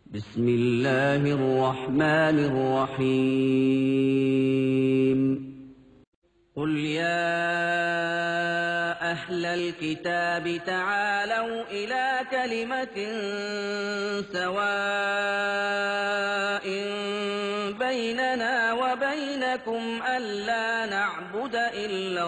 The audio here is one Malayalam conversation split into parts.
بسم الله الرحمن الرحيم قل يا أهل الكتاب تعالوا إلى كلمة سواء بيننا وبينكم ألا نعبد إلا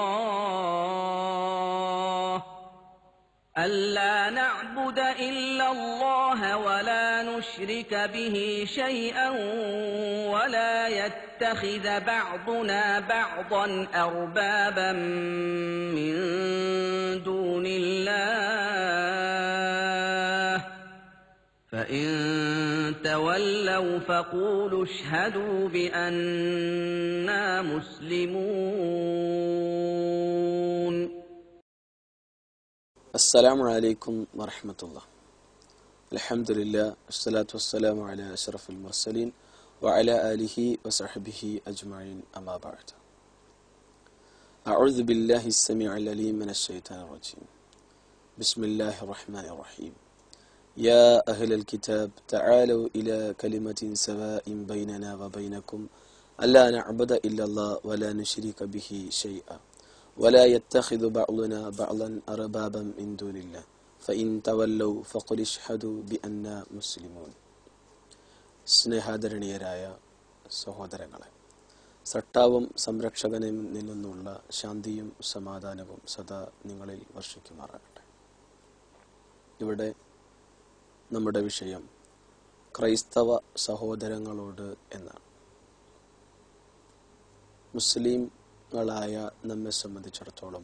الله ألا نعبد إلا الله ولا نشرك به شيئا ولا يتخذ بعضنا بعضا أربابا من دون الله فإن تولوا فقولوا اشهدوا بأننا مسلمون السلام عليكم ورحمة الله الحمد لله والصلاة والسلام على أشرف المرسلين وعلى آله وصحبه أجمعين أما بعد أعوذ بالله السميع العليم من الشيطان الرجيم بسم الله الرحمن الرحيم يا أهل الكتاب تعالوا إلى كلمة سواء بيننا وبينكم ألا نعبد إلا الله ولا نشرك به شيئا ولا يتخذ بعضنا بعضا أربابا من دون الله فإن تولوا فقل اشهدوا بأننا مسلمون സ്നേഹാദരണീയരായ സഹോദരങ്ങളെ സട്ടാവും സംരക്ഷകനും നിന്നുള്ള ശാന്തിയും സമാധാനവും സദാ നിങ്ങളിൽ വർഷിക്കുമാറാകട്ടെ ഇവിടെ നമ്മുടെ വിഷയം ക്രൈസ്തവ സഹോദരങ്ങളോട് എന്നാണ് മുസ്ലിങ്ങളായ നമ്മെ സംബന്ധിച്ചിടത്തോളം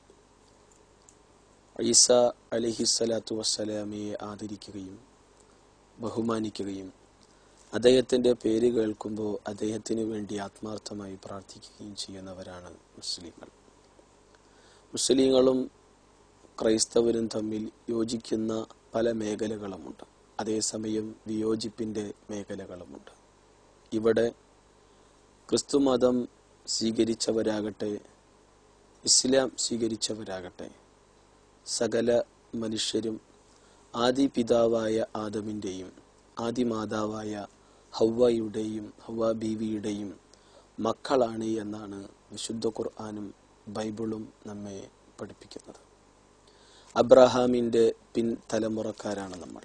ഈസ അലിഹിസ്സലാത്തു വസ്സലാമയെ ആദരിക്കുകയും ബഹുമാനിക്കുകയും അദ്ദേഹത്തിൻ്റെ പേര് കേൾക്കുമ്പോൾ അദ്ദേഹത്തിന് വേണ്ടി ആത്മാർത്ഥമായി പ്രാർത്ഥിക്കുകയും ചെയ്യുന്നവരാണ് മുസ്ലിങ്ങൾ മുസ്ലിങ്ങളും ക്രൈസ്തവരും തമ്മിൽ യോജിക്കുന്ന പല മേഖലകളുമുണ്ട് അതേസമയം വിയോജിപ്പിൻ്റെ മേഖലകളുമുണ്ട് ഇവിടെ ക്രിസ്തുമതം സ്വീകരിച്ചവരാകട്ടെ ഇസ്ലാം സ്വീകരിച്ചവരാകട്ടെ സകല മനുഷ്യരും ആദി പിതാവായ ആദമിൻ്റെയും ആദി മാതാവായ ഹവ്വയുടെയും ഹവ്വ ബീവിയുടെയും മക്കളാണ് എന്നാണ് വിശുദ്ധ ഖുർആാനും ബൈബിളും നമ്മെ പഠിപ്പിക്കുന്നത് അബ്രഹാമിൻ്റെ പിൻ തലമുറക്കാരാണ് നമ്മൾ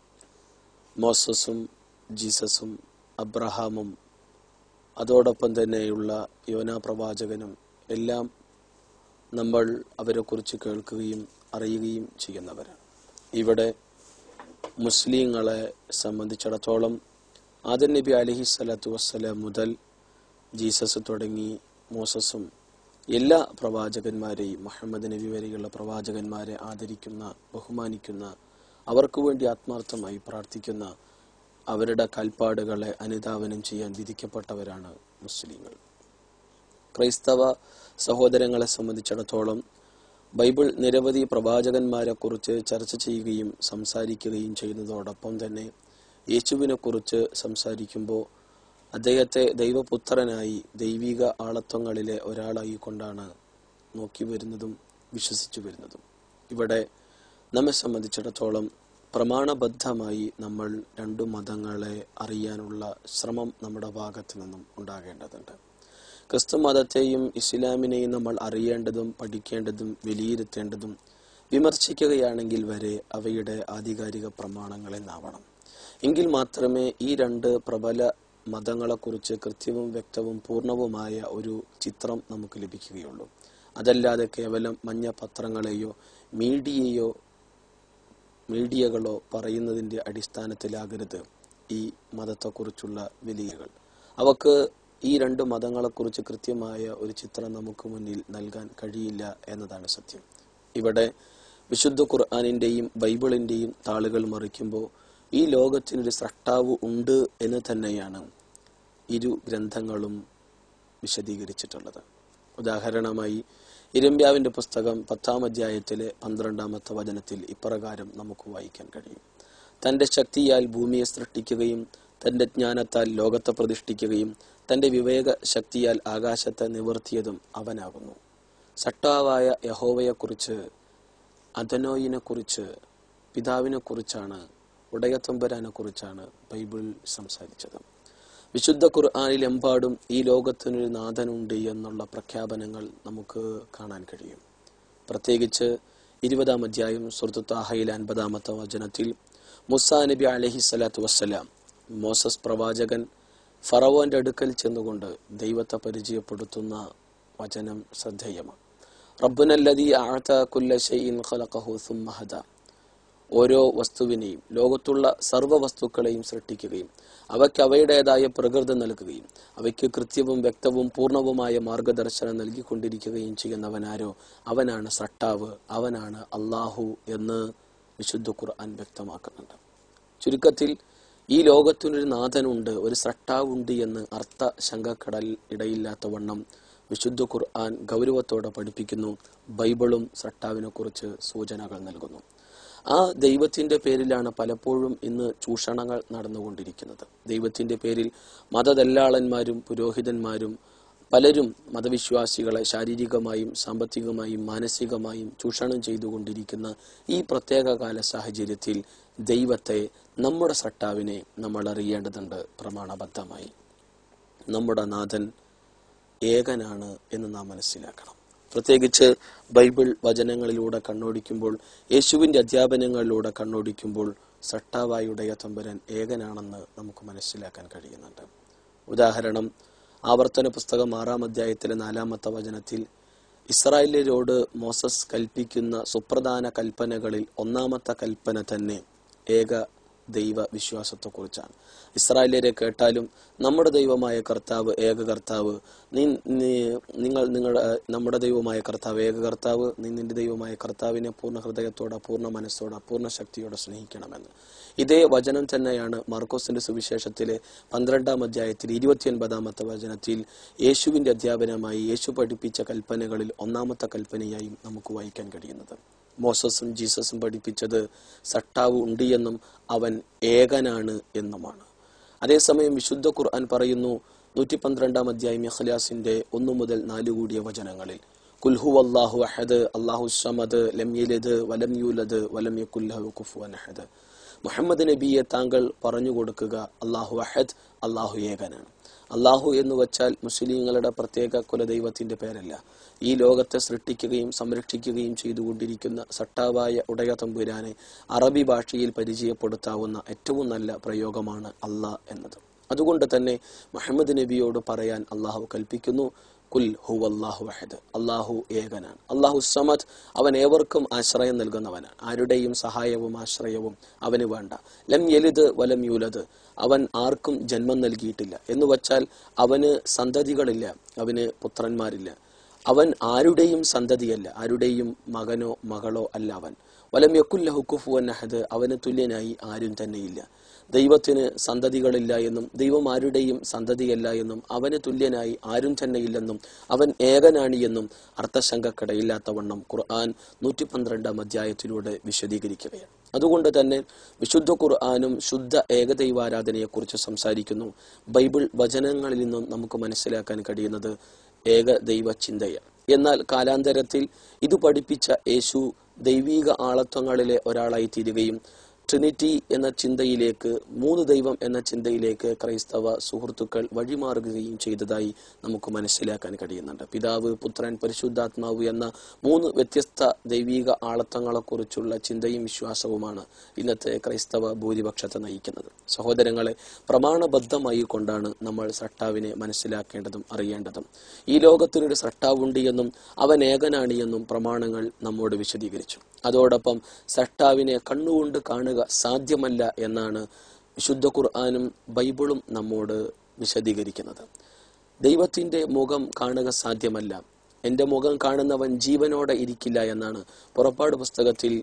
മോസസും ജീസസും അബ്രഹാമും അതോടൊപ്പം തന്നെയുള്ള യോനാ പ്രവാചകനും എല്ലാം നമ്മൾ അവരെക്കുറിച്ച് കേൾക്കുകയും അറിയുകയും ചെയ്യുന്നവരാണ് ഇവിടെ മുസ്ലിങ്ങളെ സംബന്ധിച്ചിടത്തോളം ആദൻ നബി അലഹി സ്വലാത്തു വസ്സലാം മുതൽ ജീസസ് തുടങ്ങി മോസസും എല്ലാ പ്രവാചകന്മാരെയും മുഹമ്മദ് നബി വരെയുള്ള പ്രവാചകന്മാരെ ആദരിക്കുന്ന ബഹുമാനിക്കുന്ന അവർക്ക് വേണ്ടി ആത്മാർത്ഥമായി പ്രാർത്ഥിക്കുന്ന അവരുടെ കാൽപ്പാടുകളെ അനുധാവനം ചെയ്യാൻ വിധിക്കപ്പെട്ടവരാണ് മുസ്ലിങ്ങൾ ക്രൈസ്തവ സഹോദരങ്ങളെ സംബന്ധിച്ചിടത്തോളം ബൈബിൾ നിരവധി പ്രവാചകന്മാരെ കുറിച്ച് ചർച്ച ചെയ്യുകയും സംസാരിക്കുകയും ചെയ്യുന്നതോടൊപ്പം തന്നെ യേശുവിനെ കുറിച്ച് സംസാരിക്കുമ്പോൾ അദ്ദേഹത്തെ ദൈവപുത്രനായി ദൈവിക ആളത്വങ്ങളിലെ ഒരാളായി കൊണ്ടാണ് നോക്കി വരുന്നതും വിശ്വസിച്ചു വരുന്നതും ഇവിടെ നമ്മെ സംബന്ധിച്ചിടത്തോളം പ്രമാണബദ്ധമായി നമ്മൾ രണ്ടു മതങ്ങളെ അറിയാനുള്ള ശ്രമം നമ്മുടെ ഭാഗത്തു നിന്നും ഉണ്ടാകേണ്ടതുണ്ട് ക്രിസ്തു മതത്തെയും ഇസ്ലാമിനെയും നമ്മൾ അറിയേണ്ടതും പഠിക്കേണ്ടതും വിലയിരുത്തേണ്ടതും വിമർശിക്കുകയാണെങ്കിൽ വരെ അവയുടെ ആധികാരിക പ്രമാണങ്ങളെന്നാവണം എങ്കിൽ മാത്രമേ ഈ രണ്ട് പ്രബല മതങ്ങളെക്കുറിച്ച് കൃത്യവും വ്യക്തവും പൂർണ്ണവുമായ ഒരു ചിത്രം നമുക്ക് ലഭിക്കുകയുള്ളൂ അതല്ലാതെ കേവലം മഞ്ഞ പത്രങ്ങളെയോ മീഡിയയോ മീഡിയകളോ പറയുന്നതിൻ്റെ അടിസ്ഥാനത്തിലാകരുത് ഈ മതത്തെക്കുറിച്ചുള്ള വിലയിരുകൾ അവക്ക് ഈ രണ്ട് മതങ്ങളെക്കുറിച്ച് കൃത്യമായ ഒരു ചിത്രം നമുക്ക് മുന്നിൽ നൽകാൻ കഴിയില്ല എന്നതാണ് സത്യം ഇവിടെ വിശുദ്ധ ഖുർആാനിൻ്റെയും ബൈബിളിൻ്റെയും താളുകൾ മറിക്കുമ്പോൾ ഈ ലോകത്തിനൊരു സ്രഷ്ടാവ് ഉണ്ട് എന്ന് തന്നെയാണ് ഇരു ഗ്രന്ഥങ്ങളും വിശദീകരിച്ചിട്ടുള്ളത് ഉദാഹരണമായി ഇരമ്യാവിന്റെ പുസ്തകം പത്താം അധ്യായത്തിലെ പന്ത്രണ്ടാമത്തെ വചനത്തിൽ ഇപ്രകാരം നമുക്ക് വായിക്കാൻ കഴിയും തന്റെ ശക്തിയാൽ ഭൂമിയെ സൃഷ്ടിക്കുകയും തന്റെ ജ്ഞാനത്താൽ ലോകത്തെ പ്രതിഷ്ഠിക്കുകയും തന്റെ വിവേക ശക്തിയാൽ ആകാശത്തെ നിവർത്തിയതും അവനാകുന്നു സട്ടാവായ യഹോവയെക്കുറിച്ച് അദനോയിനെ കുറിച്ച് പിതാവിനെ കുറിച്ചാണ് ഉടയത്തമ്പരാനെ കുറിച്ചാണ് ബൈബിൾ സംസാരിച്ചത് വിശുദ്ധ ഖുർആാനിലെമ്പാടും ഈ ലോകത്തിനൊരു നാഥനുണ്ട് എന്നുള്ള പ്രഖ്യാപനങ്ങൾ നമുക്ക് കാണാൻ കഴിയും പ്രത്യേകിച്ച് ഇരുപതാം അധ്യായം സുഹൃത്തുത്താഹയിലെ അൻപതാമത്തെ വചനത്തിൽ മുസാ നബി അലഹി സ്വലാത്തു വസ്സലാം മോസസ് പ്രവാചകൻ ഫറവോന്റെ അടുക്കൽ ചെന്നുകൊണ്ട് ദൈവത്തെ പരിചയപ്പെടുത്തുന്ന വചനം ശ്രദ്ധേയമാണ് റബ്ബുനല്ലതി ആഴ്ത്ത കുല്ല ഷൈഇൻ ഖലഖഹു സുമ്മ ഹദ ഓരോ വസ്തുവിനെയും ലോകത്തുള്ള സർവ്വ വസ്തുക്കളെയും സൃഷ്ടിക്കുകയും അവയ്ക്ക് അവയുടേതായ പ്രകൃതി നൽകുകയും അവയ്ക്ക് കൃത്യവും വ്യക്തവും പൂർണ്ണവുമായ മാർഗദർശനം നൽകിക്കൊണ്ടിരിക്കുകയും ചെയ്യുന്നവനാരോ അവനാണ് സട്ടാവ് അവനാണ് അള്ളാഹു എന്ന് വിശുദ്ധ ഖുർആൻ വ്യക്തമാക്കുന്നുണ്ട് ചുരുക്കത്തിൽ ഈ ലോകത്തിനൊരു നാഥനുണ്ട് ഒരു സട്ടാവുണ്ട് എന്ന് അർത്ഥ ശങ്കക്കടൽ ഇടയില്ലാത്ത വണ്ണം വിശുദ്ധ ഖുർആൻ ഗൗരവത്തോടെ പഠിപ്പിക്കുന്നു ബൈബിളും സട്ടാവിനെ കുറിച്ച് സൂചനകൾ നൽകുന്നു ആ ദൈവത്തിന്റെ പേരിലാണ് പലപ്പോഴും ഇന്ന് ചൂഷണങ്ങൾ നടന്നുകൊണ്ടിരിക്കുന്നത് ദൈവത്തിന്റെ പേരിൽ മതദല്ലാളന്മാരും പുരോഹിതന്മാരും പലരും മതവിശ്വാസികളെ ശാരീരികമായും സാമ്പത്തികമായും മാനസികമായും ചൂഷണം ചെയ്തുകൊണ്ടിരിക്കുന്ന ഈ പ്രത്യേക കാല സാഹചര്യത്തിൽ ദൈവത്തെ നമ്മുടെ സട്ടാവിനെ നമ്മൾ അറിയേണ്ടതുണ്ട് പ്രമാണബദ്ധമായി നമ്മുടെ നാഥൻ ഏകനാണ് എന്ന് നാം മനസ്സിലാക്കണം പ്രത്യേകിച്ച് ബൈബിൾ വചനങ്ങളിലൂടെ കണ്ണോടിക്കുമ്പോൾ യേശുവിന്റെ അധ്യാപനങ്ങളിലൂടെ കണ്ണോടിക്കുമ്പോൾ സട്ടാവായുടെ തമ്പുരാൻ ഏകനാണെന്ന് നമുക്ക് മനസ്സിലാക്കാൻ കഴിയുന്നുണ്ട് ഉദാഹരണം ആവർത്തന പുസ്തകം ആറാം അധ്യായത്തിലെ നാലാമത്തെ വചനത്തിൽ ഇസ്രായേലിയരോട് മോസസ് കൽപ്പിക്കുന്ന സുപ്രധാന കൽപ്പനകളിൽ ഒന്നാമത്തെ കൽപ്പന തന്നെ ഏക ദൈവ വിശ്വാസത്തെക്കുറിച്ചാണ് ഇസ്രായേലിയരെ കേട്ടാലും നമ്മുടെ ദൈവമായ കർത്താവ് ഏക കർത്താവ് നീ നീ- നിങ്ങൾ നിങ്ങൾ നമ്മുടെ ദൈവമായ കർത്താവ് ഏക കർത്താവ് നീ നിന്റെ ദൈവമായ കർത്താവിനെ പൂർണ്ണ ഹൃദയത്തോടെ പൂർണ്ണ മനസ്സോടെ പൂർണ്ണ ശക്തിയോടെ സ്നേഹിക്കണമെന്ന് ഇതേ വചനം തന്നെയാണ് മാർക്കോസിന്റെ സുവിശേഷത്തിലെ പന്ത്രണ്ടാം അധ്യായത്തിൽ ഇരുപത്തിയൊൻപതാമത്തെ വചനത്തിൽ യേശുവിന്റെ അധ്യാപനമായി യേശു പഠിപ്പിച്ച കൽപ്പനകളിൽ ഒന്നാമത്തെ കൽപ്പനയായും നമുക്ക് വായിക്കാൻ കഴിയുന്നത് മോസസും ജീസസും പഠിപ്പിച്ചത് സട്ടാവ് ഉണ്ട് എന്നും അവൻ ഏകനാണ് എന്നുമാണ് അതേസമയം വിശുദ്ധ ഖുർആൻ പറയുന്നു നൂറ്റി പന്ത്രണ്ടാം അധ്യായം ഇഖ്ലാസിന്റെ ഒന്നു മുതൽ നാല് കൂടിയ വചനങ്ങളിൽ കുൽഹു അള്ളാഹു അഹദ് അള്ളാഹു സമദ് ലം യലിദ് വലം യൂലദ് വലം യകുല്ലഹു കുഫുവൻ അഹദ് മുഹമ്മദ് നബിയെ താങ്കൾ പറഞ്ഞു കൊടുക്കുക അള്ളാഹു അഹദ് അള്ളാഹു ഏകനാണ് അള്ളാഹു എന്ന് വച്ചാൽ മുസ്ലിങ്ങളുടെ പ്രത്യേക കുലദൈവത്തിന്റെ പേരല്ല ഈ ലോകത്തെ സൃഷ്ടിക്കുകയും സംരക്ഷിക്കുകയും ചെയ്തുകൊണ്ടിരിക്കുന്ന സട്ടാവായ ഉടയ തമ്പുരാനെ അറബി ഭാഷയിൽ പരിചയപ്പെടുത്താവുന്ന ഏറ്റവും നല്ല പ്രയോഗമാണ് അള്ളാഹ് എന്നത് അതുകൊണ്ട് തന്നെ മുഹമ്മദ് നബിയോട് പറയാൻ അള്ളാഹു കൽപ്പിക്കുന്നു കുൽ ഹു അള്ളാഹു അഹദ് അള്ളാഹു ഏകനാണ് അള്ളാഹു സമദ് അവൻ ഏവർക്കും ആശ്രയം നൽകുന്നവനാണ് ആരുടെയും സഹായവും ആശ്രയവും അവന് വേണ്ട ലം യലിദ് വലം യൂലദ് അവൻ ആർക്കും ജന്മം നൽകിയിട്ടില്ല എന്ന് വച്ചാൽ അവന് സന്തതികളില്ല അവന് പുത്രന്മാരില്ല അവൻ ആരുടെയും സന്തതിയല്ല ആരുടെയും മകനോ മകളോ അല്ല അവൻ വലം യക്കുല്ലഹു കുഫുവൻ അഹദ് അവന് തുല്യനായി ആരും തന്നെയില്ല ദൈവത്തിന് സന്തതികളില്ല എന്നും ദൈവം ആരുടെയും സന്തതിയല്ല എന്നും അവന് തുല്യനായി ആരും തന്നെയില്ലെന്നും അവൻ ഏകനാണ് എന്നും അർത്ഥശങ്കക്കടയില്ലാത്തവണ്ണം ഖുർആൻ നൂറ്റി പന്ത്രണ്ടാം അധ്യായത്തിലൂടെ വിശദീകരിക്കുകയാണ് അതുകൊണ്ട് തന്നെ വിശുദ്ധ ഖുർആാനും ശുദ്ധ ഏകദൈവാരാധനയെക്കുറിച്ച് സംസാരിക്കുന്നു ബൈബിൾ വചനങ്ങളിൽ നിന്നും നമുക്ക് മനസ്സിലാക്കാൻ കഴിയുന്നത് ഏകദൈവ ചിന്തയാണ് എന്നാൽ കാലാന്തരത്തിൽ ഇത് പഠിപ്പിച്ച യേശു ദൈവീക ആളത്വങ്ങളിലെ ഒരാളായി തീരുകയും ട്രിനിറ്റി എന്ന ചിന്തയിലേക്ക് മൂന്ന് ദൈവം എന്ന ചിന്തയിലേക്ക് ക്രൈസ്തവ സുഹൃത്തുക്കൾ വഴിമാറുകയും ചെയ്തതായി നമുക്ക് മനസ്സിലാക്കാൻ കഴിയുന്നുണ്ട് പിതാവ് പുത്രൻ പരിശുദ്ധാത്മാവ് എന്ന മൂന്ന് വ്യത്യസ്ത ദൈവീക ആളത്വങ്ങളെക്കുറിച്ചുള്ള ചിന്തയും വിശ്വാസവുമാണ് ഇന്നത്തെ ക്രൈസ്തവ ഭൂരിപക്ഷത്തെ നയിക്കുന്നത് സഹോദരങ്ങളെ പ്രമാണബദ്ധമായി കൊണ്ടാണ് നമ്മൾ സട്ടാവിനെ മനസ്സിലാക്കേണ്ടതും അറിയേണ്ടതും ഈ ലോകത്തിനൊരു സട്ടാവുണ്ട് എന്നും അവൻ ഏകനാണ് എന്നും പ്രമാണങ്ങൾ നമ്മോട് വിശദീകരിച്ചു അതോടൊപ്പം സട്ടാവിനെ കണ്ണുകൊണ്ട് കാണുക സാധ്യമല്ല എന്നാണ് വിശുദ്ധ ഖുർആാനും ബൈബിളും നമ്മോട് വിശദീകരിക്കുന്നത് ദൈവത്തിന്റെ മുഖം കാണുക സാധ്യമല്ല എന്റെ മുഖം കാണുന്നവൻ ജീവനോടെ ഇരിക്കില്ല എന്നാണ് പുറപ്പാട് പുസ്തകത്തിൽ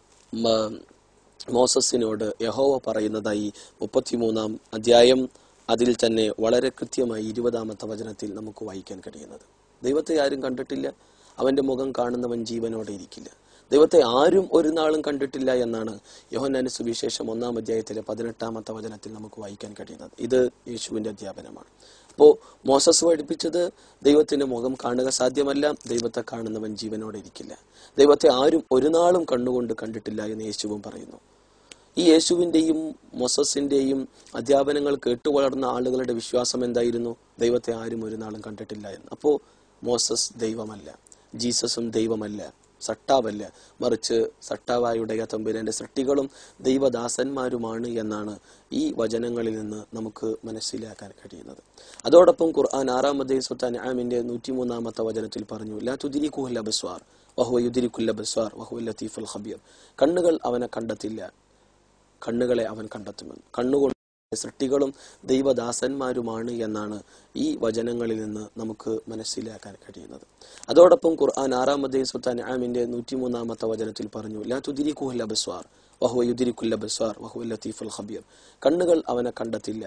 മ- മോസസിനോട് യഹോവ പറയുന്നതായി മുപ്പത്തിമൂന്നാം അധ്യായം അതിൽ തന്നെ വളരെ കൃത്യമായി ഇരുപതാമത്തെ വചനത്തിൽ നമുക്ക് വായിക്കാൻ കഴിയുന്നത് ദൈവത്തെ ആരും കണ്ടിട്ടില്ല അവന്റെ മുഖം കാണുന്നവൻ ജീവനോടെ ഇരിക്കില്ല ദൈവത്തെ ആരും ഒരു നാളും കണ്ടിട്ടില്ല എന്നാണ് യോഹന്നാന് സുവിശേഷം ഒന്നാം അധ്യായത്തിലെ പതിനെട്ടാമത്തെ വചനത്തിൽ നമുക്ക് വായിക്കാൻ കഴിയുന്നത് ഇത് യേശുവിന്റെ അധ്യാപനമാണ് അപ്പോ മോസസ് പഠിപ്പിച്ചത് ദൈവത്തിന്റെ മുഖം കാണുക സാധ്യമല്ല ദൈവത്തെ കാണുന്നവൻ ജീവനോടെ ഇരിക്കില്ല ദൈവത്തെ ആരും ഒരു നാളും കണ്ണുകൊണ്ട് കണ്ടിട്ടില്ല എന്ന് യേശുവും പറയുന്നു ഈ യേശുവിൻ്റെയും മൊസസിൻ്റെയും അധ്യാപനങ്ങൾ കേട്ടു വളർന്ന ആളുകളുടെ വിശ്വാസം എന്തായിരുന്നു ദൈവത്തെ ആരും ഒരു നാളും കണ്ടിട്ടില്ല എന്ന് അപ്പോൾ മോസസ് ദൈവമല്ല ജീസസും ദൈവമല്ല സട്ടാവല്ല മറിച്ച് സട്ടാവായുടെ തമ്പുരാന്റെ സൃഷ്ടികളും ദൈവദാസന്മാരുമാണ് എന്നാണ് ഈ വചനങ്ങളിൽ നിന്ന് നമുക്ക് മനസ്സിലാക്കാൻ കഴിയുന്നത് അതോടൊപ്പം ഖുർആൻ ആറാമത്തെ സുൽത്താൻ ആമിന്റെ നൂറ്റിമൂന്നാമത്തെ വചനത്തിൽ പറഞ്ഞു ലാ തുദിരി കുഹല്ല ബസ്വാർ വഹുവ യുദിരിക്കുല്ല ബസ്വാർ വഹുവ ലത്തീഫുൽ ഹബീർ കണ്ണുകൾ അവനെ കണ്ടെത്തില്ല കണ്ണുകളെ അവൻ കണ്ടെത്തുമെന്ന് കണ്ണുകൊണ്ട് സൃഷ്ടികളും ദൈവദാസന്മാരുമാണ് എന്നാണ് ഈ വചനങ്ങളിൽ നിന്ന് നമുക്ക് മനസ്സിലാക്കാൻ കഴിയുന്നത് അതോടൊപ്പം ഖുർആൻ ആറാമത്തെ സുൽത്താൻ ആമിന്റെ നൂറ്റിമൂന്നാമത്തെ വചനത്തിൽ പറഞ്ഞു ലാ തുദിരി കുഹല്ല ബസ്വാർ വഹുവ യുദിരിക്കുല്ല ബസ്വാർ വഹുവ ലത്തീഫുൽ ഹബീർ കണ്ണുകൾ അവനെ കണ്ടെത്തില്ല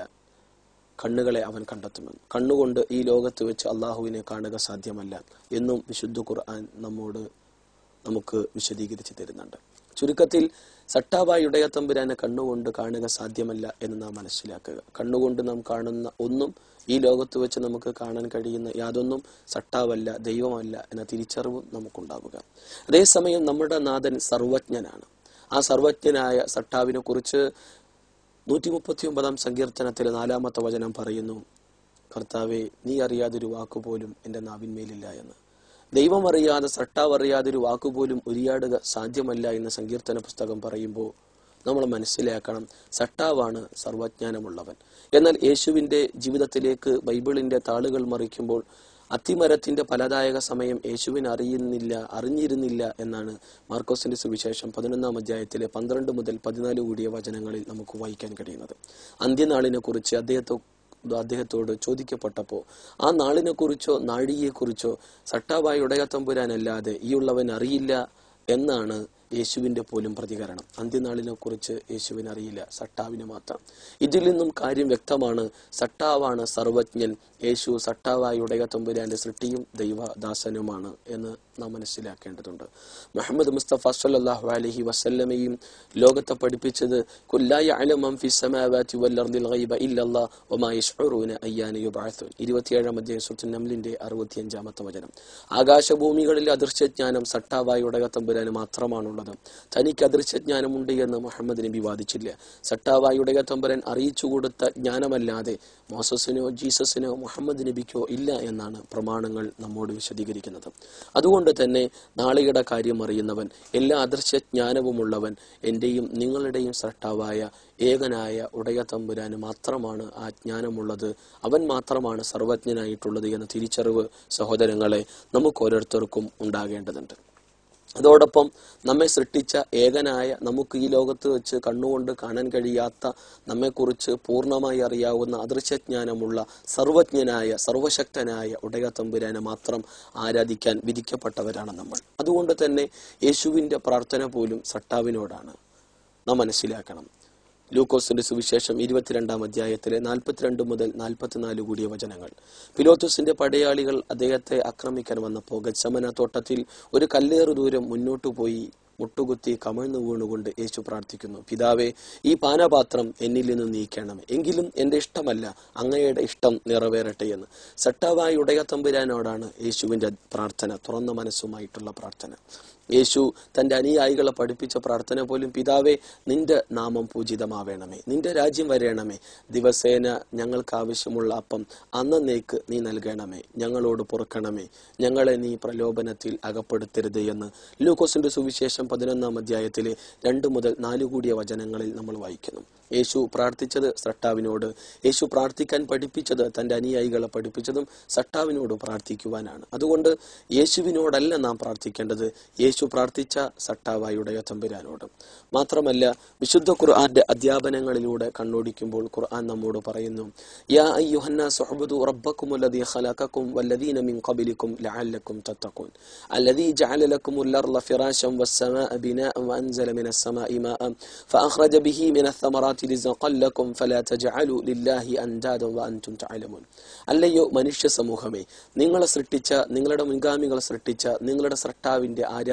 കണ്ണുകളെ അവൻ കണ്ടെത്തുമെന്ന് കണ്ണുകൊണ്ട് ഈ ലോകത്ത് വെച്ച് അള്ളാഹുവിനെ കാണുക സാധ്യമല്ല എന്നും വിശുദ്ധ ഖുർആൻ നമ്മോട് നമുക്ക് വിശദീകരിച്ച് തരുന്നുണ്ട് ചുരുക്കത്തിൽ സട്ടാബായി ഇടയത്തമ്പുരാനെ കണ്ണുകൊണ്ട് കാണുക സാധ്യമല്ല എന്ന് നാം മനസ്സിലാക്കുക കണ്ണുകൊണ്ട് നാം കാണുന്ന ഒന്നും ഈ ലോകത്ത് വെച്ച് നമുക്ക് കാണാൻ കഴിയുന്ന യാതൊന്നും സട്ടാവല്ല ദൈവമല്ല എന്ന തിരിച്ചറിവും നമുക്കുണ്ടാവുക അതേസമയം നമ്മുടെ നാഥൻ സർവജ്ഞനാണ് ആ സർവജ്ഞനായ സട്ടാവിനെ കുറിച്ച് നൂറ്റി മുപ്പത്തി ഒമ്പതാം സങ്കീർത്തനത്തിലെ നാലാമത്തെ വചനം പറയുന്നു കർത്താവെ നീ അറിയാതൊരു വാക്കുപോലും എൻ്റെ നാവിന്മേലില്ല എന്ന് ദൈവം അറിയാതെ സട്ടാവ് അറിയാതെ ഒരു വാക്കുപോലും ഉരിയാടുക സാധ്യമല്ല എന്ന് സങ്കീർത്തന പുസ്തകം പറയുമ്പോൾ നമ്മൾ മനസ്സിലാക്കണം സട്ടാവാണ് സർവജ്ഞാനമുള്ളവൻ എന്നാൽ യേശുവിൻ്റെ ജീവിതത്തിലേക്ക് ബൈബിളിൻ്റെ താളുകൾ മറിക്കുമ്പോൾ അത്തിമരത്തിന്റെ ഫലദായക സമയം യേശുവിന് അറിയുന്നില്ല അറിഞ്ഞിരുന്നില്ല എന്നാണ് മാർക്കോസിന്റെ സുവിശേഷം പതിനൊന്നാം അധ്യായത്തിലെ പന്ത്രണ്ട് മുതൽ പതിനാല് കൂടിയ വചനങ്ങളിൽ നമുക്ക് വായിക്കാൻ കഴിയുന്നത് അന്ത്യനാളിനെ കുറിച്ച് അദ്ദേഹത്തെ അദ്ദേഹത്തോട് ചോദിക്കപ്പെട്ടപ്പോൾ ആ നാളിനെ കുറിച്ചോ നാഴികയെക്കുറിച്ചോ സട്ടാവായി ഉടയത്തമ്പുരാനല്ലാതെ ഈ ഉള്ളവൻ അറിയില്ല എന്നാണ് യേശുവിന്റെ പോലും പ്രതികരണം അന്ത്യനാളിനെ കുറിച്ച് യേശുവിന് അറിയില്ല സട്ടാവിന് മാത്രം ഇതിൽ നിന്നും കാര്യം വ്യക്തമാണ് സട്ടാവാണ് സർവജ്ഞൻ യേശു സട്ടാവായി ഉടയത്തമ്പുരാന്റെ സൃഷ്ടിയും ദൈവദാസനുമാണ് എന്ന് നാം മനസ്സിലാക്കേണ്ടതുണ്ട് മുഹമ്മദ് മുസ്തഫ സല്ലല്ലാഹു അലൈഹി വസല്ലമയും ലോകത്തെ പഠിപ്പിച്ചത് കുല്ലായ അലമം ഫി സമാവാതി വൽ അർദിൽ ഗൈബ ഇല്ലല്ലാഹ് വമാ യശ്ഉറൂന അയ്യാന യുബഅഥൂൻ 27 അധ്യായം സൂറത്തുൽ നംലിന്റെ 65ാമത്തെ വചനം ആകാശഭൂമികളിലെ അദൃശ്യജ്ഞാനം സട്ടാവായി ഉടയത്തമ്പുരാന് മാത്രമാണുള്ളത് തനിക്ക് അദൃശ്യജ്ഞാനമുണ്ട് എന്ന് മുഹമ്മദ് നബി വാദിച്ചില്ല സട്ടാവായി ഉടയത്തമ്പുരാൻ അറിയിച്ചു കൊടുത്ത ജ്ഞാനമല്ലാതെ മോസസിനോ ജീസസിനോ മുഹമ്മദ് നബിക്കോ ഇല്ല എന്നാണ് പ്രമാണങ്ങൾ നമ്മോട് വിശദീകരിക്കുന്നത് അതുകൊണ്ട് തന്നെ നാളെയുടെ കാര്യം അറിയുന്നവൻ എല്ലാ അദൃശ്യജ്ഞാനവുമുള്ളവൻ എന്റെയും നിങ്ങളുടെയും സൃഷ്ടാവായ ഏകനായ ഉടയ തമ്പുരാന് മാത്രമാണ് ആ ജ്ഞാനമുള്ളത് അവൻ മാത്രമാണ് സർവജ്ഞനായിട്ടുള്ളത് എന്ന തിരിച്ചറിവ് സഹോദരങ്ങളെ നമുക്ക് ഓരോരുത്തർക്കും ഉണ്ടാകേണ്ടതുണ്ട് അതോടൊപ്പം നമ്മെ സൃഷ്ടിച്ച ഏകനായ നമുക്ക് ഈ ലോകത്ത് വെച്ച് കണ്ണുകൊണ്ട് കാണാൻ കഴിയാത്ത നമ്മെക്കുറിച്ച് പൂർണ്ണമായി അറിയാവുന്ന അദൃശ്യജ്ഞാനമുള്ള സർവജ്ഞനായ സർവശക്തനായ ഉടയ തമ്പുരാനെ മാത്രം ആരാധിക്കാൻ വിധിക്കപ്പെട്ടവരാണ് നമ്മൾ അതുകൊണ്ട് തന്നെ യേശുവിൻ്റെ പ്രാർത്ഥന പോലും സട്ടാവിനോടാണ് നാം മനസ്സിലാക്കണം ലൂക്കോസിന്റെ സുവിശേഷം ഇരുപത്തിരണ്ടാം അധ്യായത്തിലെ നാൽപ്പത്തിരണ്ട് മുതൽ നാൽപ്പത്തിനാല് കൂടിയ വചനങ്ങൾ പിലോത്തോസിന്റെ പടയാളികൾ അദ്ദേഹത്തെ ആക്രമിക്കാൻ വന്നപ്പോൾ ഗച്ചമന തോട്ടത്തിൽ ഒരു കല്ലേറു ദൂരം മുന്നോട്ടു പോയി മുട്ടുകുത്തി കമഴ്ന്നു വീണുകൊണ്ട് യേശു പ്രാർത്ഥിക്കുന്നു പിതാവേ ഈ പാനപാത്രം എന്നിൽ നിന്ന് നീക്കണമേ എങ്കിലും എന്റെ ഇഷ്ടമല്ല അങ്ങയുടെ ഇഷ്ടം നിറവേറട്ടെ എന്ന് സട്ടാവായി ഉടയ തമ്പുരാനോടാണ് യേശുവിന്റെ പ്രാർത്ഥന തുറന്ന മനസ്സുമായിട്ടുള്ള പ്രാർത്ഥന യേശു തന്റെ അനുയായികളെ പഠിപ്പിച്ച പ്രാർത്ഥന പോലും പിതാവേ നിന്റെ നാമം പൂജിതമാവേണമേ നിന്റെ രാജ്യം വരേണമേ ദിവസേന ഞങ്ങൾക്ക് ആവശ്യമുള്ള അപ്പം അന്നേക്ക് നീ നൽകണമേ ഞങ്ങളോട് പൊറുക്കണമേ ഞങ്ങളെ നീ പ്രലോഭനത്തിൽ അകപ്പെടുത്തരുത് എന്ന് ലൂക്കോസിന്റെ സുവിശേഷം പതിനൊന്നാം അധ്യായത്തിലെ രണ്ട് മുതൽ നാല് കൂടിയ വചനങ്ങളിൽ നമ്മൾ വായിക്കുന്നു യേശു പ്രാർത്ഥിച്ചത് സട്ടാവിനോട് യേശു പ്രാർത്ഥിക്കാൻ പഠിപ്പിച്ചത് തന്റെ അനുയായികളെ പഠിപ്പിച്ചതും സട്ടാവിനോട് പ്രാർത്ഥിക്കുവാനാണ് അതുകൊണ്ട് യേശുവിനോടല്ല നാം പ്രാർത്ഥിക്കേണ്ടത് യേശു പ്രാർത്ഥിച്ച സട്ടാവായുടെ തമ്പുരാനോട് മാത്രമല്ല വിശുദ്ധ ഖുർആന്റെ അധ്യാപനങ്ങളിലൂടെ കണ്ണോടിക്കുമ്പോൾ ഖുർആൻ നമ്മോട് പറയുന്നു യാ അയ്യുഹന്ന സുഹബുദു റബ്ബക്കും الذي خلقكم والذين من قبلكم لعلكم تتقون الذي جعل لكم الأرض فراشا والسماء بناء وأنزل من السماء ماء فأخرج به من الثمرات رزقا لكم فلا تجعلوا لله أندادا وأنتم تعلمون അല്ലയോ മനുഷ്യ സമൂഹമേ നിങ്ങളെ സൃഷ്ടിച്ച നിങ്ങളുടെ മുൻഗാമികളെ സൃഷ്ടിച്ച നിങ്ങളുടെ സൃഷ്ടാവിന്റെ ആരാധ്യ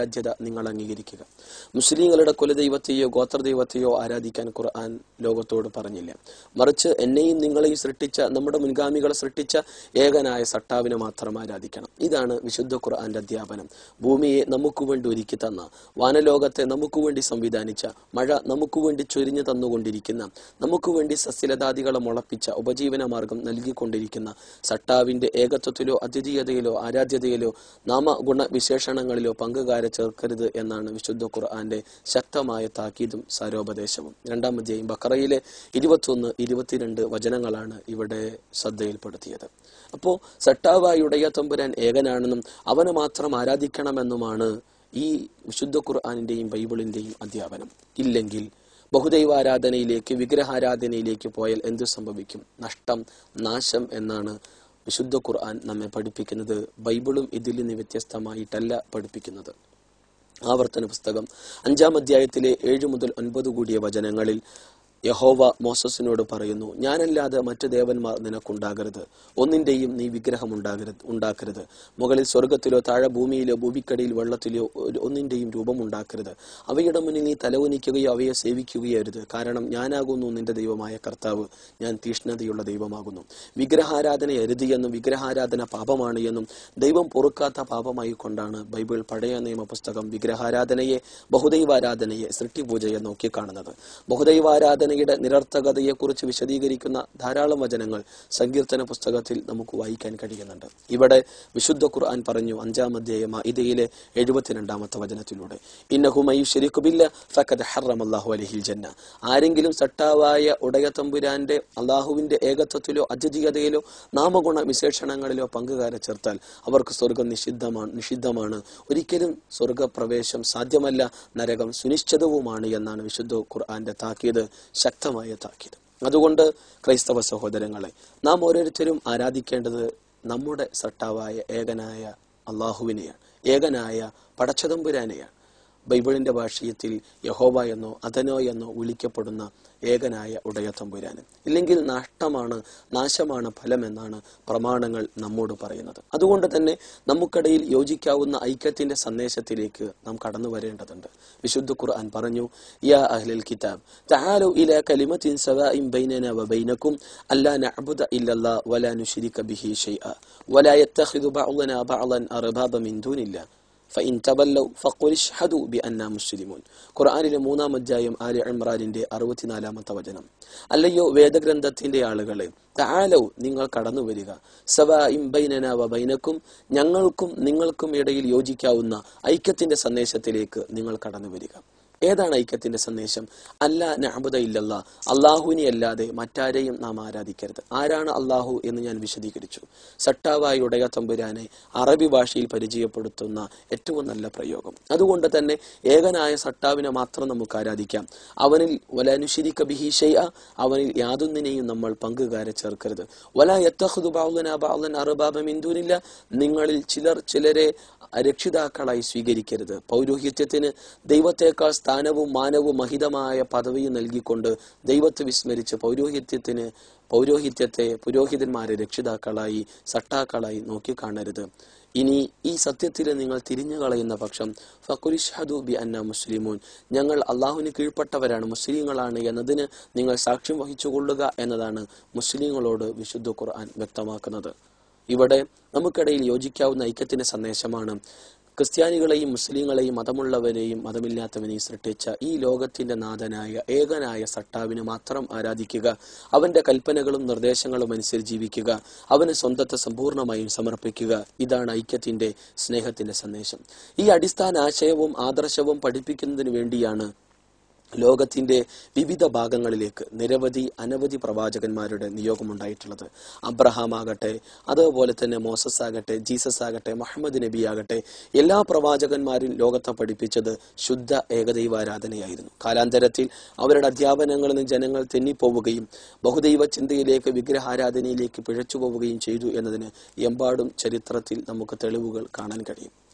ആരാധ്യത നിങ്ങൾ അംഗീകരിക്കുക മുസ്ലിങ്ങളുടെ കുലദൈവത്തെയോ ഗോത്രദൈവത്തെയോ ആരാധിക്കാൻ ഖുർആൻ ലോകത്തോട് പറഞ്ഞില്ല മറിച്ച് എന്നെയും നിങ്ങളെയും സൃഷ്ടിച്ച നമ്മുടെ മുൻഗാമികളെ സൃഷ്ടിച്ച ഏകനായ സട്ടാവിനെ മാത്രം ആരാധിക്കണം ഇതാണ് വിശുദ്ധ ഖുർആന്റെ അധ്യാപനം ഭൂമിയെ നമുക്ക് വേണ്ടി ഒരുക്കി തന്ന വാനലോകത്തെ നമുക്ക് വേണ്ടി സംവിധാനിച്ച മഴ നമുക്ക് വേണ്ടി ചൊരിഞ്ഞു തന്നുകൊണ്ടിരിക്കുന്ന നമുക്ക് വേണ്ടി സസ്യലതാദികളെ മുളപ്പിച്ച ഉപജീവന മാർഗം നൽകിക്കൊണ്ടിരിക്കുന്ന സട്ടാവിന്റെ ഏകത്വത്തിലോ അദ്വിതീയതയിലോ ആരാധ്യതയിലോ നാമഗുണ വിശേഷണങ്ങളിലോ പങ്കുകാരെ ചേർക്കരുത് എന്നാണ് വിശുദ്ധ ഖുർആന്റെ ശക്തമായ താക്കീതും സാരോപദേശവും രണ്ടാം അധ്യായം ബക്കറയിലെ ഇരുപത്തൊന്ന് ഇരുപത്തിരണ്ട് വചനങ്ങളാണ് ഇവിടെ ശ്രദ്ധയിൽപ്പെടുത്തിയത് അപ്പോൾ സട്ടാവായി ഉടയ തമ്പുരാൻ ഏകനാണെന്നും അവനെ മാത്രം ആരാധിക്കണമെന്നുമാണ് ഈ വിശുദ്ധ ഖുർആാനിന്റെയും ബൈബിളിന്റെയും അധ്യാപനം ഇല്ലെങ്കിൽ ബഹുദൈവാരാധനയിലേക്ക് വിഗ്രഹാരാധനയിലേക്ക് പോയാൽ എന്തു സംഭവിക്കും നഷ്ടം നാശം എന്നാണ് വിശുദ്ധ ഖുർആൻ നമ്മെ പഠിപ്പിക്കുന്നത് ബൈബിളും ഇതിൽ നിന്ന് വ്യത്യസ്തമായിട്ടല്ല പഠിപ്പിക്കുന്നത് ആവർത്തന പുസ്തകം അഞ്ചാം അധ്യായത്തിലെ ഏഴ് മുതൽ ഒൻപത് കൂടിയ വചനങ്ങളിൽ യഹോവ മോസസിനോട് പറയുന്നു ഞാനല്ലാതെ മറ്റു ദേവന്മാർ നിനക്കുണ്ടാകരുത് ഒന്നിന്റെയും നീ വിഗ്രഹം ഉണ്ടാകരുത് ഉണ്ടാക്കരുത് മുകളിൽ സ്വർഗത്തിലോ താഴെ ഭൂമിയിലോ ഭൂമിക്കടിയിൽ വെള്ളത്തിലോ ഒരു- ഒന്നിന്റെയും രൂപം ഉണ്ടാക്കരുത് അവയുടെ മുന്നിൽ നീ തലവനിക്കുകയോ അവയെ സേവിക്കുകയോ അരുത് കാരണം ഞാനാകുന്നു നിന്റെ ദൈവമായ കർത്താവ് ഞാൻ തീഷ്ണതയുള്ള ദൈവമാകുന്നു വിഗ്രഹാരാധന അരുതി എന്നും വിഗ്രഹാരാധന പാപമാണ് എന്നും ദൈവം പൊറുക്കാത്ത പാപമായി കൊണ്ടാണ് ബൈബിൾ പഴയ നിയമ പുസ്തകം വിഗ്രഹാരാധനയെ ബഹുദൈവാരാധനയെ സൃഷ്ടിപൂജയെ നോക്കിക്കാണുന്നത് ബഹുദൈവാരാധനയുടെ നിരർത്ഥകതയെക്കുറിച്ച് വിശദീകരിക്കുന്ന ധാരാളം വചനങ്ങൾ സങ്കീർത്തന പുസ്തകത്തിൽ നമുക്ക് വായിക്കാൻ കഴിയുന്നുണ്ട് ഇവിടെ വിശുദ്ധ ഖുർആൻ പറഞ്ഞു അഞ്ചാം അധ്യായം ഇതിലെ എഴുപത്തിരണ്ടാമത്തെ വചനത്തിലൂടെ ഇന്നഹുമയു ശരിക്കുബില്ല ഫക്കത് ഹറമല്ലാഹു അലഹിൽ ജന്ന ആരെങ്കിലും സട്ടാവായ ഉടയ തമ്പുരാന്റെ അള്ളാഹുവിന്റെ ഏകത്വത്തിലോ അദ്വിതീയതയിലോ നാമഗുണ വിശേഷണങ്ങളിലോ പങ്കുകാരെ ചേർത്താൽ അവർക്ക് സ്വർഗം നിഷിദ്ധമാണ് നിഷിദ്ധമാണ് ഒരിക്കലും സ്വർഗപ്രവേശം സാധ്യമല്ല നരകം സുനിശ്ചിതവുമാണ് എന്നാണ് വിശുദ്ധ ഖുർആന്റെ താക്കീത് ശക്തമായ താക്കീത് അതുകൊണ്ട് ക്രൈസ്തവ സഹോദരങ്ങളെ നാം ഓരോരുത്തരും ആരാധിക്കേണ്ടത് നമ്മുടെ സട്ടാവായ ഏകനായ അള്ളാഹുവിനെയാണ് ഏകനായ പടച്ചതമ്പുരാനെയാണ് ബൈബിളിന്റെ ഭാഷയത്തിൽ യഹോവ എന്നോ അഥനോ എന്നോ വിളിക്കപ്പെടുന്ന ഏകനായ ഉടയ തമ്പുരാന് ഇല്ലെങ്കിൽ നഷ്ടമാണ് നാശമാണ് ഫലമെന്നാണ് പ്രമാണങ്ങൾ നമ്മോട് പറയുന്നത് അതുകൊണ്ട് തന്നെ നമുക്കിടയിൽ യോജിക്കാവുന്ന ഐക്യത്തിന്റെ സന്ദേശത്തിലേക്ക് നാം കടന്നു വരേണ്ടതുണ്ട് വിശുദ്ധ ഖുർആൻ പറഞ്ഞു യാ അഹ്ലൽ കിതാബ് തആലു ഇലാ കലിമത്തിൻ സവാഇൻ ബൈനനാ വബൈനകും അല്ലാ നഅബുദ ഇല്ലല്ലാ വലാ നുശ്രിക ബിഹി ഷൈഅ വലാ യത്തഖിദു ബഅദുനാ ബഅദൻ അർബാബ മിൻ ദൂനില്ലാ ഫഇൻ തവല്ലൗ ഫഖുൽ ഇഷ്ഹദു ബിഅന്നാ മുസ്ലിമൂൻ ഖുർആനിലെ മൂന്നാം അധ്യായം ആലി ഇമ്രാനിന്റെ അറുപത്തിനാലാമത്തെ വചനം അല്ലയോ വേദഗ്രന്ഥത്തിന്റെ ആളുകളെ തആലൗ നിങ്ങൾ കടന്നു വരിക സവാ ബൈനനാ വ ബൈനക്കും ഞങ്ങൾക്കും നിങ്ങൾക്കും ഇടയിൽ യോജിക്കാവുന്ന ഐക്യത്തിന്റെ സന്ദേശത്തിലേക്ക് നിങ്ങൾ കടന്നു വരിക ഏതാണ് ഐക്യത്തിന്റെ സന്ദേശം അല്ല നഅബുദ ഇല്ലല്ലാ അള്ളാഹുവിനെ അല്ലാതെ മറ്റാരെയും നാം ആരാധിക്കരുത് ആരാണ് അള്ളാഹു എന്ന് ഞാൻ വിശദീകരിച്ചു സട്ടാവായി ഉടയ തമ്പുരാനെ അറബി ഭാഷയിൽ പരിചയപ്പെടുത്തുന്ന ഏറ്റവും നല്ല പ്രയോഗം അതുകൊണ്ട് തന്നെ ഏകനായ സട്ടാവിനെ മാത്രം നമുക്ക് ആരാധിക്കാം അവനിൽ വലാനുശിരിക്ക ബിഹി ഷൈഅ അവനിൽ യാതൊന്നിനെയും നമ്മൾ പങ്കുകാരെ ചേർക്കരുത് വല യത്തഖുദു ബഅദുനാ ബഅദൻ അർബാബ മിൻ ദൂനില്ല നിങ്ങളിൽ ചിലർ ചിലരെ രക്ഷിതാക്കളായി സ്വീകരിക്കരുത് പൗരോഹിത്യത്തിന് ദൈവത്തെക്കാൾ സ്ഥാനവും മാനവും മഹിതമായ പദവിയും നൽകിക്കൊണ്ട് ദൈവത്തെ വിസ്മരിച്ച് പൗരോഹിത്യത്തിന് പൗരോഹിത്യത്തെ പുരോഹിതന്മാരെ രക്ഷിതാക്കളായി സട്ടാക്കളായി നോക്കിക്കാണരുത് ഇനി ഈ സത്യത്തിൽ നിങ്ങൾ തിരിഞ്ഞു കളയുന്ന പക്ഷം ഫക്കുരിഷ്ഹദു ബി അന്ന മുസ്ലിമൂൻ ഞങ്ങൾ അള്ളാഹുവിന് കീഴ്പ്പെട്ടവരാണ് മുസ്ലിങ്ങളാണ് എന്നതിന് നിങ്ങൾ സാക്ഷ്യം വഹിച്ചുകൊള്ളുക എന്നതാണ് മുസ്ലിങ്ങളോട് വിശുദ്ധ ഖുർആൻ വ്യക്തമാക്കുന്നത് ഇവിടെ നമുക്കിടയിൽ യോജിക്കാവുന്ന ഐക്യത്തിന്റെ സന്ദേശമാണ് ക്രിസ്ത്യാനികളെയും മുസ്ലിങ്ങളെയും മതമുള്ളവരെയും മതമില്ലാത്തവനെയും സൃഷ്ടിച്ച ഈ ലോകത്തിന്റെ നാഥനായ ഏകനായ സട്ടാവിനെ മാത്രം ആരാധിക്കുക അവന്റെ കൽപ്പനകളും നിർദ്ദേശങ്ങളും അനുസരിച്ച് ജീവിക്കുക അവന് സ്വന്തത്തെ സമ്പൂർണ്ണമായും സമർപ്പിക്കുക ഇതാണ് ഐക്യത്തിന്റെ സ്നേഹത്തിന്റെ സന്ദേശം ഈ അടിസ്ഥാന ആശയവും ആദർശവും പഠിപ്പിക്കുന്നതിന് വേണ്ടിയാണ് ലോകത്തിന്റെ വിവിധ ഭാഗങ്ങളിലേക്ക് നിരവധി അനവധി പ്രവാചകന്മാരുടെ നിയോഗമുണ്ടായിട്ടുള്ളത് അബ്രഹാം ആകട്ടെ അതുപോലെ തന്നെ മോസസ് ആകട്ടെ ജീസസ് ആകട്ടെ മുഹമ്മദ് നബി ആകട്ടെ എല്ലാ പ്രവാചകന്മാരും ലോകത്തെ പഠിപ്പിച്ചത് ശുദ്ധ ഏകദൈവാരാധനയായിരുന്നു കാലാന്തരത്തിൽ അവരുടെ അധ്യാപനങ്ങളിൽ നിന്ന് ജനങ്ങൾ തെന്നിപ്പോവുകയും ബഹുദൈവ ചിന്തയിലേക്ക് വിഗ്രഹാരാധനയിലേക്ക് പിഴച്ചു പോവുകയും ചെയ്തു എന്നതിന് എമ്പാടും ചരിത്രത്തിൽ നമുക്ക് തെളിവുകൾ കാണാൻ കഴിയും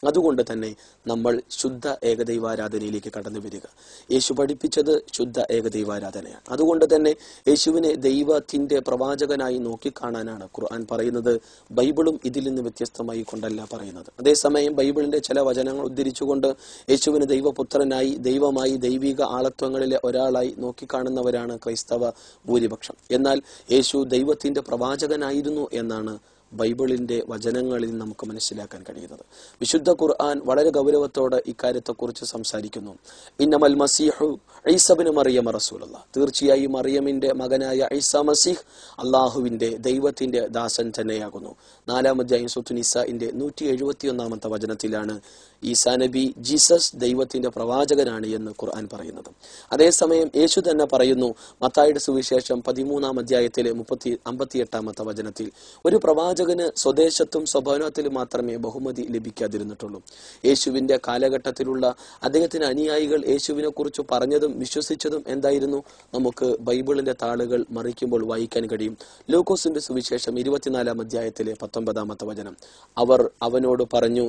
അതുകൊണ്ട് തന്നെ നമ്മൾ ശുദ്ധ ഏകദൈവാരാധനയിലേക്ക് കടന്നു വരിക യേശു പഠിപ്പിച്ചത് ശുദ്ധ ഏകദൈവാരാധനയാണ് അതുകൊണ്ട് തന്നെ യേശുവിനെ ദൈവത്തിന്റെ പ്രവാചകനായി നോക്കിക്കാണാനാണ് ഖുർആൻ പറയുന്നത് ബൈബിളും ഇതിൽ നിന്ന് വ്യത്യസ്തമായി കൊണ്ടല്ല പറയുന്നത് അതേസമയം ബൈബിളിന്റെ ചില വചനങ്ങൾ ഉദ്ധരിച്ചുകൊണ്ട് യേശുവിന് ദൈവപുത്രനായി ദൈവമായി ദൈവിക ആളത്വങ്ങളിലെ ഒരാളായി നോക്കിക്കാണുന്നവരാണ് ക്രൈസ്തവ ഭൂരിപക്ഷം എന്നാൽ യേശു ദൈവത്തിന്റെ പ്രവാചകനായിരുന്നു എന്നാണ് ബൈബിളിന്റെ വചനങ്ങളിൽ നമുക്ക് മനസ്സിലാക്കാൻ കഴിയുന്നത് വിശുദ്ധ ഖുർആൻ വളരെ ഗൗരവത്തോടെ ഇക്കാര്യത്തെക്കുറിച്ച് സംസാരിക്കുന്നു ഇന്നമൽ മസീഹു ഐസബിന് മറിയം റസൂലുള്ള തീർച്ചയായും മറിയമിന്റെ മകനായ ഐസ മസീഹ് അള്ളാഹുവിന്റെ ദൈവത്തിന്റെ ദാസൻ തന്നെയാകുന്നു നാലാം അധ്യായം സുത്തുനിസന്റെ നൂറ്റി എഴുപത്തി ഒന്നാമത്തെ വചനത്തിലാണ് ഈസാ നബി ജീസസ് ദൈവത്തിന്റെ പ്രവാചകനാണ് എന്ന് ഖുർആൻ പറയുന്നത് അതേസമയം യേശു തന്നെ പറയുന്നു മത്തായുടെ സുവിശേഷം പതിമൂന്നാം അധ്യായത്തിലെ മുപ്പത്തി അമ്പത്തിയെട്ടാമത്തെ വചനത്തിൽ ഒരു പ്രവാചകന് സ്വദേശത്തും സ്വഭവനത്തിലും മാത്രമേ ബഹുമതി ലഭിക്കാതിരുന്നിട്ടുള്ളൂ യേശുവിന്റെ കാലഘട്ടത്തിലുള്ള അദ്ദേഹത്തിന് അനുയായികൾ യേശുവിനെ കുറിച്ച് പറഞ്ഞതും വിശ്വസിച്ചതും എന്തായിരുന്നു നമുക്ക് ബൈബിളിന്റെ താളുകൾ മറിക്കുമ്പോൾ വായിക്കാൻ കഴിയും ലൂക്കോസിന്റെ സുവിശേഷം ഇരുപത്തിനാലാം അധ്യായത്തിലെ പത്തൊമ്പതാമത്തെ വചനം അവർ അവനോട് പറഞ്ഞു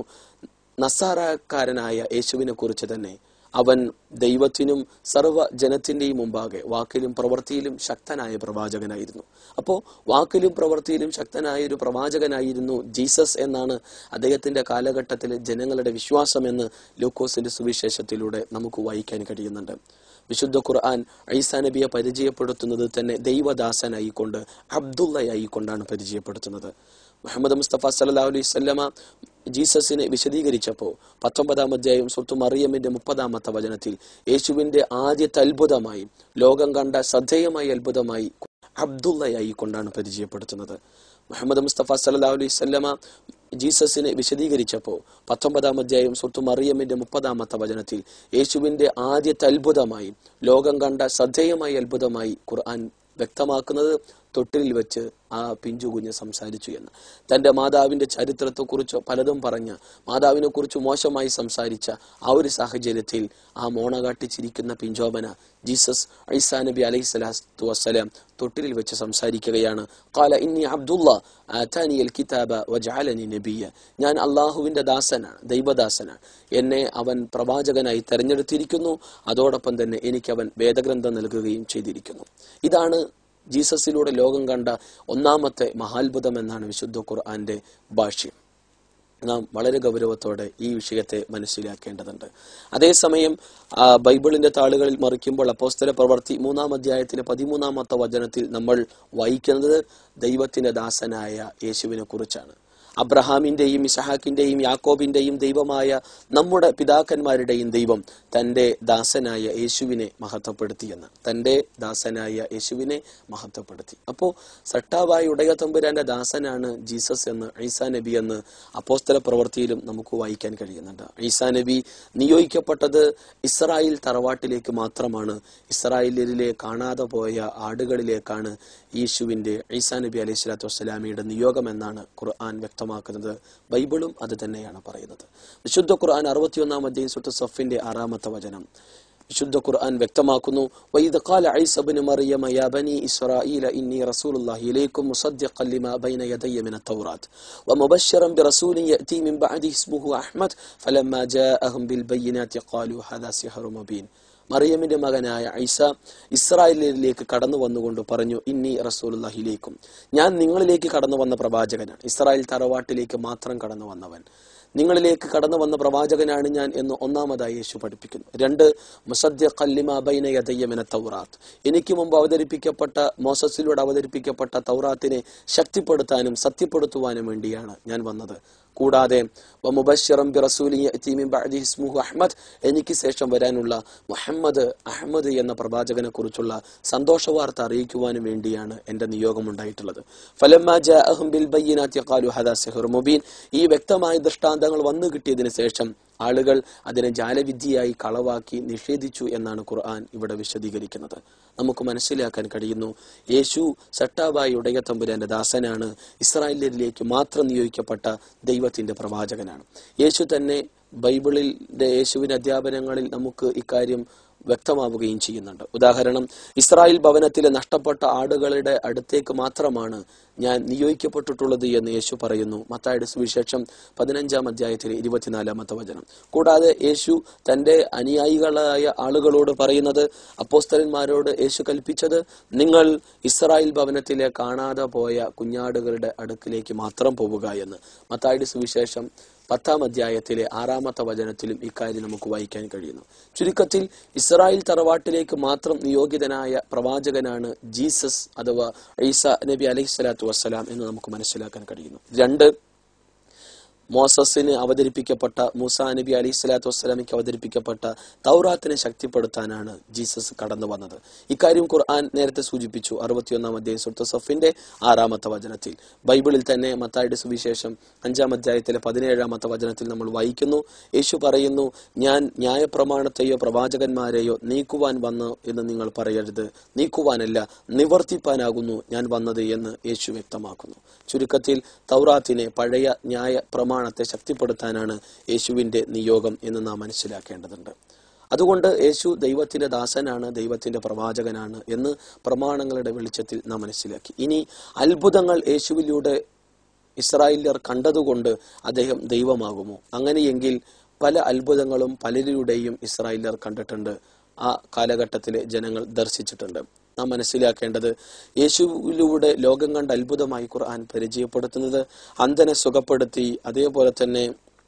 നസാറക്കാരനായ യേശുവിനെ കുറിച്ച് തന്നെ അവൻ ദൈവത്തിനും സർവ്വ ജനത്തിന്റെയും മുമ്പാകെ വാക്കിലും പ്രവൃത്തിയിലും ശക്തനായ പ്രവാചകനായിരുന്നു അപ്പോൾ വാക്കിലും പ്രവൃത്തിയിലും ശക്തനായ ഒരു പ്രവാചകനായിരുന്നു ജീസസ് എന്നാണ് അദ്ദേഹത്തിന്റെ കാലഘട്ടത്തിലെ ജനങ്ങളുടെ വിശ്വാസമെന്ന് ലൂക്കോസിന്റെ സുവിശേഷത്തിലൂടെ നമുക്ക് വായിക്കാൻ കഴിയുന്നുണ്ട് വിശുദ്ധ ഖുർആൻ ഐസാ നബിയെ പരിചയപ്പെടുത്തുന്നത് തന്നെ ദൈവദാസനായിക്കൊണ്ട് അബ്ദുള്ളയായിക്കൊണ്ടാണ് പരിചയപ്പെടുത്തുന്നത് മുഹമ്മദ് മുസ്തഫ സല്ലല്ലാഹു അലൈഹി വസല്ലമ ജീസസിനെ വിശദീകരിച്ചപ്പോൾ പത്തൊമ്പതാം അധ്യായം സുത്തു മറിയമ്മിന്റെ മുപ്പതാമത്തെ വചനത്തിൽ യേശുവിന്റെ ആദ്യത്തെ അത്ഭുതമായി ലോകം കണ്ട ശ്രദ്ധേയമായ അത്ഭുതമായി അബ്ദുള്ളയായി കൊണ്ടാണ് പരിചയപ്പെടുത്തുന്നത് മുഹമ്മദ് മുസ്തഫ സല്ലല്ലാഹു അലൈഹി വസല്ലമ ജീസസിനെ വിശദീകരിച്ചപ്പോൾ പത്തൊമ്പതാം അധ്യായം സുത്തു മറിയമ്മിന്റെ മുപ്പതാമത്തെ വചനത്തിൽ യേശുവിന്റെ ആദ്യത്തെ അത്ഭുതമായി ലോകം കണ്ട ശ്രദ്ധേയമായ അത്ഭുതമായി ഖുർആൻ വ്യക്തമാക്കുന്നത് തൊട്ടിലിൽ വെച്ച് ആ പിഞ്ചു കുഞ്ഞ് സംസാരിച്ചു എന്ന് തന്റെ മാതാവിന്റെ ചരിത്രത്തെക്കുറിച്ച് പലതും പറഞ്ഞ മാതാവിനെ കുറിച്ച് മോശമായി സംസാരിച്ച ആ ഒരു സാഹചര്യത്തിൽ ആ മോണ കാട്ടിച്ചിരിക്കുന്ന പിഞ്ചോബന ജീസസ് ഐസാ നബി അലൈഹി സ്വലാത്തു വസ്സലാം തൊട്ടിലിൽ വെച്ച് സംസാരിക്കുകയാണ് കാല ഇന്നി അബ്ദുള്ള ആതാനിയൽ കിതാബ വജാലനി നബിയ ഞാൻ അള്ളാഹുവിന്റെ ദാസനാണ് ദൈവദാസനാണ് എന്നെ അവൻ പ്രവാചകനായി തെരഞ്ഞെടുത്തിരിക്കുന്നു അതോടൊപ്പം തന്നെ എനിക്ക് അവൻ വേദഗ്രന്ഥം നൽകുകയും ചെയ്തിരിക്കുന്നു ഇതാണ് ജീസസിലൂടെ ലോകം കണ്ട ഒന്നാമത്തെ മഹാത്ഭുതം എന്നാണ് വിശുദ്ധ ഖുർആന്റെ ഭാഷ്യം നാം വളരെ ഗൗരവത്തോടെ ഈ വിഷയത്തെ മനസ്സിലാക്കേണ്ടതുണ്ട് അതേസമയം ആ, ബൈബിളിന്റെ താളുകളിൽ മറിക്കുമ്പോൾ അപ്പോസ്തല പ്രവർത്തി മൂന്നാം അധ്യായത്തിലെ പതിമൂന്നാമത്തെ വചനത്തിൽ നമ്മൾ വായിക്കുന്നത് ദൈവത്തിന്റെ ദാസനായ യേശുവിനെ കുറിച്ചാണ് അബ്രഹാമിന്റെയും ഇസഹാക്കിന്റെയും യാക്കോബിന്റെയും ദൈവമായ നമ്മുടെ പിതാക്കന്മാരുടെയും ദൈവം തന്റെ ദാസനായ യേശുവിനെ മഹത്വപ്പെടുത്തിയെന്ന് തന്റെ ദാസനായ യേശുവിനെ മഹത്വപ്പെടുത്തി അപ്പോ സട്ടാവായ ഉടയ തമ്പുരാന്റെ ദാസനാണ് ജീസസ് എന്ന് ഈസാ നബി എന്ന് അപ്പോസ്തല പ്രവൃത്തിയിലും നമുക്ക് വായിക്കാൻ കഴിയുന്നുണ്ട് ഈസാ നബി നിയോഗിക്കപ്പെട്ടത് ഇസ്രായേൽ തറവാട്ടിലേക്ക് മാത്രമാണ് ഇസ്രായേലിലെ കാണാതെ പോയ ആടുകളിലേക്കാണ് യേശുവിന്റെ ഈസാ നബി അലൈഹി സ്വലാത്തു വസ്സലാമിയുടെ നിയോഗം എന്നാണ് ഖുർആൻ വ്യക്തമാക്കുന്നത് ബൈബിളും അത് തന്നെയാണ് പറയുന്നത് വിശുദ്ധ ഖുർആൻ അറുപത്തിയൊന്നാം അധ്യായം സുട്ട് സഫിന്റെ ആറാമത്തെ വചനം വിശുദ്ധ ഖുർആൻ വ്യക്തമാക്കുന്നു വൈദ ഖാല ഐസ ഇബ്നു മറിയമ യാ ബനി ഇസ്രായീല ഇന്നി റസൂലുള്ളാഹി ഇലൈക്കും മുസദ്ദിഖൻ ലിമാ ബൈന യദയ്യ മിന തൗറാത്ത് വമുബശ്ശിറൻ ബിറസൂലിൻ യഅതി മിൻ ബഅദി ഇസ്മുഹു അഹ്മദ് ഫലമ്മാ ജാഅഹും ബിൽബയ്യിനാതി ഖാലു ഹദാ സിഹ്റു മുബീൻ മറിയമിന്റെ മകനായ ഐസ ഇസ്രായേലിലേക്ക് കടന്നു വന്നുകൊണ്ട് പറഞ്ഞു ഇന്നി റസൂലുള്ളാഹിലേക്കും ഞാൻ നിങ്ങളിലേക്ക് കടന്നു വന്ന പ്രവാചകനാണ് ഇസ്രായേൽ തറവാട്ടിലേക്ക് മാത്രം കടന്നു വന്നവൻ നിങ്ങളിലേക്ക് കടന്നു വന്ന പ്രവാചകനാണ് ഞാൻ എന്ന് ഒന്നാമതായി യേശു പഠിപ്പിക്കുന്നു രണ്ട് മുസദ്യ കല്ലിമ ബൈന യദയ്യമിന തൗറാത്ത് എനിക്ക് മുമ്പ് അവതരിപ്പിക്കപ്പെട്ട മോസസിലൂടെ അവതരിപ്പിക്കപ്പെട്ട തൗറാത്തിനെ ശക്തിപ്പെടുത്താനും സത്യപ്പെടുത്തുവാനും വേണ്ടിയാണ് ഞാൻ വന്നത് കൂടാതെ വമുബശ്ശിറൻ ബിറസൂലിൻ യഅതി മിൻ ബഅദി ഇസ്മുഹു അഹ്മദ് എനിക്ക് ശേഷം വരാനുള്ള മുഹമ്മദ് അഹമ്മദ് എന്ന പ്രവാചകനെ കുറിച്ചുള്ള സന്തോഷ വാർത്ത അറിയിക്കുവാനും വേണ്ടിയാണ് എന്റെ നിയോഗം ഉണ്ടായിട്ടുള്ളത് ഫലമ്മാ ജാഅഹും ബിൽ ബയ്യിനാതി ഖാലു ഹദാ സിഹ്റു മുബീൻ ഈ വ്യക്തമായ ദൃഷ്ടാന്തങ്ങൾ വന്നു കിട്ടിയതിനു ശേഷം ആളുകൾ അതിനെ ജാലവിദ്യയായി കളവാക്കി നിഷേധിച്ചു എന്നാണ് ഖുർആൻ ഇവിടെ വിശദീകരിക്കുന്നത് നമുക്ക് മനസ്സിലാക്കാൻ കഴിയുന്നു യേശു സട്ടാബായി ഉടയ തമ്പുരാന്റെ ദാസനാണ് ഇസ്രായേലിലേക്ക് മാത്രം നിയോഗിക്കപ്പെട്ട ദൈവത്തിന്റെ പ്രവാചകനാണ് യേശു തന്നെ ബൈബിളിന്റെ യേശുവിന്റെ അധ്യാപനങ്ങളിൽ നമുക്ക് ഇക്കാര്യം വ്യക്തമാവുകയും ചെയ്യുന്നുണ്ട് ഉദാഹരണം ഇസ്രായേൽ ഭവനത്തിലെ നഷ്ടപ്പെട്ട ആടുകളുടെ അടുത്തേക്ക് മാത്രമാണ് ഞാൻ നിയോഗിക്കപ്പെട്ടിട്ടുള്ളത് എന്ന് യേശു പറയുന്നു മത്തായുടെ സുവിശേഷം പതിനഞ്ചാം അധ്യായത്തിലെ ഇരുപത്തിനാലാമത്തെ വചനം കൂടാതെ യേശു തന്റെ അനുയായികളായ ആളുകളോട് പറയുന്നത് അപ്പോസ്തലന്മാരോട് യേശു കൽപ്പിച്ചത് നിങ്ങൾ ഇസ്രായേൽ ഭവനത്തിലെ കാണാതെ പോയ കുഞ്ഞാടുകളുടെ അടുക്കിലേക്ക് മാത്രം പോവുക എന്ന് മത്തായുടെ സുവിശേഷം പത്താം അധ്യായത്തിലെ ആറാമത്തെ വചനത്തിലും ഇക്കാര്യം നമുക്ക് വായിക്കാൻ കഴിയുന്നു ചുരുക്കത്തിൽ ഇസ്രായേൽ തറവാട്ടിലേക്ക് മാത്രം നിയോഗിതനായ പ്രവാചകനാണ് ജീസസ് അഥവാ ഈസ നബി അലൈഹി സ്വലാത്തു വസ്സലാം എന്ന് നമുക്ക് മനസ്സിലാക്കാൻ കഴിയുന്നു രണ്ട് മോസസിന് അവതരിപ്പിക്കപ്പെട്ട മൂസ നബി അലൈഹി സ്വലാത്തു വസ്സലാമിക്ക് അവതരിപ്പിക്കപ്പെട്ട തൗറാത്തിനെ ശക്തിപ്പെടുത്താനാണ് ജീസസ് കടന്നു വന്നത് ഇക്കാര്യം ഖുർആൻ നേരത്തെ സൂചിപ്പിച്ചു അറുപത്തിയൊന്നാം അധ്യായം സുൽത്ത സഫിന്റെ ആറാമത്തെ വചനത്തിൽ ബൈബിളിൽ തന്നെ മത്തായുടെ സുവിശേഷം അഞ്ചാം അധ്യായത്തിലെ പതിനേഴാമത്തെ വചനത്തിൽ നമ്മൾ വായിക്കുന്നു യേശു പറയുന്നു ഞാൻ ന്യായപ്രമാണത്തെയോ പ്രവാചകന്മാരെയോ നീക്കുവാൻ വന്നു എന്ന് നിങ്ങൾ പറയരുത് നീക്കുവാനല്ല നിവർത്തിപ്പാനാകുന്നു ഞാൻ വന്നത് എന്ന് യേശു വ്യക്തമാക്കുന്നു ചുരുക്കത്തിൽ തൗറാത്തിനെ പഴയ ന്യായ പ്രമാണത്തെ ശക്തിപ്പെടുത്താനാണ് യേശുവിന്റെ നിയോഗം എന്ന് നാം മനസ്സിലാക്കേണ്ടതുണ്ട് അതുകൊണ്ട് യേശു ദൈവത്തിന്റെ ദാസനാണ് ദൈവത്തിന്റെ പ്രവാചകനാണ് എന്ന് പ്രമാണങ്ങളുടെ വെളിച്ചത്തിൽ നാം മനസ്സിലാക്കി ഇനി അത്ഭുതങ്ങൾ യേശുവിലൂടെ ഇസ്രായേലിയർ കണ്ടതുകൊണ്ട് അദ്ദേഹം ദൈവമാകുമോ അങ്ങനെയെങ്കിൽ പല അത്ഭുതങ്ങളും പലരുടെയും ഇസ്രായേലിയർ കണ്ടിട്ടുണ്ട് ആ കാലഘട്ടത്തിലെ ജനങ്ങൾ ദർശിച്ചിട്ടുണ്ട് നാം മനസ്സിലാക്കേണ്ടത് യേശുവിലൂടെ ലോകം കണ്ട അത്ഭുതമായി ഖുർആൻ പരിചയപ്പെടുത്തുന്നത് അന്ധനെ സുഖപ്പെടുത്തി അതേപോലെ തന്നെ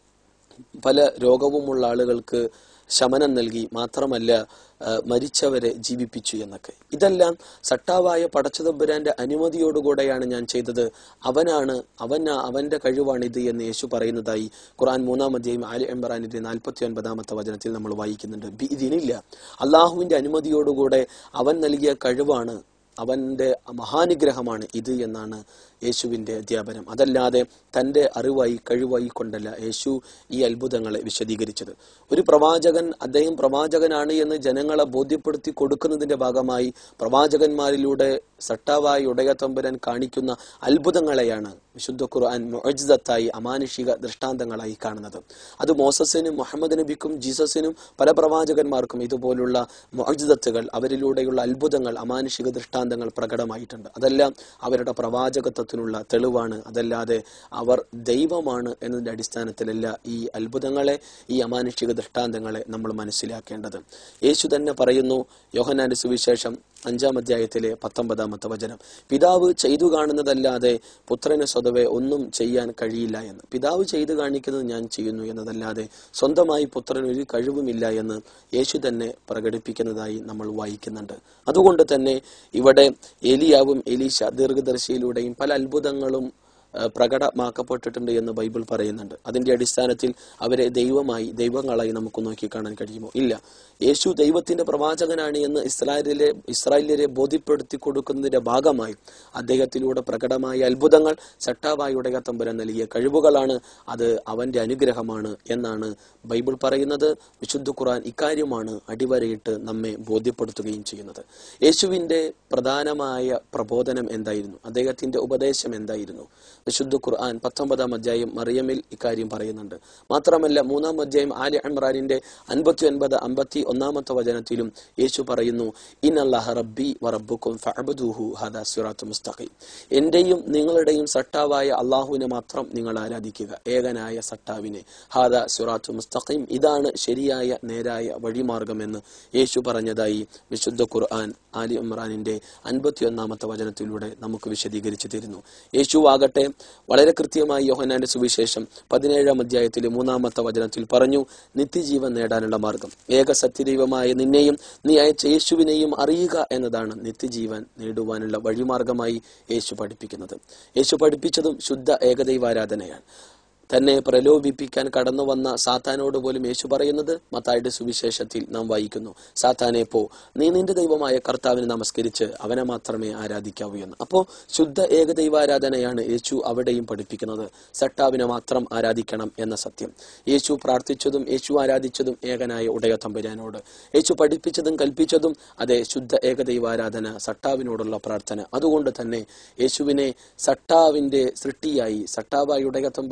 പല രോഗവുമുള്ള ആളുകൾക്ക് ശമനം നൽകി മാത്രമല്ല ആ, മരിച്ചവരെ ജീവിപ്പിച്ചു എന്നൊക്കെ ഇതെല്ലാം സട്ടാവായ പടച്ചതമ്പുരാന്റെ അനുമതിയോടുകൂടെയാണ് ഞാൻ ചെയ്തത് അവനാണ് അവൻ അവന്റെ കഴിവാണിത് എന്ന് യേശു പറയുന്നതായി ഖുർആൻ മൂന്നാം അധ്യായം ആലി എംബറാനിന്റെ നാൽപ്പത്തി ഒൻപതാമത്തെ വചനത്തിൽ നമ്മൾ വായിക്കുന്നുണ്ട് ബി- ഇതിനില്ല അള്ളാഹുവിന്റെ അനുമതിയോടുകൂടെ അവൻ നൽകിയ കഴിവാണ് അവന്റെ മഹാനുഗ്രഹമാണ് ഇത് എന്നാണ് യേശുവിന്റെ അധ്യാപനം അതല്ലാതെ തന്റെ അറിവായി കഴിവായി കൊണ്ടല്ല യേശു ഈ അത്ഭുതങ്ങളെ വിശദീകരിച്ചത് ഒരു പ്രവാചകൻ അദ്ദേഹം പ്രവാചകനാണ് എന്ന് ജനങ്ങളെ ബോധ്യപ്പെടുത്തി കൊടുക്കുന്നതിന്റെ ഭാഗമായി പ്രവാചകന്മാരിലൂടെ സട്ടാവായി ഉടയത്തമ്പുരാൻ കാണിക്കുന്ന അത്ഭുതങ്ങളെയാണ് വിശുദ്ധ ഖുർആൻ മുഅജ്ജത്തായി അമാനുഷിക ദൃഷ്ടാന്തങ്ങളായി കാണുന്നത് അത് മോസസിനും മുഹമ്മദ് നബിക്കും ജീസസിനും പല പ്രവാചകന്മാർക്കും ഇതുപോലുള്ള മുഅജ്ജത്തുകൾ അവരിലൂടെയുള്ള അത്ഭുതങ്ങൾ അമാനുഷിക ദൃഷ്ടാന്തങ്ങൾ പ്രകടമായിട്ടുണ്ട് അതെല്ലാം അവരുടെ പ്രവാചകത്വത്തിനുള്ള തെളിവാണ് അതല്ലാതെ അവർ ദൈവമാണ് എന്നതിന്റെ അടിസ്ഥാനത്തിലല്ല ഈ അത്ഭുതങ്ങളെ ഈ അമാനുഷിക ദൃഷ്ടാന്തങ്ങളെ നമ്മൾ മനസ്സിലാക്കേണ്ടത് യേശു തന്നെ പറയുന്നു യോഹനാന്റെ സുവിശേഷം അഞ്ചാം അധ്യായത്തിലെ പത്തൊമ്പതാമത്തെ വചനം പിതാവ് ചെയ്തു കാണുന്നതല്ലാതെ പുത്രന് സ്വതവേ ഒന്നും ചെയ്യാൻ കഴിയില്ല എന്ന് പിതാവ് ചെയ്തു കാണിക്കുന്നത് ഞാൻ ചെയ്യുന്നു എന്നതല്ലാതെ സ്വന്തമായി പുത്രന് ഒരു കഴിവുമില്ല എന്ന് യേശു തന്നെ പ്രകടിപ്പിക്കുന്നതായി നമ്മൾ വായിക്കുന്നുണ്ട് അതുകൊണ്ട് തന്നെ ഇവിടെ എലിയാവും എലീശ ദീർഘദർശിയിലൂടെയും പല അത്ഭുതങ്ങളും ആ, പ്രകടമാക്കപ്പെട്ടിട്ടുണ്ട് എന്ന് ബൈബിൾ പറയുന്നുണ്ട് അതിന്റെ അടിസ്ഥാനത്തിൽ അവരെ ദൈവമായി ദൈവങ്ങളായി നമുക്ക് നോക്കിക്കാണാൻ കഴിയുമോ ഇല്ല യേശു ദൈവത്തിന്റെ പ്രവാചകനാണ് എന്ന് ഇസ്രായേലിലെ ഇസ്രായേലിയരെ ബോധ്യപ്പെടുത്തി കൊടുക്കുന്നതിന്റെ ഭാഗമായി അദ്ദേഹത്തിലൂടെ പ്രകടമായ അത്ഭുതങ്ങൾ സട്ടാവായുടെ തമ്പുരാൻ നൽകിയ കഴിവുകളാണ് അത് അവന്റെ അനുഗ്രഹമാണ് എന്നാണ് ബൈബിൾ പറയുന്നത് വിശുദ്ധ ഖുർആൻ ഇക്കാര്യമാണ് അടിവരയിട്ട് നമ്മെ ബോധ്യപ്പെടുത്തുകയും ചെയ്യുന്നത് യേശുവിന്റെ പ്രധാനമായ പ്രബോധനം എന്തായിരുന്നു അദ്ദേഹത്തിന്റെ ഉപദേശം എന്തായിരുന്നു വിശുദ്ധ ഖുർആൻ പത്തൊമ്പതാം അധ്യായം മറിയമിൽ ഇക്കാര്യം പറയുന്നുണ്ട് മാത്രമല്ല മൂന്നാം അധ്യായം ആലി ഇമ്രാനിന്റെ അൻപത്തി ഒൻപത് അമ്പത്തി ഒന്നാമത്തെ വചനത്തിലും യേശു പറയുന്നു ഇൻ അല്ലാഹ റബ്ബി വറബ്ബുക്കും ഫഅബ്ദുഹു ഹദാ സിറാത്തു മുസ്തഖീം എന്റെയും നിങ്ങളുടെയും സട്ടാവായ അള്ളാഹുവിനെ മാത്രം നിങ്ങൾ ആരാധിക്കുക ഏകനായ സട്ടാവിനെ ഹാദാ സിറാത്തു മുസ്തഖീം ഇതാണ് ശരിയായ നേരായ വഴിമാർഗമെന്ന് യേശു പറഞ്ഞതായി വിശുദ്ധ ഖുർആൻ ആലി ഇമ്രാനിന്റെ അൻപത്തി ഒന്നാമത്തെ വചനത്തിലൂടെ നമുക്ക് വിശദീകരിച്ചു തരുന്നു യേശു ആകട്ടെ വളരെ കൃത്യമായി യോഹനാന്റെ സുവിശേഷം പതിനേഴാം അധ്യായത്തിലെ മൂന്നാമത്തെ വചനത്തിൽ പറഞ്ഞു നിത്യജീവൻ നേടാനുള്ള മാർഗം ഏക സത്യദൈവമായ നിന്നെയും നീ അയച്ച യേശുവിനെയും അറിയുക എന്നതാണ് നിത്യജീവൻ നേടുവാനുള്ള വഴിമാർഗമായി യേശു പഠിപ്പിക്കുന്നത് യേശു പഠിപ്പിച്ചതും ശുദ്ധ ഏകദൈവാരാധനയാണ് തന്നെ പ്രലോഭിപ്പിക്കാൻ കടന്നു വന്ന സാത്താനോട് പോലും യേശു പറയുന്നത് മത്തായുടെ സുവിശേഷത്തിൽ നാം വായിക്കുന്നു സാത്താനെ പോ നീ നിന്റെ ദൈവമായ കർത്താവിനെ നമസ്കരിച്ച് അവനെ മാത്രമേ ആരാധിക്കാവൂ എന്ന് അപ്പോ ശുദ്ധ ഏകദൈവാരാധനയാണ് യേശു അവിടെയും പഠിപ്പിക്കുന്നത് സട്ടാവിനെ മാത്രം ആരാധിക്കണം എന്ന സത്യം യേശു പ്രാർത്ഥിച്ചതും യേശു ആരാധിച്ചതും ഏകനായ ഉടയ തമ്പുരാനോട് യേശു പഠിപ്പിച്ചതും കൽപ്പിച്ചതും അതെ ശുദ്ധ ഏകദൈവാരാധന സട്ടാവിനോടുള്ള പ്രാർത്ഥന അതുകൊണ്ട് തന്നെ യേശുവിനെ സട്ടാവിന്റെ സൃഷ്ടിയായി സട്ടാവായ ഉടയ തമ്പുരാന്റെ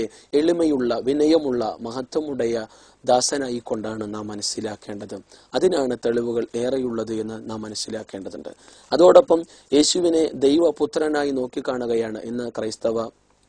ദൈവത്തിന്റെ എളിമയുള്ള വിനയമുള്ള മഹത്വമുടയ ദാസനായി കൊണ്ടാണ് നാം മനസ്സിലാക്കേണ്ടത് അതിനാണ് തെളിവുകൾ ഏറെയുള്ളത് എന്ന് നാം മനസ്സിലാക്കേണ്ടതുണ്ട് അതോടൊപ്പം യേശുവിനെ ദൈവപുത്രനായി നോക്കിക്കാണുകയാണ് ഇന്ന് ക്രൈസ്തവ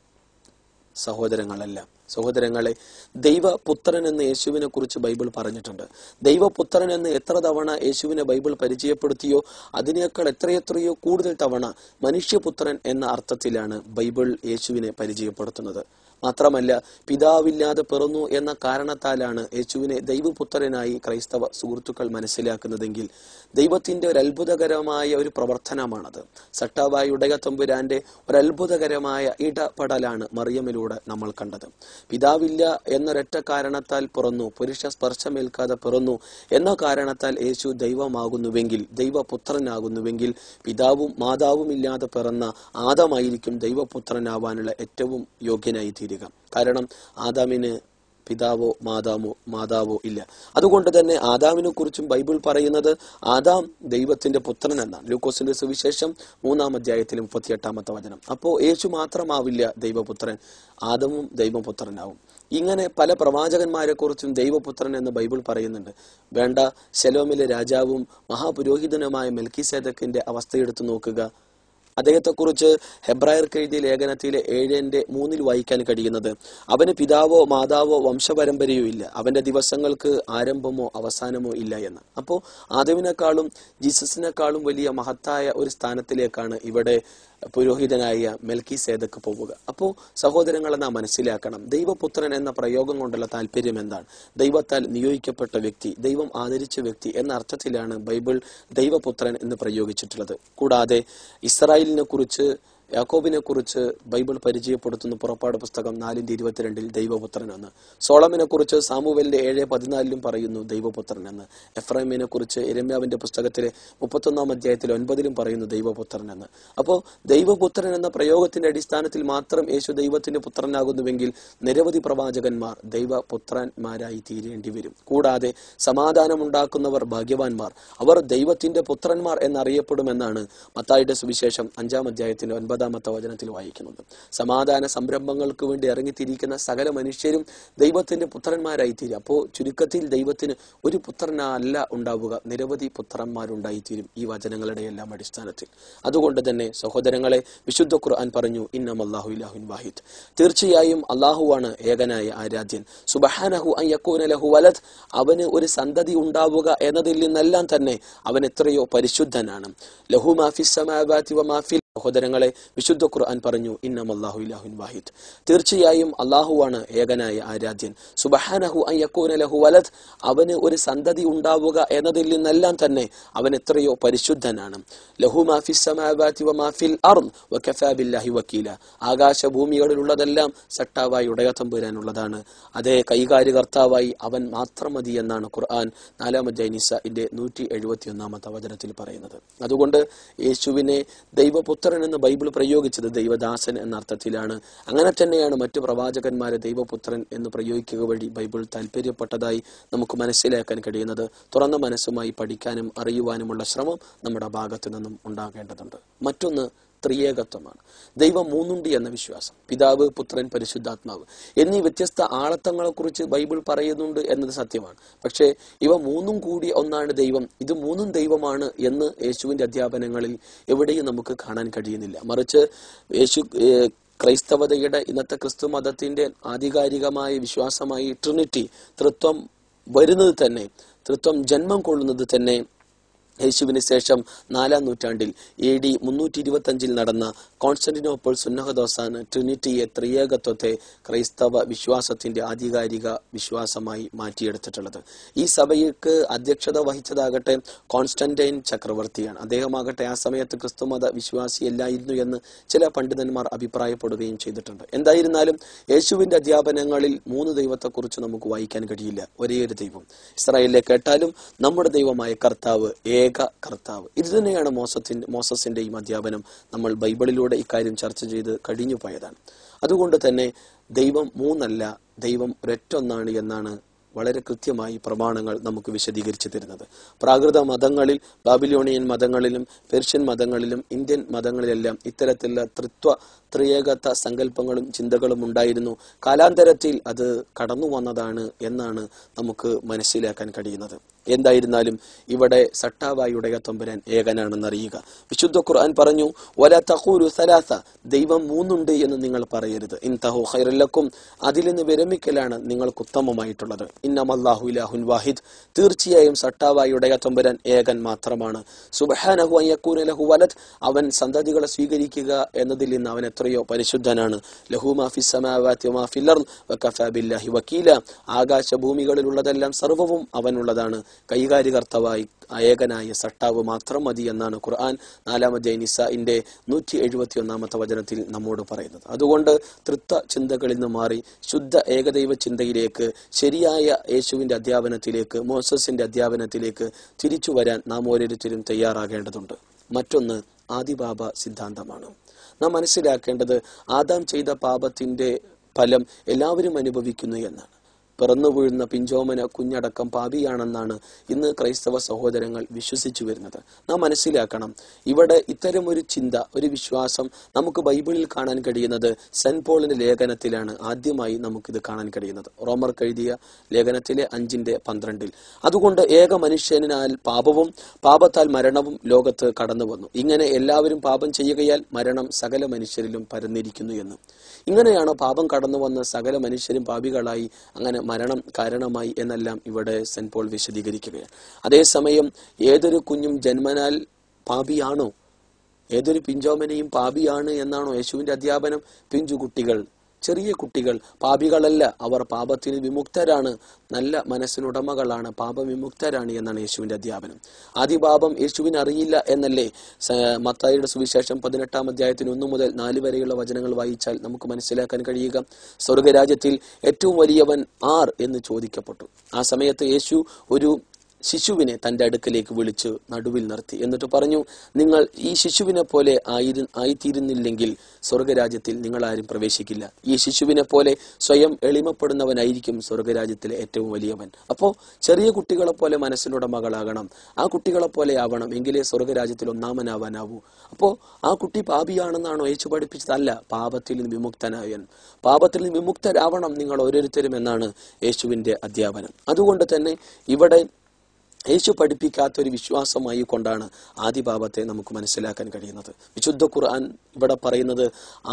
സഹോദരങ്ങളെല്ലാം സഹോദരങ്ങളെ ദൈവപുത്രൻ എന്ന് യേശുവിനെ കുറിച്ച് ബൈബിൾ പറഞ്ഞിട്ടുണ്ട് ദൈവപുത്രൻ എന്ന് എത്ര തവണ യേശുവിനെ ബൈബിൾ പരിചയപ്പെടുത്തിയോ അതിനേക്കാൾ എത്രയെത്രയോ കൂടുതൽ തവണ മനുഷ്യപുത്രൻ എന്ന അർത്ഥത്തിലാണ് ബൈബിൾ യേശുവിനെ പരിചയപ്പെടുത്തുന്നത് മാത്രമല്ല പിതാവില്ലാതെ പിറന്നു എന്ന കാരണത്താലാണ് യേശുവിനെ ദൈവപുത്രനായി ക്രൈസ്തവ സുഹൃത്തുക്കൾ മനസ്സിലാക്കുന്നതെങ്കിൽ ദൈവത്തിന്റെ ഒരു അത്ഭുതകരമായ ഒരു പ്രവർത്തനമാണത് സട്ടാവായ ഉടയ തമ്പുരാന്റെ ഒരു അത്ഭുതകരമായ ഇടപെടലാണ് മറിയമിലൂടെ നമ്മൾ കണ്ടത് പിതാവില്ല എന്നൊരൊറ്റ കാരണത്താൽ പിറന്നു പുരുഷ സ്പർശമേൽക്കാതെ പിറന്നു എന്ന കാരണത്താൽ യേശു ദൈവമാകുന്നുവെങ്കിൽ ദൈവപുത്രനാകുന്നുവെങ്കിൽ പിതാവും മാതാവും ഇല്ലാതെ പിറന്ന ആദമായിരിക്കും ദൈവപുത്രനാവാനുള്ള ഏറ്റവും യോഗ്യനായി തീരുക കാരണം ആദാമിന് പിതാവോ മാതാമോ മാതാവോ ഇല്ല അതുകൊണ്ട് തന്നെ ആദാമിനെ കുറിച്ചും ബൈബിൾ പറയുന്നത് ആദാം ദൈവത്തിന്റെ പുത്രൻ എന്നാണ് ലൂക്കോസിന്റെ സുവിശേഷം മൂന്നാം അധ്യായത്തിൽ മുപ്പത്തിയെട്ടാമത്തെ വചനം അപ്പോ യേശു മാത്രമാവില്ല ദൈവപുത്രൻ ആദമും ദൈവപുത്രനാവും ഇങ്ങനെ പല പ്രവാചകന്മാരെ കുറിച്ചും ദൈവപുത്രൻ എന്ന് ബൈബിൾ പറയുന്നുണ്ട് വേണ്ട ശലോമിലെ രാജാവും മഹാപുരോഹിതനുമായ മെൽക്കിസേദക്കിന്റെ അവസ്ഥയെടുത്ത് നോക്കുക അദ്ദേഹത്തെക്കുറിച്ച് ഹെബ്രായർക്ക് എഴുതിയ ലേഖനത്തിലെ ഏഴിന്റെ മൂന്നിൽ വായിക്കാൻ കഴിയുന്നത് അവന് പിതാവോ മാതാവോ വംശപരമ്പരയോ ഇല്ല അവന്റെ ദിവസങ്ങൾക്ക് ആരംഭമോ അവസാനമോ ഇല്ല എന്ന് അപ്പോൾ ആദവിനേക്കാളും ജീസസിനേക്കാളും വലിയ മഹത്തായ ഒരു സ്ഥാനത്തിലേക്കാണ് ഇവിടെ പുരോഹിതനായ മെൽക്കി സേദക്ക് പോവുക അപ്പോൾ സഹോദരങ്ങളെ നാം മനസ്സിലാക്കണം ദൈവപുത്രൻ എന്ന പ്രയോഗം കൊണ്ടുള്ള താല്പര്യം എന്താണ് ദൈവത്താൽ നിയോഗിക്കപ്പെട്ട വ്യക്തി ദൈവം ആദരിച്ച വ്യക്തി എന്ന അർത്ഥത്തിലാണ് ബൈബിൾ ദൈവപുത്രൻ എന്ന് പ്രയോഗിച്ചിട്ടുള്ളത് കൂടാതെ ഇസ്രായേലിനെ കുറിച്ച് യാക്കോബിനെ കുറിച്ച് ബൈബിൾ പരിചയപ്പെടുത്തുന്ന പുറപ്പാട് പുസ്തകം നാലിന്റെ ഇരുപത്തിരണ്ടിൽ ദൈവപുത്രൻ എന്ന് സോളമിനെ കുറിച്ച് സാമുവലിന്റെ ഏഴ് പതിനാലിലും പറയുന്നു ദൈവപുത്രൻ എന്ന് എഫ്രൈമിനെ കുറിച്ച് ഇരമ്യാവിന്റെ പുസ്തകത്തിലെ മുപ്പത്തൊന്നാം അധ്യായത്തിൽ ഒൻപതിലും പറയുന്നു ദൈവപുത്രൻ എന്ന് അപ്പോൾ ദൈവപുത്രൻ എന്ന പ്രയോഗത്തിന്റെ അടിസ്ഥാനത്തിൽ മാത്രം യേശു ദൈവത്തിന്റെ പുത്രനാകുന്നുവെങ്കിൽ നിരവധി പ്രവാചകന്മാർ ദൈവപുത്രന്മാരായി തീരേണ്ടി വരും കൂടാതെ സമാധാനമുണ്ടാക്കുന്നവർ ഭാഗ്യവാന്മാർ അവർ ദൈവത്തിന്റെ പുത്രന്മാർ എന്നറിയപ്പെടുമെന്നാണ് മത്തായിയുടെ സുവിശേഷം അഞ്ചാം അധ്യായത്തിന്റെ ഒൻപതാമത്തെ വചനത്തിൽ വായിക്കുന്നത് സമാധാന സംരംഭങ്ങൾക്ക് വേണ്ടി ഇറങ്ങിത്തിരിക്കുന്ന സകല മനുഷ്യരും ദൈവത്തിന്റെ പുത്രന്മാരായി തീരും അപ്പോൾ ചുരുക്കത്തിൽ ദൈവത്തിന് ഒരു പുത്രനല്ല ഉണ്ടാവുക നിരവധി പുത്രന്മാരുണ്ടായിത്തീരും ഈ വചനങ്ങളുടെ എല്ലാം അടിസ്ഥാനത്തിൽ അതുകൊണ്ട് തന്നെ സഹോദരങ്ങളെ വിശുദ്ധ ഖുർആൻ പറഞ്ഞു ഇന്നം അല്ലാഹു ഇലാഹുൻ വാഹിദ് തീർച്ചയായും അള്ളാഹുവാണ് ഏകനായ ആരാധ്യൻ സുബഹാനഹു അൻ യക്കൂന ലഹു വലദ് അവന് ഒരു സന്തതി ഉണ്ടാവുക എന്നതിൽ നിന്നെല്ലാം തന്നെ അവൻ എത്രയോ പരിശുദ്ധനാണ് ലഹു മാഫിസ് സമാവാതി വ മാഫിൽ സഹോദരങ്ങളെ വിശുദ്ധ ഖുർആൻ പറഞ്ഞു ഇന്നം അല്ലാഹു ഇലാഹുൻ വാഹിദ് തീർച്ചയായും അള്ളാഹുവാണ് ഏകനായ ആരാധ്യൻ സുബഹാനഹു അൻ യക്കൂന ലഹു വലദ് അവന് ഒരു സന്തതി ഉണ്ടാവുക എന്നതിൽ നിന്നെല്ലാം തന്നെ അവൻ എത്രയോ പരിശുദ്ധനാണ് ലഹു മാഫിസ് സമാവാതി വ മാഫിൽ അർദ് വ കഫാ ബില്ലാഹി വക്കീല ആകാശഭൂമികളിലുള്ളതെല്ലാം സട്ടാവായി ഉടയത്തമ്പുരാനുള്ളതാണ് അതേ കൈകാര്യകർത്താവായി അവൻ മാത്രം മതി എന്നാണ് ഖുർആൻ നാലാമത്തെ നിസന്റെ നൂറ്റി എഴുപത്തി ഒന്നാമത്തെ വചനത്തിൽ പറയുന്നത് അതുകൊണ്ട് യേശുവിനെ ദൈവപുത്രൻ എന്ന് ബൈബിൾ പ്രയോഗിച്ചത് ദൈവദാസൻ എന്ന അർത്ഥത്തിലാണ് അങ്ങനെ തന്നെയാണ് മറ്റു പ്രവാചകന്മാരെ ദൈവപുത്രൻ എന്ന് പ്രയോഗിക്കുക വഴി ബൈബിൾ താല്പര്യപ്പെട്ടതായി നമുക്ക് മനസ്സിലാക്കാൻ കഴിയുന്നത് തുറന്ന മനസ്സുമായി പഠിക്കാനും അറിയുവാനുമുള്ള ശ്രമം നമ്മുടെ ഭാഗത്തു നിന്നും ഉണ്ടാകേണ്ടതുണ്ട് മറ്റൊന്ന് ത്രിയേകത്വമാണ് ദൈവം മൂന്നുണ്ടി എന്ന വിശ്വാസം പിതാവ് പുത്രൻ പരിശുദ്ധാത്മാവ് എന്നീ വ്യത്യസ്ത ആളത്വങ്ങളെക്കുറിച്ച് ബൈബിൾ പറയുന്നുണ്ട് എന്നത് സത്യമാണ് പക്ഷേ ഇവ മൂന്നും കൂടി ഒന്നാണ് ദൈവം ഇത് മൂന്നും ദൈവമാണ് എന്ന് യേശുവിന്റെ അധ്യാപനങ്ങളിൽ എവിടെയും നമുക്ക് കാണാൻ കഴിയുന്നില്ല മറിച്ച് യേശു ഏഹ്, ക്രൈസ്തവതയുടെ ഇന്നത്തെ ക്രിസ്തു മതത്തിന്റെ ആധികാരികമായ വിശ്വാസമായി ട്രിനിറ്റി തൃത്വം വരുന്നത് തന്നെ തൃത്വം ജന്മം കൊള്ളുന്നത് തന്നെ യേശുവിന് ശേഷം നാലാം നൂറ്റാണ്ടിൽ എ ഡി മുന്നൂറ്റി ഇരുപത്തി അഞ്ചിൽ നടന്ന കോൺസ്റ്റന്റിനോപ്പിൾ സുന്നഹദോസാണ് ട്രിനിറ്റിയെ ത്രിയേകത്വത്തെ ക്രൈസ്തവ വിശ്വാസത്തിന്റെ ആധികാരിക വിശ്വാസമായി മാറ്റിയെടുത്തിട്ടുള്ളത് ഈ സഭയ്ക്ക് അധ്യക്ഷത വഹിച്ചതാകട്ടെ കോൺസ്റ്റന്റൈൻ ചക്രവർത്തിയാണ് അദ്ദേഹമാകട്ടെ ആ സമയത്ത് ക്രിസ്തുമത വിശ്വാസിയല്ലായിരുന്നു എന്ന് ചില പണ്ഡിതന്മാർ അഭിപ്രായപ്പെടുകയും ചെയ്തിട്ടുണ്ട് എന്തായിരുന്നാലും യേശുവിന്റെ അധ്യാപനങ്ങളിൽ മൂന്ന് ദൈവത്തെക്കുറിച്ച് നമുക്ക് വായിക്കാൻ കഴിയില്ല ഒരേ ഒരു ദൈവം ഇസ്രായേലിലെ കേട്ടാലും നമ്മുടെ ദൈവമായ കർത്താവ് ഏക കർത്താവ് ഇത് തന്നെയാണ് മോസത്തിന്റെ മോസസിന്റെയും അധ്യാപനം നമ്മൾ ബൈബിളിലൂടെ ഇക്കാര്യം ചർച്ച ചെയ്ത് കഴിഞ്ഞു പോയതാണ് അതുകൊണ്ട് തന്നെ ദൈവം മൂന്നല്ല ദൈവം ഒരൊറ്റൊന്നാണ് എന്നാണ് വളരെ കൃത്യമായി പ്രമാണങ്ങൾ നമുക്ക് വിശദീകരിച്ചു തരുന്നത് പ്രാകൃത മതങ്ങളിൽ ബാബിലോണിയൻ മതങ്ങളിലും പെർഷ്യൻ മതങ്ങളിലും ഇന്ത്യൻ മതങ്ങളിലെല്ലാം ഇത്തരത്തിലുള്ള തൃത്വ ത്രിയേകത്വ സങ്കല്പങ്ങളും ചിന്തകളും ഉണ്ടായിരുന്നു കാലാന്തരത്തിൽ അത് കടന്നു വന്നതാണ് എന്നാണ് നമുക്ക് മനസ്സിലാക്കാൻ കഴിയുന്നത് എന്തായിരുന്നാലും ഇവിടെ സട്ടാവായുടെ തമ്പുരാൻ ഏകനാണെന്നറിയുക വിശുദ്ധ ഖുർആൻ പറഞ്ഞു വല തഖൂലു സലാസ ദൈവം മൂന്നുണ്ട് എന്ന് നിങ്ങൾ പറയരുത് ഇൻ തഹു ഖൈറല്ലക്കും അതിൽ നിന്ന് വിരമിക്കലാണ് നിങ്ങൾക്ക് ഉത്തമമായിട്ടുള്ളത് ഇന്നമല്ലാഹു ഇലാഹുൻ വാഹിദ് തീർച്ചയായും സട്ടാവായുടെ തമ്പുരാൻ ഏകൻ മാത്രമാണ് സുബ്ഹാനഹു അൻ യകൂന ലഹു വലദ് അവൻ സന്തതികളെ സ്വീകരിക്കുക എന്നതിൽ നിന്ന് അവൻ എത്രയോ പരിശുദ്ധനാണ് ലഹു മാഫി സമാവാതി വമാ ഫിൽ അർദ് വകഫാ ബില്ലാഹി വക്കീല ആകാശഭൂമികളിലുള്ളതെല്ലാം സർവ്വവും അവനുള്ളതാണ് കൈകാര്യകർത്താവായി ഏകനായ സട്ടാവ് മാത്രം മതി എന്നാണ് ഖുർആൻ നാലാമത്തെ നിസഇന്റെ നൂറ്റി എഴുപത്തി ഒന്നാമത്തെ വചനത്തിൽ നമ്മോട് പറയുന്നത് അതുകൊണ്ട് തൃത്വ ചിന്തകളിൽ നിന്ന് മാറി ശുദ്ധ ഏകദൈവ ചിന്തയിലേക്ക് ശരിയായ യേശുവിന്റെ അധ്യാപനത്തിലേക്ക് മോസസിന്റെ അധ്യാപനത്തിലേക്ക് തിരിച്ചു വരാൻ നാം ഓരോരുത്തരും തയ്യാറാകേണ്ടതുണ്ട് മറ്റൊന്ന് ആദിബാബ സിദ്ധാന്തമാണ് നാം മനസ്സിലാക്കേണ്ടത് ആദാം ചെയ്ത പാപത്തിന്റെ ഫലം എല്ലാവരും അനുഭവിക്കുന്നു എന്നാണ് പിറന്നു വീഴുന്ന പിഞ്ചോമന കുഞ്ഞടക്കം പാപിയാണെന്നാണ് ഇന്ന് ക്രൈസ്തവ സഹോദരങ്ങൾ വിശ്വസിച്ചു വരുന്നത് നാം മനസ്സിലാക്കണം ഇവിടെ ഇത്തരം ഒരു ചിന്ത ഒരു വിശ്വാസം നമുക്ക് ബൈബിളിൽ കാണാൻ കഴിയുന്നത് സെന്റ് പോളിന്റെ ലേഖനത്തിലാണ് ആദ്യമായി നമുക്കിത് കാണാൻ കഴിയുന്നത് റോമർ എഴുതിയ ലേഖനത്തിലെ അഞ്ചിന്റെ പന്ത്രണ്ടിൽ അതുകൊണ്ട് ഏക മനുഷ്യനാൽ പാപവും പാപത്താൽ മരണവും ലോകത്ത് കടന്നു വന്നു ഇങ്ങനെ എല്ലാവരും പാപം ചെയ്യുകയാൽ മരണം സകല മനുഷ്യരിലും പരന്നിരിക്കുന്നു എന്ന് ഇങ്ങനെയാണ് പാപം കടന്നു വന്ന് സകല മനുഷ്യരും പാപികളായി അങ്ങനെ മരണം കാരണമായി എന്നെല്ലാം ഇവിടെ സെന്റ് പോൾ വിശദീകരിക്കുകയാണ് അതേസമയം ഏതൊരു കുഞ്ഞും ജന്മനാൽ പാപിയാണോ ഏതൊരു പിഞ്ചോമനയും പാപിയാണ് എന്നാണോ യേശുവിന്റെ അധ്യാപനം പിഞ്ചു കുട്ടികൾ ചെറിയ കുട്ടികൾ പാപികളല്ല അവർ പാപത്തിന് വിമുക്തരാണ് നല്ല മനസ്സിനുടമകളാണ് പാപവിമുക്തരാണ് എന്നാണ് യേശുവിന്റെ അധ്യാപനം ആദിപാപം യേശുവിന് അറിയില്ല എന്നല്ലേ സ- മത്തായിയുടെ സുവിശേഷം പതിനെട്ടാം അധ്യായത്തിന് ഒന്നു മുതൽ നാല് വരെയുള്ള വചനങ്ങൾ വായിച്ചാൽ നമുക്ക് മനസ്സിലാക്കാൻ കഴിയുക സ്വർഗരാജ്യത്തിൽ ഏറ്റവും വലിയവൻ ആർ എന്ന് ചോദിക്കപ്പെട്ടു ആ സമയത്ത് യേശു ഒരു ശിശുവിനെ തന്റെ അടുക്കലേക്ക് വിളിച്ച് നടുവിൽ നിർത്തി എന്നിട്ട് പറഞ്ഞു നിങ്ങൾ ഈ ശിശുവിനെ പോലെ ആയിരു ആയിത്തീരുന്നില്ലെങ്കിൽ സ്വർഗരാജ്യത്തിൽ നിങ്ങൾ ആരും പ്രവേശിക്കില്ല ഈ ശിശുവിനെ പോലെ സ്വയം എളിമപ്പെടുന്നവനായിരിക്കും സ്വർഗരാജ്യത്തിലെ ഏറ്റവും വലിയവൻ അപ്പോ ചെറിയ കുട്ടികളെ പോലെ മനസ്സിലുള്ള മകളാകണം ആ കുട്ടികളെ പോലെ ആവണം എങ്കിലേ സ്വർഗരാജ്യത്തിൽ ഒന്നാമനാവാനാവൂ അപ്പോ ആ കുട്ടി പാപിയാണെന്നാണോ യേശു പഠിപ്പിച്ചതല്ല പാപത്തിൽ നിന്ന് വിമുക്തനായൻ പാപത്തിൽ നിന്ന് വിമുക്തരാവണം നിങ്ങൾ ഓരോരുത്തരും എന്നാണ് യേശുവിന്റെ അധ്യാപനം അതുകൊണ്ട് തന്നെ ഇവിടെ യേശു പഠിപ്പിക്കാത്ത ഒരു വിശ്വാസമായി കൊണ്ടാണ് ആദിപാപത്തെ നമുക്ക് മനസ്സിലാക്കാൻ കഴിയുന്നത് വിശുദ്ധ ഖുർആൻ ഇവിടെ പറയുന്നത്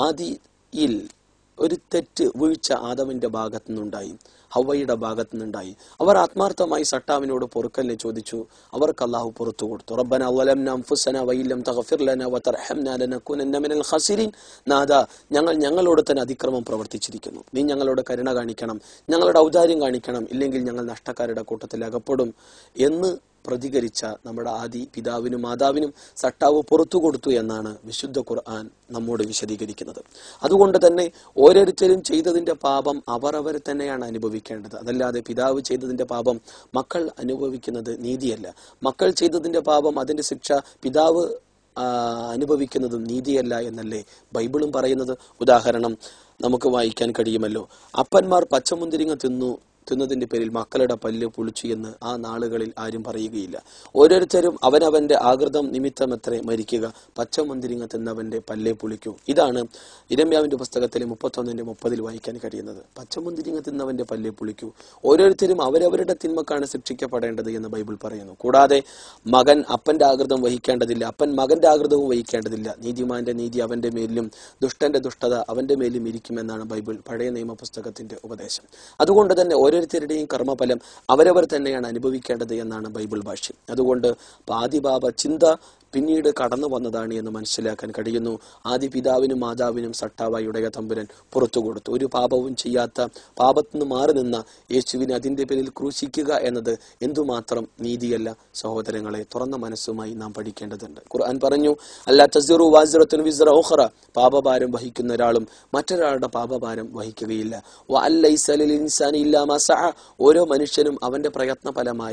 ആദിയിൽ ഒരു തെറ്റ് വീഴ്ച ആദമിന്റെ ഭാഗത്തു നിന്നുണ്ടായി ഹവയുടെ ഭാഗത്തു നിന്നുണ്ടായി അവർ ആത്മാർത്ഥമായി സട്ടാവിനോട് പൊറുക്കലിനെ ചോദിച്ചു അവർക്ക് അള്ളാഹു പുറത്തു കൊടുത്തു റബ്ബന വലംന അൻഫുസന വഇല്ലം തഗ്ഫിർ ലന വതർഹംന ലനകുനന്ന മിനൽ ഖാസിരീൻ നാദ ഞങ്ങൾ ഞങ്ങളോട് തന്നെ അതിക്രമം പ്രവർത്തിച്ചിരിക്കുന്നു നീ ഞങ്ങളോട് കരുണ കാണിക്കണം ഞങ്ങളുടെ ഔദാര്യം കാണിക്കണം ഇല്ലെങ്കിൽ ഞങ്ങൾ നഷ്ടക്കാരുടെ കൂട്ടത്തിൽ അകപ്പെടും എന്ന് പ്രതികരിച്ച നമ്മുടെ ആദി പിതാവിനും മാതാവിനും സട്ടാവ് പുറത്തു കൊടുത്തു എന്നാണ് വിശുദ്ധ ഖുർആൻ നമ്മോട് വിശദീകരിക്കുന്നത് അതുകൊണ്ട് തന്നെ ഓരോരുത്തരും ചെയ്തതിന്റെ പാപം അവർ അവർ തന്നെയാണ് അനുഭവിക്കേണ്ടത് അതല്ലാതെ പിതാവ് ചെയ്തതിന്റെ പാപം മക്കൾ അനുഭവിക്കുന്നത് നീതിയല്ല മക്കൾ ചെയ്തതിന്റെ പാപം അതിന്റെ ശിക്ഷ പിതാവ് ആ, അനുഭവിക്കുന്നതും നീതിയല്ല എന്നല്ലേ ബൈബിളും പറയുന്നത് ഉദാഹരണം നമുക്ക് വായിക്കാൻ കഴിയുമല്ലോ അപ്പന്മാർ പച്ചമുന്തിരിങ്ങ തിന്നു തിന്നതിന്റെ പേരിൽ മക്കളുടെ പല്ല് പുളിച്ചു എന്ന് ആ നാളുകളിൽ ആരും പറയുകയില്ല ഓരോരുത്തരും അവനവന്റെ ആകൃതം നിമിത്തമത്രേ മരിക്കുക പച്ചമുന്തിരിങ്ങ തിന്നവന്റെ പല്ലേ പുളിക്കൂ ഇതാണ് ഇരമ്യാവിന്റെ പുസ്തകത്തിലെ മുപ്പത്തൊന്നിന്റെ മുപ്പതിൽ വായിക്കാൻ കഴിയുന്നത് പച്ചമുന്തിരിങ്ങ തിന്നവന്റെ പല്ലേ പുളിക്കൂ ഓരോരുത്തരും അവരവരുടെ തിന്മക്കാണ് ശിക്ഷിക്കപ്പെടേണ്ടത് എന്ന് ബൈബിൾ പറയുന്നു കൂടാതെ മകൻ അപ്പന്റെ ആകൃതം വഹിക്കേണ്ടതില്ല അപ്പൻ മകന്റെ ആകൃതവും വഹിക്കേണ്ടതില്ല നീതിമാന്റെ നീതി അവന്റെ മേലിലും ദുഷ്ടന്റെ ദുഷ്ടത അവന്റെ മേലും ഇരിക്കുമെന്നാണ് ബൈബിൾ പഴയ നിയമ പുസ്തകത്തിന്റെ ഉപദേശം അതുകൊണ്ട് തന്നെ ഓരോരുത്തരുടെയും കർമ്മഫലം അവരവർ തന്നെയാണ് അനുഭവിക്കേണ്ടത് എന്നാണ് ബൈബിൾ ഭാഷ്യം അതുകൊണ്ട് പാതിപാപ ചിന്ത പിന്നീട് കടന്നു വന്നതാണ് എന്ന് മനസ്സിലാക്കാൻ കഴിയുന്നു ആദ്യ പിതാവിനും മാതാവിനും സട്ടാവായി ഉടയ തമ്പുരൻ പുറത്തു കൊടുത്തു ഒരു പാപവും ചെയ്യാത്ത പാപത്തു നിന്ന് മാറി നിന്ന യേശുവിനെ അതിന്റെ പേരിൽ ക്രൂശിക്കുക എന്നത് എന്തുമാത്രം നീതിയല്ല സഹോദരങ്ങളെ തുറന്ന മനസ്സുമായി നാം പഠിക്കേണ്ടതുണ്ട് ഖുർആൻ പറഞ്ഞു അല്ലാ തസിറു വാസിറത്തുൻ വിസ്റ ഉഖറ പാപഭാരം വഹിക്കുന്ന ഒരാളും മറ്റൊരാളുടെ പാപഭാരം വഹിക്കുകയില്ല വ അല്ലൈസ ലിൽ ഇൻസാനി ഇല്ലാ മാ സഅ. ഓരോ മനുഷ്യനും അവന്റെ പ്രയത്ന ഫലമായി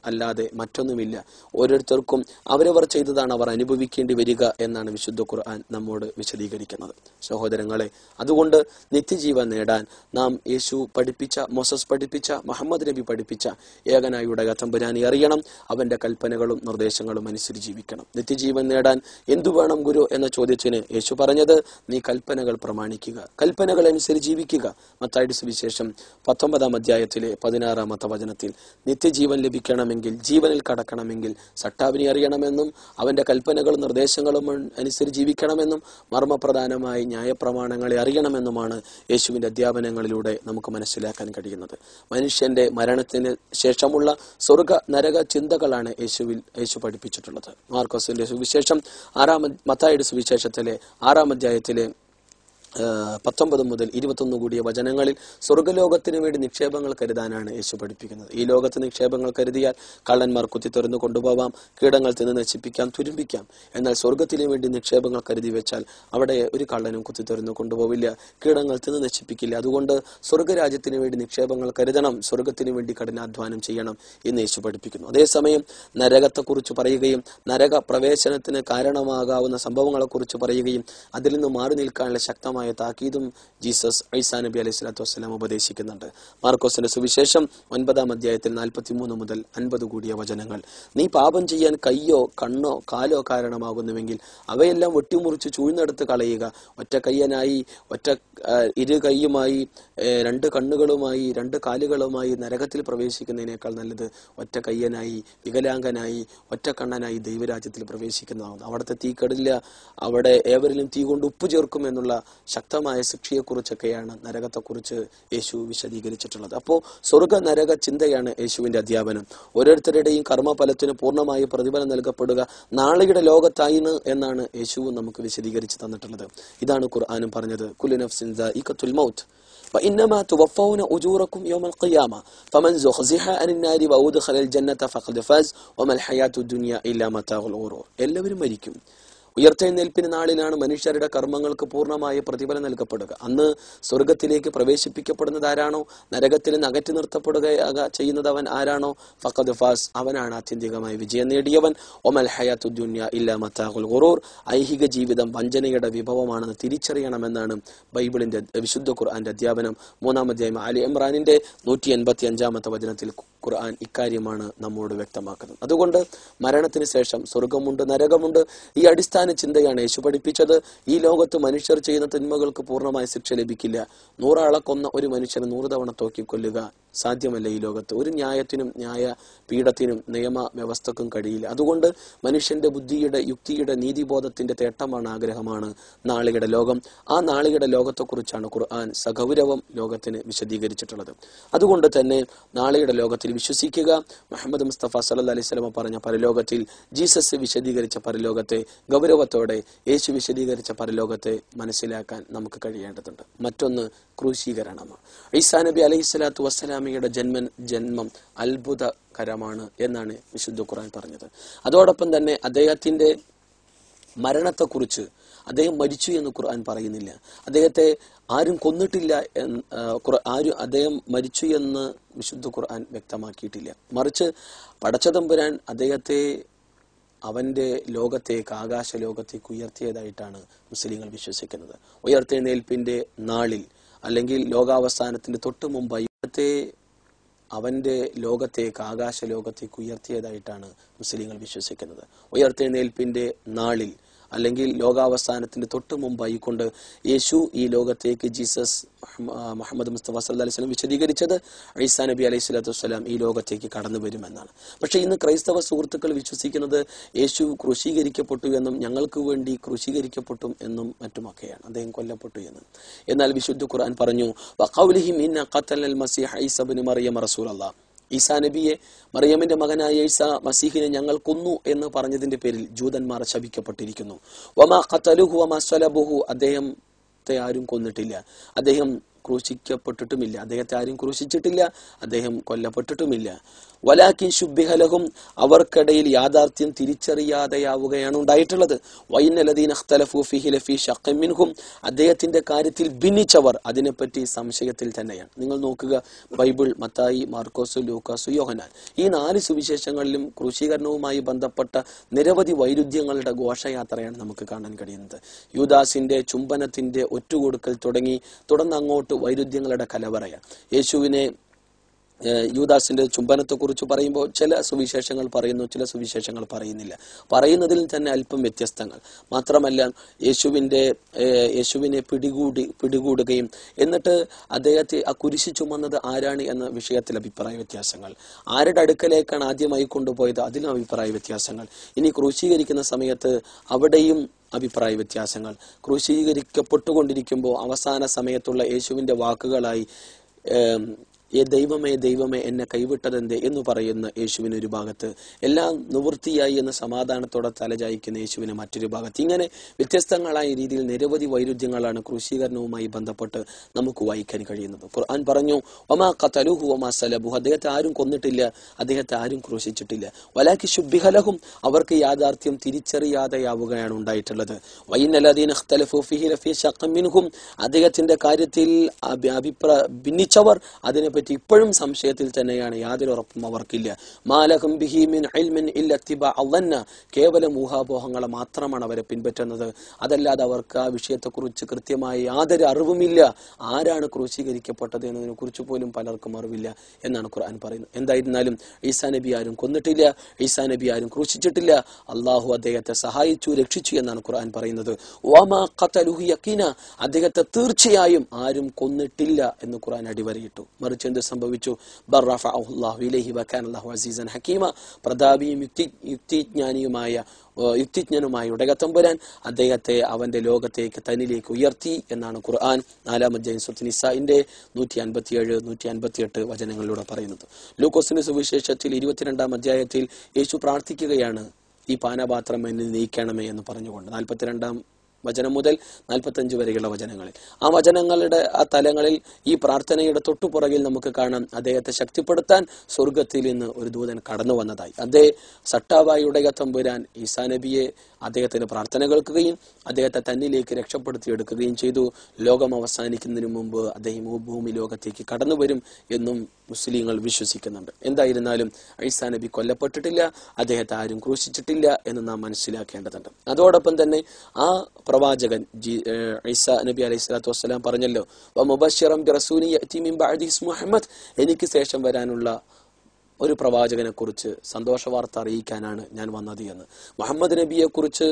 അല്ലാതെ മറ്റൊന്നുമില്ല ഓരോരുത്തർക്കും അവരവർ ചെയ്തതാണ് അവർ അനുഭവിക്കേണ്ടി വരിക എന്നാണ് വിശുദ്ധ ഖുർആൻ നമ്മോട് വിശദീകരിക്കുന്നത് സഹോദരങ്ങളെ അതുകൊണ്ട് നിത്യജീവൻ നേടാൻ നാം യേശു പഠിപ്പിച്ച മോസസ് പഠിപ്പിച്ച മുഹമ്മദ് നബി പഠിപ്പിച്ച ഏകനായുടെ തമ്പുരാനെ അറിയണം അവന്റെ കൽപ്പനകളും നിർദ്ദേശങ്ങളും അനുസരിച്ച് ജീവിക്കണം നിത്യജീവൻ നേടാൻ എന്തു വേണം ഗുരു എന്ന ചോദ്യത്തിന് യേശു പറഞ്ഞത് നീ കൽപ്പനകൾ പ്രമാണിക്കുക കൽപ്പനകൾ അനുസരിച്ച് ജീവിക്കുക മത്തായുടെ സുവിശേഷം പത്തൊമ്പതാം അധ്യായത്തിലെ പതിനാറാമത്തെ വചനത്തിൽ നിത്യജീവൻ ലഭിക്കണമെങ്കിൽ ജീവനിൽ കടക്കണമെങ്കിൽ സട്ടാവിനെ അറിയണമെന്നും അവന്റെ കൽപ്പനകളും നിർദ്ദേശങ്ങളും അനുസരിച്ച് ജീവിക്കണമെന്നും മർമ്മപ്രധാനമായി ന്യായപ്രമാണങ്ങളെ അറിയണമെന്നുമാണ് യേശുവിന്റെ അധ്യാപനങ്ങളിലൂടെ നമുക്ക് മനസ്സിലാക്കാൻ കഴിയുന്നത് മനുഷ്യന്റെ മരണത്തിന് ശേഷമുള്ള സ്വർഗ നരക ചിന്തകളാണ് യേശുവിൽ യേശു പഠിപ്പിച്ചിട്ടുള്ളത് മാർക്കോസിന്റെ സുവിശേഷം ആറാം മത്തായുടെ സുവിശേഷത്തിലെ ആറാം അധ്യായത്തിലെ ഏഹ് പത്തൊമ്പത് മുതൽ ഇരുപത്തൊന്ന് കൂടിയ വചനങ്ങളിൽ സ്വർഗ്ഗലോകത്തിന് വേണ്ടി നിക്ഷേപങ്ങൾ കരുതാനാണ് യേശു പഠിപ്പിക്കുന്നത് ഈ ലോകത്ത് നിക്ഷേപങ്ങൾ കരുതിയാൽ കള്ളന്മാർ കുത്തിത്തെറിന്ന് കൊണ്ടുപോവാം കീടങ്ങൾ തിന്ന് നശിപ്പിക്കാം തുരുമ്പിക്കാം എന്നാൽ സ്വർഗത്തിന് വേണ്ടി നിക്ഷേപങ്ങൾ കരുതി വെച്ചാൽ അവിടെ ഒരു കള്ളനും കുത്തിത്തെറിന്ന് കൊണ്ടുപോവില്ല കീടങ്ങൾ തിന്ന് നശിപ്പിക്കില്ല അതുകൊണ്ട് സ്വർഗരാജ്യത്തിന് വേണ്ടി നിക്ഷേപങ്ങൾ കരുതണം സ്വർഗത്തിന് വേണ്ടി കഠിനാധ്വാനം ചെയ്യണം എന്ന് യേശു പഠിപ്പിക്കുന്നു അതേസമയം നരകത്തെക്കുറിച്ച് പറയുകയും നരക പ്രവേശനത്തിന് കാരണമാകാവുന്ന സംഭവങ്ങളെക്കുറിച്ച് പറയുകയും അതിൽ നിന്ന് മാറി നിൽക്കാനുള്ള ശക്തമായ താക്കീതും ജീസസ് ഐസാ നബി അലൈഹി സ്വലാത്തു വസ്സലാം ഉപദേശിക്കുന്നുണ്ട് മാർക്കോസിന്റെ സുവിശേഷം ഒൻപതാം അധ്യായത്തിൽ നാൽപ്പത്തിമൂന്ന് മുതൽ അൻപത് കൂടിയ വചനങ്ങൾ നീ പാപം ചെയ്യാൻ കയ്യോ കണ്ണോ കാലോ കാരണമാകുന്നുവെങ്കിൽ അവയെല്ലാം വെട്ടിമുറിച്ച് ചൂഴ്ന്നെടുത്ത് കളയുക ഒറ്റ കയ്യനായി ഒറ്റ ആ, ഇരു കൈയുമായി ഏ, രണ്ട് കണ്ണുകളുമായി രണ്ട് കാലുകളുമായി നരകത്തിൽ പ്രവേശിക്കുന്നതിനേക്കാൾ നല്ലത് ഒറ്റ കയ്യനായി വികലാംഗനായി ഒറ്റ കണ്ണനായി ദൈവരാജ്യത്തിൽ പ്രവേശിക്കുന്നതാണ് അവിടുത്തെ തീ കെടില്ല അവിടെ ഏവരിലും തീ കൊണ്ട് ഉപ്പ് ചേർക്കും എന്നുള്ള ശക്തമായ ശിക്ഷയെക്കുറിച്ചൊക്കെയാണ് നരകത്തെക്കുറിച്ച് യേശു വിശദീകരിച്ചിട്ടുള്ളത് അപ്പോൾ സ്വർഗ നരക ചിന്തയാണ് യേശുവിന്റെ അധ്യാപനം ഓരോരുത്തരുടെയും കർമ്മഫലത്തിന് പൂർണ്ണമായി പ്രതിഫലം നൽകപ്പെടുക നാളെയുടെ ലോകത്തായിന്ന് എന്നാണ് യേശുവും നമുക്ക് വിശദീകരിച്ച് തന്നിട്ടുള്ളത് ഇതാണ് ഖുർആാനും പറഞ്ഞത് കുലുനഫ്സിൻ ദാഇഖത്തുൽ മൗത്ത് فإنما توفون أجوركم يوم القيامة فمن زحزح عن النار وأدخل الجنة فقد فاز وما الحياة الدنيا إلا متاع الغرور എല്ലാവരും മരിക്കും ഉയർത്തെഴുന്നേൽപ്പിന് നാളിലാണ് മനുഷ്യരുടെ കർമ്മങ്ങൾക്ക് പൂർണ്ണമായ പ്രതിഫലം നൽകപ്പെടുക അന്ന് സ്വർഗത്തിലേക്ക് പ്രവേശിപ്പിക്കപ്പെടുന്നത് ആരാണോ നരകത്തിൽ നിന്ന് അകറ്റി നിർത്തപ്പെടുക ചെയ്യുന്നത് അവൻ ആരാണോ ഫഖദ് ഫാസ് അവനാണ് ആത്യന്തികമായി വിജയം നേടിയവൻ ഒമൽ ഹയാത്തു ദുന്യ ഇല്ല മത്താഹുൽ ഗുറൂർ ഐഹിക ജീവിതം വഞ്ചനയുടെ വിഭവമാണെന്ന് തിരിച്ചറിയണമെന്നാണ് ബൈബിളിന്റെ വിശുദ്ധ ഖുർആന്റെ അധ്യാപനം മൂന്നാം അധ്യായം അലി ഇമ്രാനിന്റെ നൂറ്റി എൺപത്തി അഞ്ചാമത്തെ വചനത്തിൽ ഖുർആൻ ഇക്കാര്യമാണ് നമ്മോട് വ്യക്തമാക്കുന്നത് അതുകൊണ്ട് മരണത്തിന് ശേഷം സ്വർഗമുണ്ട് നരകമുണ്ട് ഈ അടിസ്ഥാന ചിന്തയാണ് യേശു പഠിപ്പിച്ചത് ഈ ലോകത്ത് മനുഷ്യർ ചെയ്യുന്ന തിന്മകൾക്ക് പൂർണ്ണമായ ശിക്ഷ ലഭിക്കില്ല നൂറാളെ കൊന്ന ഒരു മനുഷ്യനെ നൂറ് തവണ തോക്കിക്കൊല്ലുക സാധ്യമല്ല ഈ ലോകത്ത് ഒരു ന്യായത്തിനും ന്യായ പീഠത്തിനും നിയമ വ്യവസ്ഥക്കും കഴിയില്ല അതുകൊണ്ട് മനുഷ്യന്റെ ബുദ്ധിയുടെ യുക്തിയുടെ നീതിബോധത്തിന്റെ തേട്ടമാണ് ആഗ്രഹമാണ് നാളികയുടെ ലോകം ആ നാളികയുടെ ലോകത്തെക്കുറിച്ചാണ് ഖുർആൻ സഗൗരവം ലോകത്തിന് വിശദീകരിച്ചിട്ടുള്ളത് അതുകൊണ്ട് തന്നെ നാളെയുടെ ലോകത്തിൽ വിശ്വസിക്കുക മുഹമ്മദ് മുസ്തഫ സല്ല അലൈഹി സ്വലമ പറഞ്ഞ പരലോകത്തിൽ ജീസസ് വിശദീകരിച്ച പരലോകത്തെ ഗൗരവത്തോടെ യേശു വിശദീകരിച്ച പരലോകത്തെ മനസ്സിലാക്കാൻ നമുക്ക് കഴിയേണ്ടതുണ്ട് മറ്റൊന്ന് ക്രൂശീകരണമാണ് ഈസാ നബി അലൈഹി സ്വലാത്തു വസ്സലാമിയുടെ ജന്മൻ ജന്മം അത്ഭുതകരമാണ് എന്നാണ് വിശുദ്ധ ഖുർആൻ പറഞ്ഞത് അതോടൊപ്പം തന്നെ അദ്ദേഹത്തിന്റെ മരണത്തെക്കുറിച്ച് അദ്ദേഹം മരിച്ചു എന്ന് ഖുർആൻ പറയുന്നില്ല അദ്ദേഹത്തെ ആരും കൊന്നിട്ടില്ല എന്ന് ആ, ഖുർ- ആരും അദ്ദേഹം മരിച്ചു എന്ന് വിശുദ്ധ ഖുർആൻ വ്യക്തമാക്കിയിട്ടില്ല മറിച്ച് പടച്ചതമ്പുരാൻ അദ്ദേഹത്തെ അവന്റെ ലോകത്തേക്ക് ആകാശ ലോകത്തേക്ക് ഉയർത്തിയതായിട്ടാണ് മുസ്ലിങ്ങൾ വിശ്വസിക്കുന്നത് ഉയർത്തെഴുന്നേൽപ്പിന്റെ നാളിൽ അല്ലെങ്കിൽ ലോകാവസാനത്തിന്റെ തൊട്ടു മുമ്പായി ഇവിടുത്തെ അവന്റെ ലോകത്തേക്ക് ആകാശ ലോകത്തേക്ക് ഉയർത്തിയതായിട്ടാണ് മുസ്ലിങ്ങൾ വിശ്വസിക്കുന്നത് ഉയർത്തെഴുന്നേൽപ്പിന്റെ നാളിൽ അല്ലെങ്കിൽ ലോകാവസാനത്തിന്റെ തൊട്ടു മുമ്പായി കൊണ്ട് യേശു ഈ ലോകത്തേക്ക് ജീസസ് മുഹമ്മ- ആ, മുഹമ്മദ് മുസ്തഫ സല്ലല്ലാഹു അലൈഹി വസല്ലം വിശദീകരിച്ചത് ഈസാ നബി അലൈഹി സ്വലാത്തു വസ്സലാം ഈ ലോകത്തേക്ക് കടന്നു വരുമെന്നാണ് പക്ഷേ ഇന്ന് ക്രൈസ്തവ സുഹൃത്തുക്കൾ വിശ്വസിക്കുന്നത് യേശു ക്രൂശീകരിക്കപ്പെട്ടു എന്നും ഞങ്ങൾക്ക് വേണ്ടി ക്രൂശീകരിക്കപ്പെട്ടു എന്നും മറ്റുമൊക്കെയാണ് അദ്ദേഹം കൊല്ലപ്പെട്ടു എന്ന് എന്നാൽ വിശുദ്ധ ഖുർആൻ പറഞ്ഞു വഖൗലിഹിം ഇന്ന ഖത്തലൽ മസീഹ ഈസ ഇബ്നു മറിയം റസൂലല്ലാഹ് ഈസാ നബിയെ മറിയമിന്റെ മകനായ ഈസ മസീഹിനെ ഞങ്ങൾ കൊന്നു എന്ന് പറഞ്ഞതിന്റെ പേരിൽ ജൂതന്മാർ ശപിക്കപ്പെട്ടിരിക്കുന്നു വമാ ഖത്തലുഹു വമാ സ്വലബുഹു അദ്ദേഹത്തെ ആരും കൊന്നിട്ടില്ല അദ്ദേഹം ക്രൂശിക്കപ്പെട്ടിട്ടുമില്ല അദ്ദേഹത്തെ ആരും ക്രൂശിച്ചിട്ടില്ല അദ്ദേഹം കൊല്ലപ്പെട്ടിട്ടുമില്ല വലാക്കിൻ ശുബിഹലഹും അവർക്കിടയിൽ യാഥാർത്ഥ്യം തിരിച്ചറിയാതെയാവുകയാണ് ഉണ്ടായിട്ടുള്ളത് വൈനലദീൻ അഖ്തലഫു ഫിഹി ലഫീ ശഖ്ഖിൻ മിൻഹും അദ്ദേഹത്തിന്റെ കാര്യത്തിൽ ഭിന്നിച്ചവർ അതിനെപ്പറ്റി സംശയത്തിൽ തന്നെയാണ് നിങ്ങൾ നോക്കുക ബൈബിൾ മത്തായി മാർക്കോസ് ലൂക്കാസ് യോഹനാൻ ഈ നാല് സുവിശേഷങ്ങളിലും ക്രൂശീകരണവുമായി ബന്ധപ്പെട്ട നിരവധി വൈരുദ്ധ്യങ്ങളുടെ ഘോഷയാത്രയാണ് നമുക്ക് കാണാൻ കഴിയുന്നത് യൂദാസിന്റെ ചുംബനത്തിന്റെ ഒറ്റുകൊടുക്കൽ തുടങ്ങി തുടർന്ന് അങ്ങോട്ട് വൈരുദ്ധ്യങ്ങളുടെ കലവറയാണ് യേശുവിനെ ഏഹ് യൂദാസിന്റെ ചുംബനത്തെക്കുറിച്ച് പറയുമ്പോൾ ചില സുവിശേഷങ്ങൾ പറയുന്നു ചില സുവിശേഷങ്ങൾ പറയുന്നില്ല പറയുന്നതിൽ തന്നെ അല്പം വ്യത്യസ്തങ്ങൾ മാത്രമല്ല യേശുവിന്റെ ഏഹ് യേശുവിനെ പിടികൂടി പിടികൂടുകയും എന്നിട്ട് അദ്ദേഹത്തെ ആ കുരിശി ചുമന്നത് ആരാണ് എന്ന വിഷയത്തിൽ അഭിപ്രായ വ്യത്യാസങ്ങൾ ആരുടെ അടുക്കലേക്കാണ് ആദ്യമായി കൊണ്ടുപോയത് അതിലും അഭിപ്രായ വ്യത്യാസങ്ങൾ ഇനി ക്രൂശീകരിക്കുന്ന സമയത്ത് അവിടെയും അഭിപ്രായ വ്യത്യാസങ്ങൾ ക്രൂശീകരിക്കപ്പെട്ടുകൊണ്ടിരിക്കുമ്പോൾ അവസാന സമയത്തുള്ള യേശുവിന്റെ വാക്കുകളായി ഏം, ഏ ദൈവമേ ദൈവമേ എന്നെ കൈവിട്ടതെന്തേ എന്ന് പറയുന്ന യേശുവിന് ഒരു ഭാഗത്ത് എല്ലാം നിവൃത്തിയായി എന്ന് സമാധാനത്തോടെ തലചായ്ക്കുന്ന യേശുവിന് മറ്റൊരു ഭാഗത്ത് ഇങ്ങനെ വ്യത്യസ്തങ്ങളായ രീതിയിൽ നിരവധി വൈരുദ്ധ്യങ്ങളാണ് ക്രൂശീകരണവുമായി ബന്ധപ്പെട്ട് നമുക്ക് വായിക്കാൻ കഴിയുന്നത് ഖുർആൻ പറഞ്ഞു ഒമാ ഖതലുഹു ഒമാ സലബു അദ്ദേഹത്തെ ആരും കൊന്നിട്ടില്ല അദ്ദേഹത്തെ ആരും ക്രൂശിച്ചിട്ടില്ല വലാക്കി ശുദ്ധിഹലഹും അവർക്ക് യാഥാർത്ഥ്യം തിരിച്ചറിയാതെയാവുകയാണ് ഉണ്ടായിട്ടുള്ളത് വൈനലദീൻ ഇഖ്തലഫു ഫീഹി ലഫീ ശഖ്ഖിൻ മിൻഹും അദ്ദേഹത്തിന്റെ കാര്യത്തിൽ അഭി- അഭിപ്രായ ഭിന്നിച്ചവർ അതിനെപ്പറ്റി ഇപ്പോഴും സംശയത്തിൽ തന്നെയാണ് യാതൊരു ഉറപ്പും അവർക്കില്ല മാലഹും ബിഹി മിൻ ഇൽമിൻ ഇല്ല ഇത്തിബാ അള്ളന്ന കേവലം ഊഹാപോഹങ്ങളെ മാത്രമാണ് അവരെ പിൻപറ്റുന്നത് അതല്ലാതെ അവർക്ക് ആ വിഷയത്തെക്കുറിച്ച് കൃത്യമായി യാതൊരു അറിവുമില്ല ആരാണ് ക്രൂശീകരിക്കപ്പെട്ടത് എന്നതിനെ കുറിച്ച് പോലും പലർക്കും അറിവില്ല എന്നാണ് ഖുർആൻ പറയുന്നത് എന്തായിരുന്നാലും ഈസാ നബി ആരും കൊന്നിട്ടില്ല ഈസാ നബി ആരും ക്രൂശിച്ചിട്ടില്ല അള്ളാഹു അദ്ദേഹത്തെ സഹായിച്ചു രക്ഷിച്ചു എന്നാണ് ഖുർആൻ പറയുന്നത് വമാ ഖതലുഹു യഖീന അദ്ദേഹത്തെ തീർച്ചയായും ആരും കൊന്നിട്ടില്ല എന്ന് ഖുർആൻ അടിവരയിട്ടു മറിച്ച് എന്ത് സംഭവിച്ചു ബർ റഫഅഹു അല്ലാഹു ഇലൈഹി വകാന അല്ലാഹു അസീസൻ ഹക്കീമ പ്രതാപിയും യുക്തി യുക്തിജ്ഞാനിയുമായ ഏഹ് യുക്തിജ്ഞനുമായ ഉടകത്തമ്പുരാൻ അദ്ദേഹത്തെ അവന്റെ ലോകത്തേക്ക് തന്നിലേക്ക് ഉയർത്തി എന്നാണ് ഖുർആൻ നാലാം അധ്യായം സുത്ത് നിസാഇന്റെ നൂറ്റി അൻപത്തിയേഴ് നൂറ്റി അൻപത്തിയെട്ട് വചനങ്ങളിലൂടെ പറയുന്നത് ലൂക്കോസിന്റെ സുവിശേഷത്തിൽ ഇരുപത്തിരണ്ടാം അധ്യായത്തിൽ യേശു പ്രാർത്ഥിക്കുകയാണ് ഈ പാനപാത്രം എന്നെ നീക്കണമേ എന്ന് പറഞ്ഞുകൊണ്ട് നാൽപ്പത്തിരണ്ടാം വചനം മുതൽ നാൽപ്പത്തഞ്ച് വരെയുള്ള വചനങ്ങളിൽ ആ വചനങ്ങളുടെ ആ തലങ്ങളിൽ ഈ പ്രാർത്ഥനയുടെ തൊട്ടുപുറകിൽ നമുക്ക് കാണാം അദ്ദേഹത്തെ ശക്തിപ്പെടുത്താൻ സ്വർഗത്തിൽ നിന്ന് ഒരു ദൂതൻ കടന്നു വന്നതായി അതേ സട്ടാവായുടെ തമ്പുരാൻ ഈസാ നബിയെ അദ്ദേഹത്തിന്റെ പ്രാർത്ഥന കേൾക്കുകയും അദ്ദേഹത്തെ തന്നിലേക്ക് രക്ഷപ്പെടുത്തിയെടുക്കുകയും ചെയ്തു ലോകം അവസാനിക്കുന്നതിന് മുമ്പ് അദ്ദേഹം ഈ ഭൂമി ലോകത്തേക്ക് കടന്നു വരും എന്നും മുസ്ലിങ്ങൾ വിശ്വസിക്കുന്നുണ്ട് എന്തായിരുന്നാലും ഐസാ നബി കൊല്ലപ്പെട്ടിട്ടില്ല അദ്ദേഹത്തെ ആരും ക്രൂശിച്ചിട്ടില്ല എന്ന് നാം മനസ്സിലാക്കേണ്ടതുണ്ട് അതോടൊപ്പം തന്നെ ആ പ്രവാചകൻ ജി- ഏഹ് ഐസാ നബി അലൈഹി സ്വലാത്തു വസ്സലാം പറഞ്ഞല്ലോ മുബഷിറം റസൂലി യഅതി മിൻ ബഅദി ഇസ്മുഹു മുഹമ്മദ് എനിക്ക് ശേഷം വരാനുള്ള ഒരു പ്രവാചകനെ കുറിച്ച് സന്തോഷ വാർത്ത അറിയിക്കാനാണ് ഞാൻ വന്നത് എന്ന് മുഹമ്മദ് നബിയെ കുറിച്ച്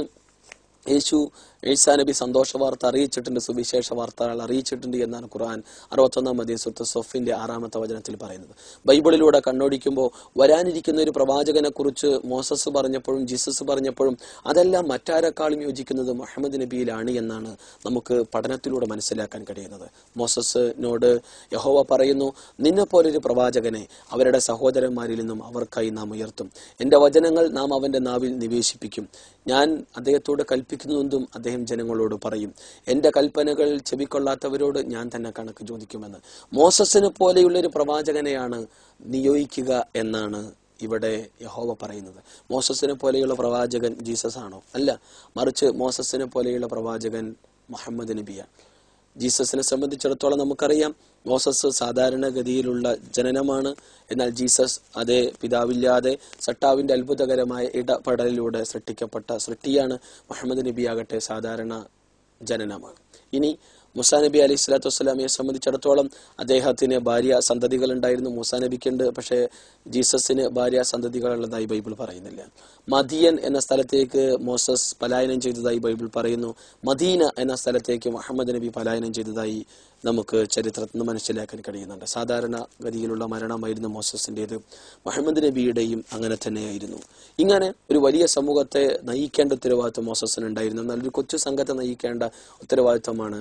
യേശു ഈസാ നബി സന്തോഷ വാർത്ത അറിയിച്ചിട്ടുണ്ട് സുവിശേഷ വാർത്തകൾ അറിയിച്ചിട്ടുണ്ട് എന്നാണ് ഖുർആൻ അറുപത്തൊന്നാം മതി സുത്ത് സൊഫിന്റെ ആറാമത്തെ വചനത്തിൽ പറയുന്നത് ബൈബിളിലൂടെ കണ്ണോടിക്കുമ്പോൾ വരാനിരിക്കുന്ന ഒരു പ്രവാചകനെ കുറിച്ച് മോസസ് പറഞ്ഞപ്പോഴും ജീസസ് പറഞ്ഞപ്പോഴും അതെല്ലാം മറ്റാരെക്കാളും യോജിക്കുന്നത് മുഹമ്മദ് നബിയിലാണ് എന്നാണ് നമുക്ക് പഠനത്തിലൂടെ മനസ്സിലാക്കാൻ കഴിയുന്നത് മോസസിനോട് യഹോവ പറയുന്നു നിന്നെ പോലൊരു പ്രവാചകനെ അവരുടെ സഹോദരന്മാരിൽ നിന്നും അവർക്കായി നാം ഉയർത്തും എന്റെ വചനങ്ങൾ നാം അവന്റെ നാവിൽ നിവേശിപ്പിക്കും ഞാൻ അദ്ദേഹത്തോട് കൽപ്പിക്കുന്നതെന്തും അദ്ദേഹം ജനങ്ങളോട് പറയും എന്റെ കൽപ്പനകൾ ചെവിക്കൊള്ളാത്തവരോട് ഞാൻ തന്നെ കണക്ക് ചോദിക്കുമെന്ന് മോസസിനെ പോലെയുള്ള ഒരു പ്രവാചകനെയാണ് നിയോഗിക്കുക എന്നാണ് ഇവിടെ യഹോവ പറയുന്നത് മോസസിനെ പോലെയുള്ള പ്രവാചകൻ ജീസസ് ആണോ അല്ല മറിച്ച് മോസസിനെ പോലെയുള്ള പ്രവാചകൻ മുഹമ്മദ് നബിയാണ് ജീസസിനെ സംബന്ധിച്ചിടത്തോളം നമുക്കറിയാം മോസസ് സാധാരണഗതിയിലുള്ള ജനനമാണ് എന്നാൽ ജീസസ് അതേ പിതാവില്ലാതെ സട്ടാവിന്റെ അത്ഭുതകരമായ ഇടപെടലിലൂടെ സൃഷ്ടിക്കപ്പെട്ട സൃഷ്ടിയാണ് മുഹമ്മദ് നബി ആകട്ടെ സാധാരണ ജനനമാണ് ഇനി മുസാ നബി അലൈഹി സ്വലാത്തു വസ്സലാമിയെ സംബന്ധിച്ചിടത്തോളം അദ്ദേഹത്തിന് ഭാര്യ സന്തതികൾ ഉണ്ടായിരുന്നു മൂസാ നബിക്കുണ്ട് പക്ഷേ ജീസസിന് ഭാര്യ സന്തതികളുള്ളതായി ബൈബിൾ പറയുന്നില്ല മദിയൻ എന്ന സ്ഥലത്തേക്ക് മോസസ് പലായനം ചെയ്തതായി ബൈബിൾ പറയുന്നു മദീന എന്ന സ്ഥലത്തേക്ക് മുഹമ്മദ് നബി പലായനം ചെയ്തതായി നമുക്ക് ചരിത്രത്തിൽ നിന്ന് മനസ്സിലാക്കാൻ കഴിയുന്നുണ്ട് സാധാരണ ഗതിയിലുള്ള മരണമായിരുന്നു മോസസിൻ്റെത് മുഹമ്മദ് നബിയുടെയും അങ്ങനെ തന്നെയായിരുന്നു ഇങ്ങനെ ഒരു വലിയ സമൂഹത്തെ നയിക്കേണ്ട ഉത്തരവാദിത്വം മോസസിന് ഉണ്ടായിരുന്നു എന്നാൽ ഒരു കൊച്ചു സംഘത്തെ നയിക്കേണ്ട ഉത്തരവാദിത്വമാണ് ജീസസ്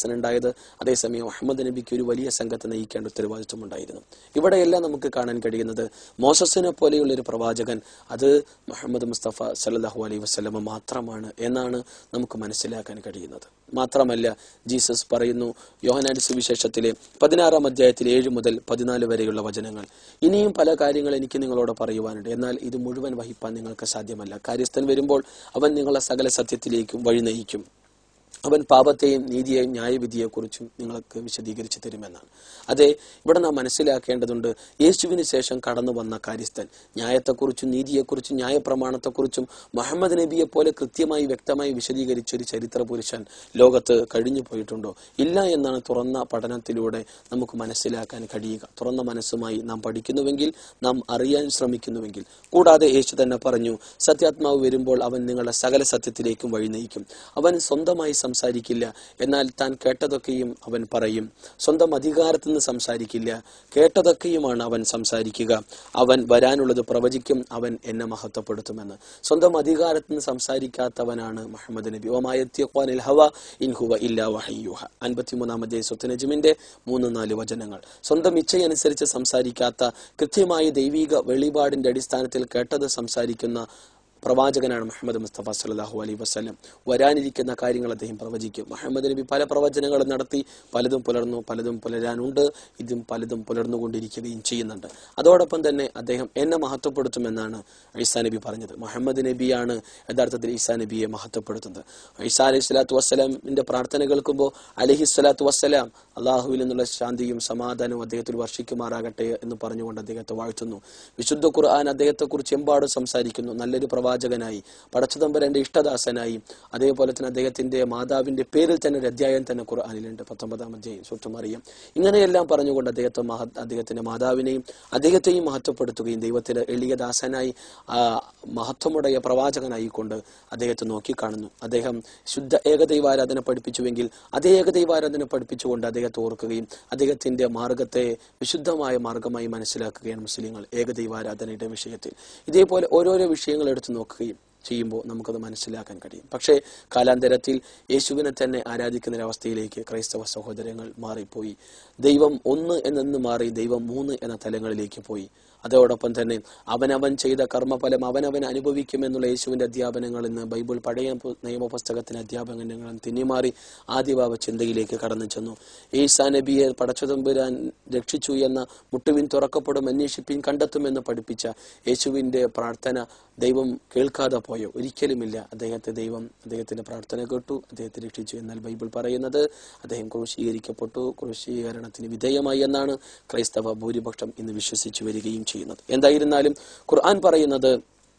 ദാസൻ ഉണ്ടായത് അതേസമയം മുഹമ്മദ് നബിക്ക് ഒരു വലിയ സംഘത്തെ നയിക്കേണ്ട ഉത്തരവാദിത്വം ഉണ്ടായിരുന്നു ഇവിടെയെല്ലാം നമുക്ക് കാണാൻ കഴിയുന്നത് മോസസിനെ പോലെയുള്ള ഒരു പ്രവാചകൻ അത് മുഹമ്മദ് മുസ്തഫ സല്ലാഹു അലൈഹി വസ്ലമ മാത്രമാണ് എന്നാണ് നമുക്ക് മനസ്സിലാക്കാൻ കഴിയുന്നത് മാത്രമല്ല ജീസസ് പറയുന്നു യോഹനാൻ സുവിശേഷത്തിലെ പതിനാറാം അധ്യായത്തിൽ ഏഴ് മുതൽ പതിനാല് വരെയുള്ള വചനങ്ങൾ ഇനിയും പല കാര്യങ്ങൾ എനിക്ക് നിങ്ങളോട് പറയുവാനുണ്ട് എന്നാൽ ഇത് മുഴുവൻ വഹിപ്പാൻ നിങ്ങൾക്ക് സാധ്യമല്ല കാര്യസ്ഥൻ വരുമ്പോൾ അവൻ നിങ്ങളെ സകല സത്യത്തിലേക്കും വഴി നയിക്കും അവൻ പാപത്തെയും നീതിയെയും ന്യായവിധിയെക്കുറിച്ചും നിങ്ങൾക്ക് വിശദീകരിച്ചു തരുമെന്നാണ് അതെ ഇവിടെ നാം മനസ്സിലാക്കേണ്ടതുണ്ട് യേശുവിന് ശേഷം കടന്നു വന്ന കാര്യസ്ഥൻ ന്യായത്തെക്കുറിച്ചും നീതിയെക്കുറിച്ചും ന്യായപ്രമാണത്തെക്കുറിച്ചും മുഹമ്മദ് നബിയെ പോലെ കൃത്യമായി വ്യക്തമായി വിശദീകരിച്ച ഒരു ചരിത്ര പുരുഷൻ ലോകത്ത് കഴിഞ്ഞു പോയിട്ടുണ്ടോ ഇല്ല എന്നാണ് തുറന്ന പഠനത്തിലൂടെ നമുക്ക് മനസ്സിലാക്കാൻ കഴിയുക തുറന്ന മനസ്സുമായി നാം പഠിക്കുന്നുവെങ്കിൽ നാം അറിയാൻ ശ്രമിക്കുന്നുവെങ്കിൽ കൂടാതെ യേശു തന്നെ പറഞ്ഞു സത്യാത്മാവ് വരുമ്പോൾ അവൻ നിങ്ങളെ സകല സത്യത്തിലേക്കും വഴി നയിക്കും അവൻ സ്വന്തമായി സംസാരിക്കില്ല എന്നാൽ താൻ കേട്ടതൊക്കെയും അവൻ പറയും സ്വന്തം അധികാരത്തിൽ നിന്ന് സംസാരിക്കില്ല കേട്ടതൊക്കെയുമാണ് അവൻ സംസാരിക്കുക അവൻ വരാനുള്ളത് പ്രവചിക്കും അവൻ എന്നെ മഹത്വപ്പെടുത്തുമെന്ന് സ്വന്തം അധികാരത്തിൽ നിന്ന് സംസാരിക്കാത്തവനാണ് മുഹമ്മദ് നബി ഓമായത്തിയൽ ഹവ ഇൻഹുവ ഇല്ല വഹയ്യുഹ അൻപത്തിമൂന്നാമത്തെ സ്വത്ത് നജിമിന്റെ മൂന്ന് നാല് വചനങ്ങൾ സ്വന്തം ഇച്ഛയനുസരിച്ച് സംസാരിക്കാത്ത കൃത്യമായ ദൈവിക വെളിപാടിന്റെ അടിസ്ഥാനത്തിൽ കേട്ടത് സംസാരിക്കുന്ന പ്രവാചകനാണ് മുഹമ്മദ് മുസ്തഫ സല്ലാഹു അലൈ വസ്ലം വരാനിരിക്കുന്ന കാര്യങ്ങൾ അദ്ദേഹം പ്രവചിക്കും മുഹമ്മദ് നബി പല പ്രവചനങ്ങളും നടത്തി പലതും പുലർന്നു പലതും പുലരാനുണ്ട് ഇതും പലതും പുലർന്നുകൊണ്ടിരിക്കുകയും ചെയ്യുന്നുണ്ട് അതോടൊപ്പം തന്നെ അദ്ദേഹം എന്നെ മഹത്വപ്പെടുത്തുമെന്നാണ് ഈസാ നബി പറഞ്ഞത് മുഹമ്മദ് നബിയാണ് യഥാർത്ഥത്തിൽ ഈസാ നബിയെ മഹത്വപ്പെടുത്തുന്നത് ഈസാ അലൈഹി സ്വലാത്തു വസ്സലാമിന്റെ പ്രാർത്ഥന കേൾക്കുമ്പോൾ അലഹി സ്വലാത്തു വസ്സലാം അള്ളാഹുവിൽ നിന്നുള്ള ശാന്തിയും സമാധാനവും അദ്ദേഹത്തിൽ വർഷിക്കുമാറാകട്ടെ എന്ന് പറഞ്ഞുകൊണ്ട് അദ്ദേഹത്തെ വാഴ്ത്തുന്നു വിശുദ്ധ ഖുർആൻ അദ്ദേഹത്തെക്കുറിച്ച് എമ്പാടും സംസാരിക്കുന്നു നല്ലൊരു പ്രവാചകനായി പടച്ചതമ്പരന്റെ ഇഷ്ടദാസനായി അതേപോലെ തന്നെ അദ്ദേഹത്തിന്റെ മാതാവിന്റെ പേരിൽ തന്നെ ഒരു അധ്യായം തന്നെ ഖുർആാനിലുണ്ട് പത്തൊമ്പതാം അധ്യായം സുറ്റുമറിയം ഇങ്ങനെയെല്ലാം പറഞ്ഞുകൊണ്ട് അദ്ദേഹത്തെ മഹ അദ്ദേഹത്തിന്റെ മാതാവിനെയും അദ്ദേഹത്തെയും മഹത്വപ്പെടുത്തുകയും ദൈവത്തിന്റെ എളിയ ദാസനായി ആ മഹത്വമുடைய പ്രവാചകനായിക്കൊണ്ട് അദ്ദേഹത്തെ നോക്കിക്കാണുന്നു അദ്ദേഹം ശുദ്ധ ഏകദൈവാരാധന പഠിപ്പിച്ചുവെങ്കിൽ അതേ ഏകദൈവാരാധന പഠിപ്പിച്ചുകൊണ്ട് അദ്ദേഹത്തെ ഓർക്കുകയും അദ്ദേഹത്തിന്റെ മാർഗത്തെ വിശുദ്ധമായ മാർഗമായി മനസ്സിലാക്കുകയാണ് മുസ്ലിങ്ങൾ ഏകദൈവാരാധനയുടെ വിഷയത്തിൽ ഇതേപോലെ ഓരോരോ വിഷയങ്ങൾ എടുത്തു നോക്കുകയും ചെയ്യുമ്പോൾ നമുക്കത് മനസ്സിലാക്കാൻ കഴിയും പക്ഷേ കാലാന്തരത്തിൽ യേശുവിനെ തന്നെ ആരാധിക്കുന്ന ഒരവസ്ഥയിലേക്ക് ക്രൈസ്തവ സഹോദരങ്ങൾ മാറിപ്പോയി ദൈവം ഒന്ന് എന്നു മാറി ദൈവം മൂന്ന് എന്ന തലങ്ങളിലേക്ക് പോയി അതോടൊപ്പം തന്നെ അവനവൻ ചെയ്ത കർമ്മഫലം അവനവൻ അനുഭവിക്കുമെന്നുള്ള യേശുവിന്റെ അധ്യാപനങ്ങൾ ഇന്ന് ബൈബിൾ പഴയ പു- നിയമപുസ്തകത്തിന്റെ അധ്യാപനങ്ങളും തിന്നിമാറി ആദിഭാവ ചിന്തയിലേക്ക് കടന്നു ചെന്നു ഈസാ നബിയെ പടച്ചതമ്പുരാൻ രക്ഷിച്ചു എന്ന മുട്ടുവിൻ തുറക്കപ്പെടും അന്വേഷിപ്പിൻ കണ്ടെത്തുമെന്ന് പഠിപ്പിച്ച യേശുവിന്റെ പ്രാർത്ഥന ദൈവം കേൾക്കാതെ പോയോ ഒരിക്കലുമില്ല അദ്ദേഹത്തെ ദൈവം അദ്ദേഹത്തിന്റെ പ്രാർത്ഥന കേട്ടു അദ്ദേഹത്തെ രക്ഷിച്ചു എന്നാൽ ബൈബിൾ പറയുന്നത് അദ്ദേഹം ക്രൂശീകരിക്കപ്പെട്ടു ക്രൂശീകരണത്തിന് വിധേയമായി എന്നാണ് ക്രൈസ്തവ ഭൂരിപക്ഷം ഇന്ന് വിശ്വസിച്ചു വരികയും ചെയ്യുന്നത് എന്തായിരുന്നാലും ഖുർആൻ പറയുന്നത്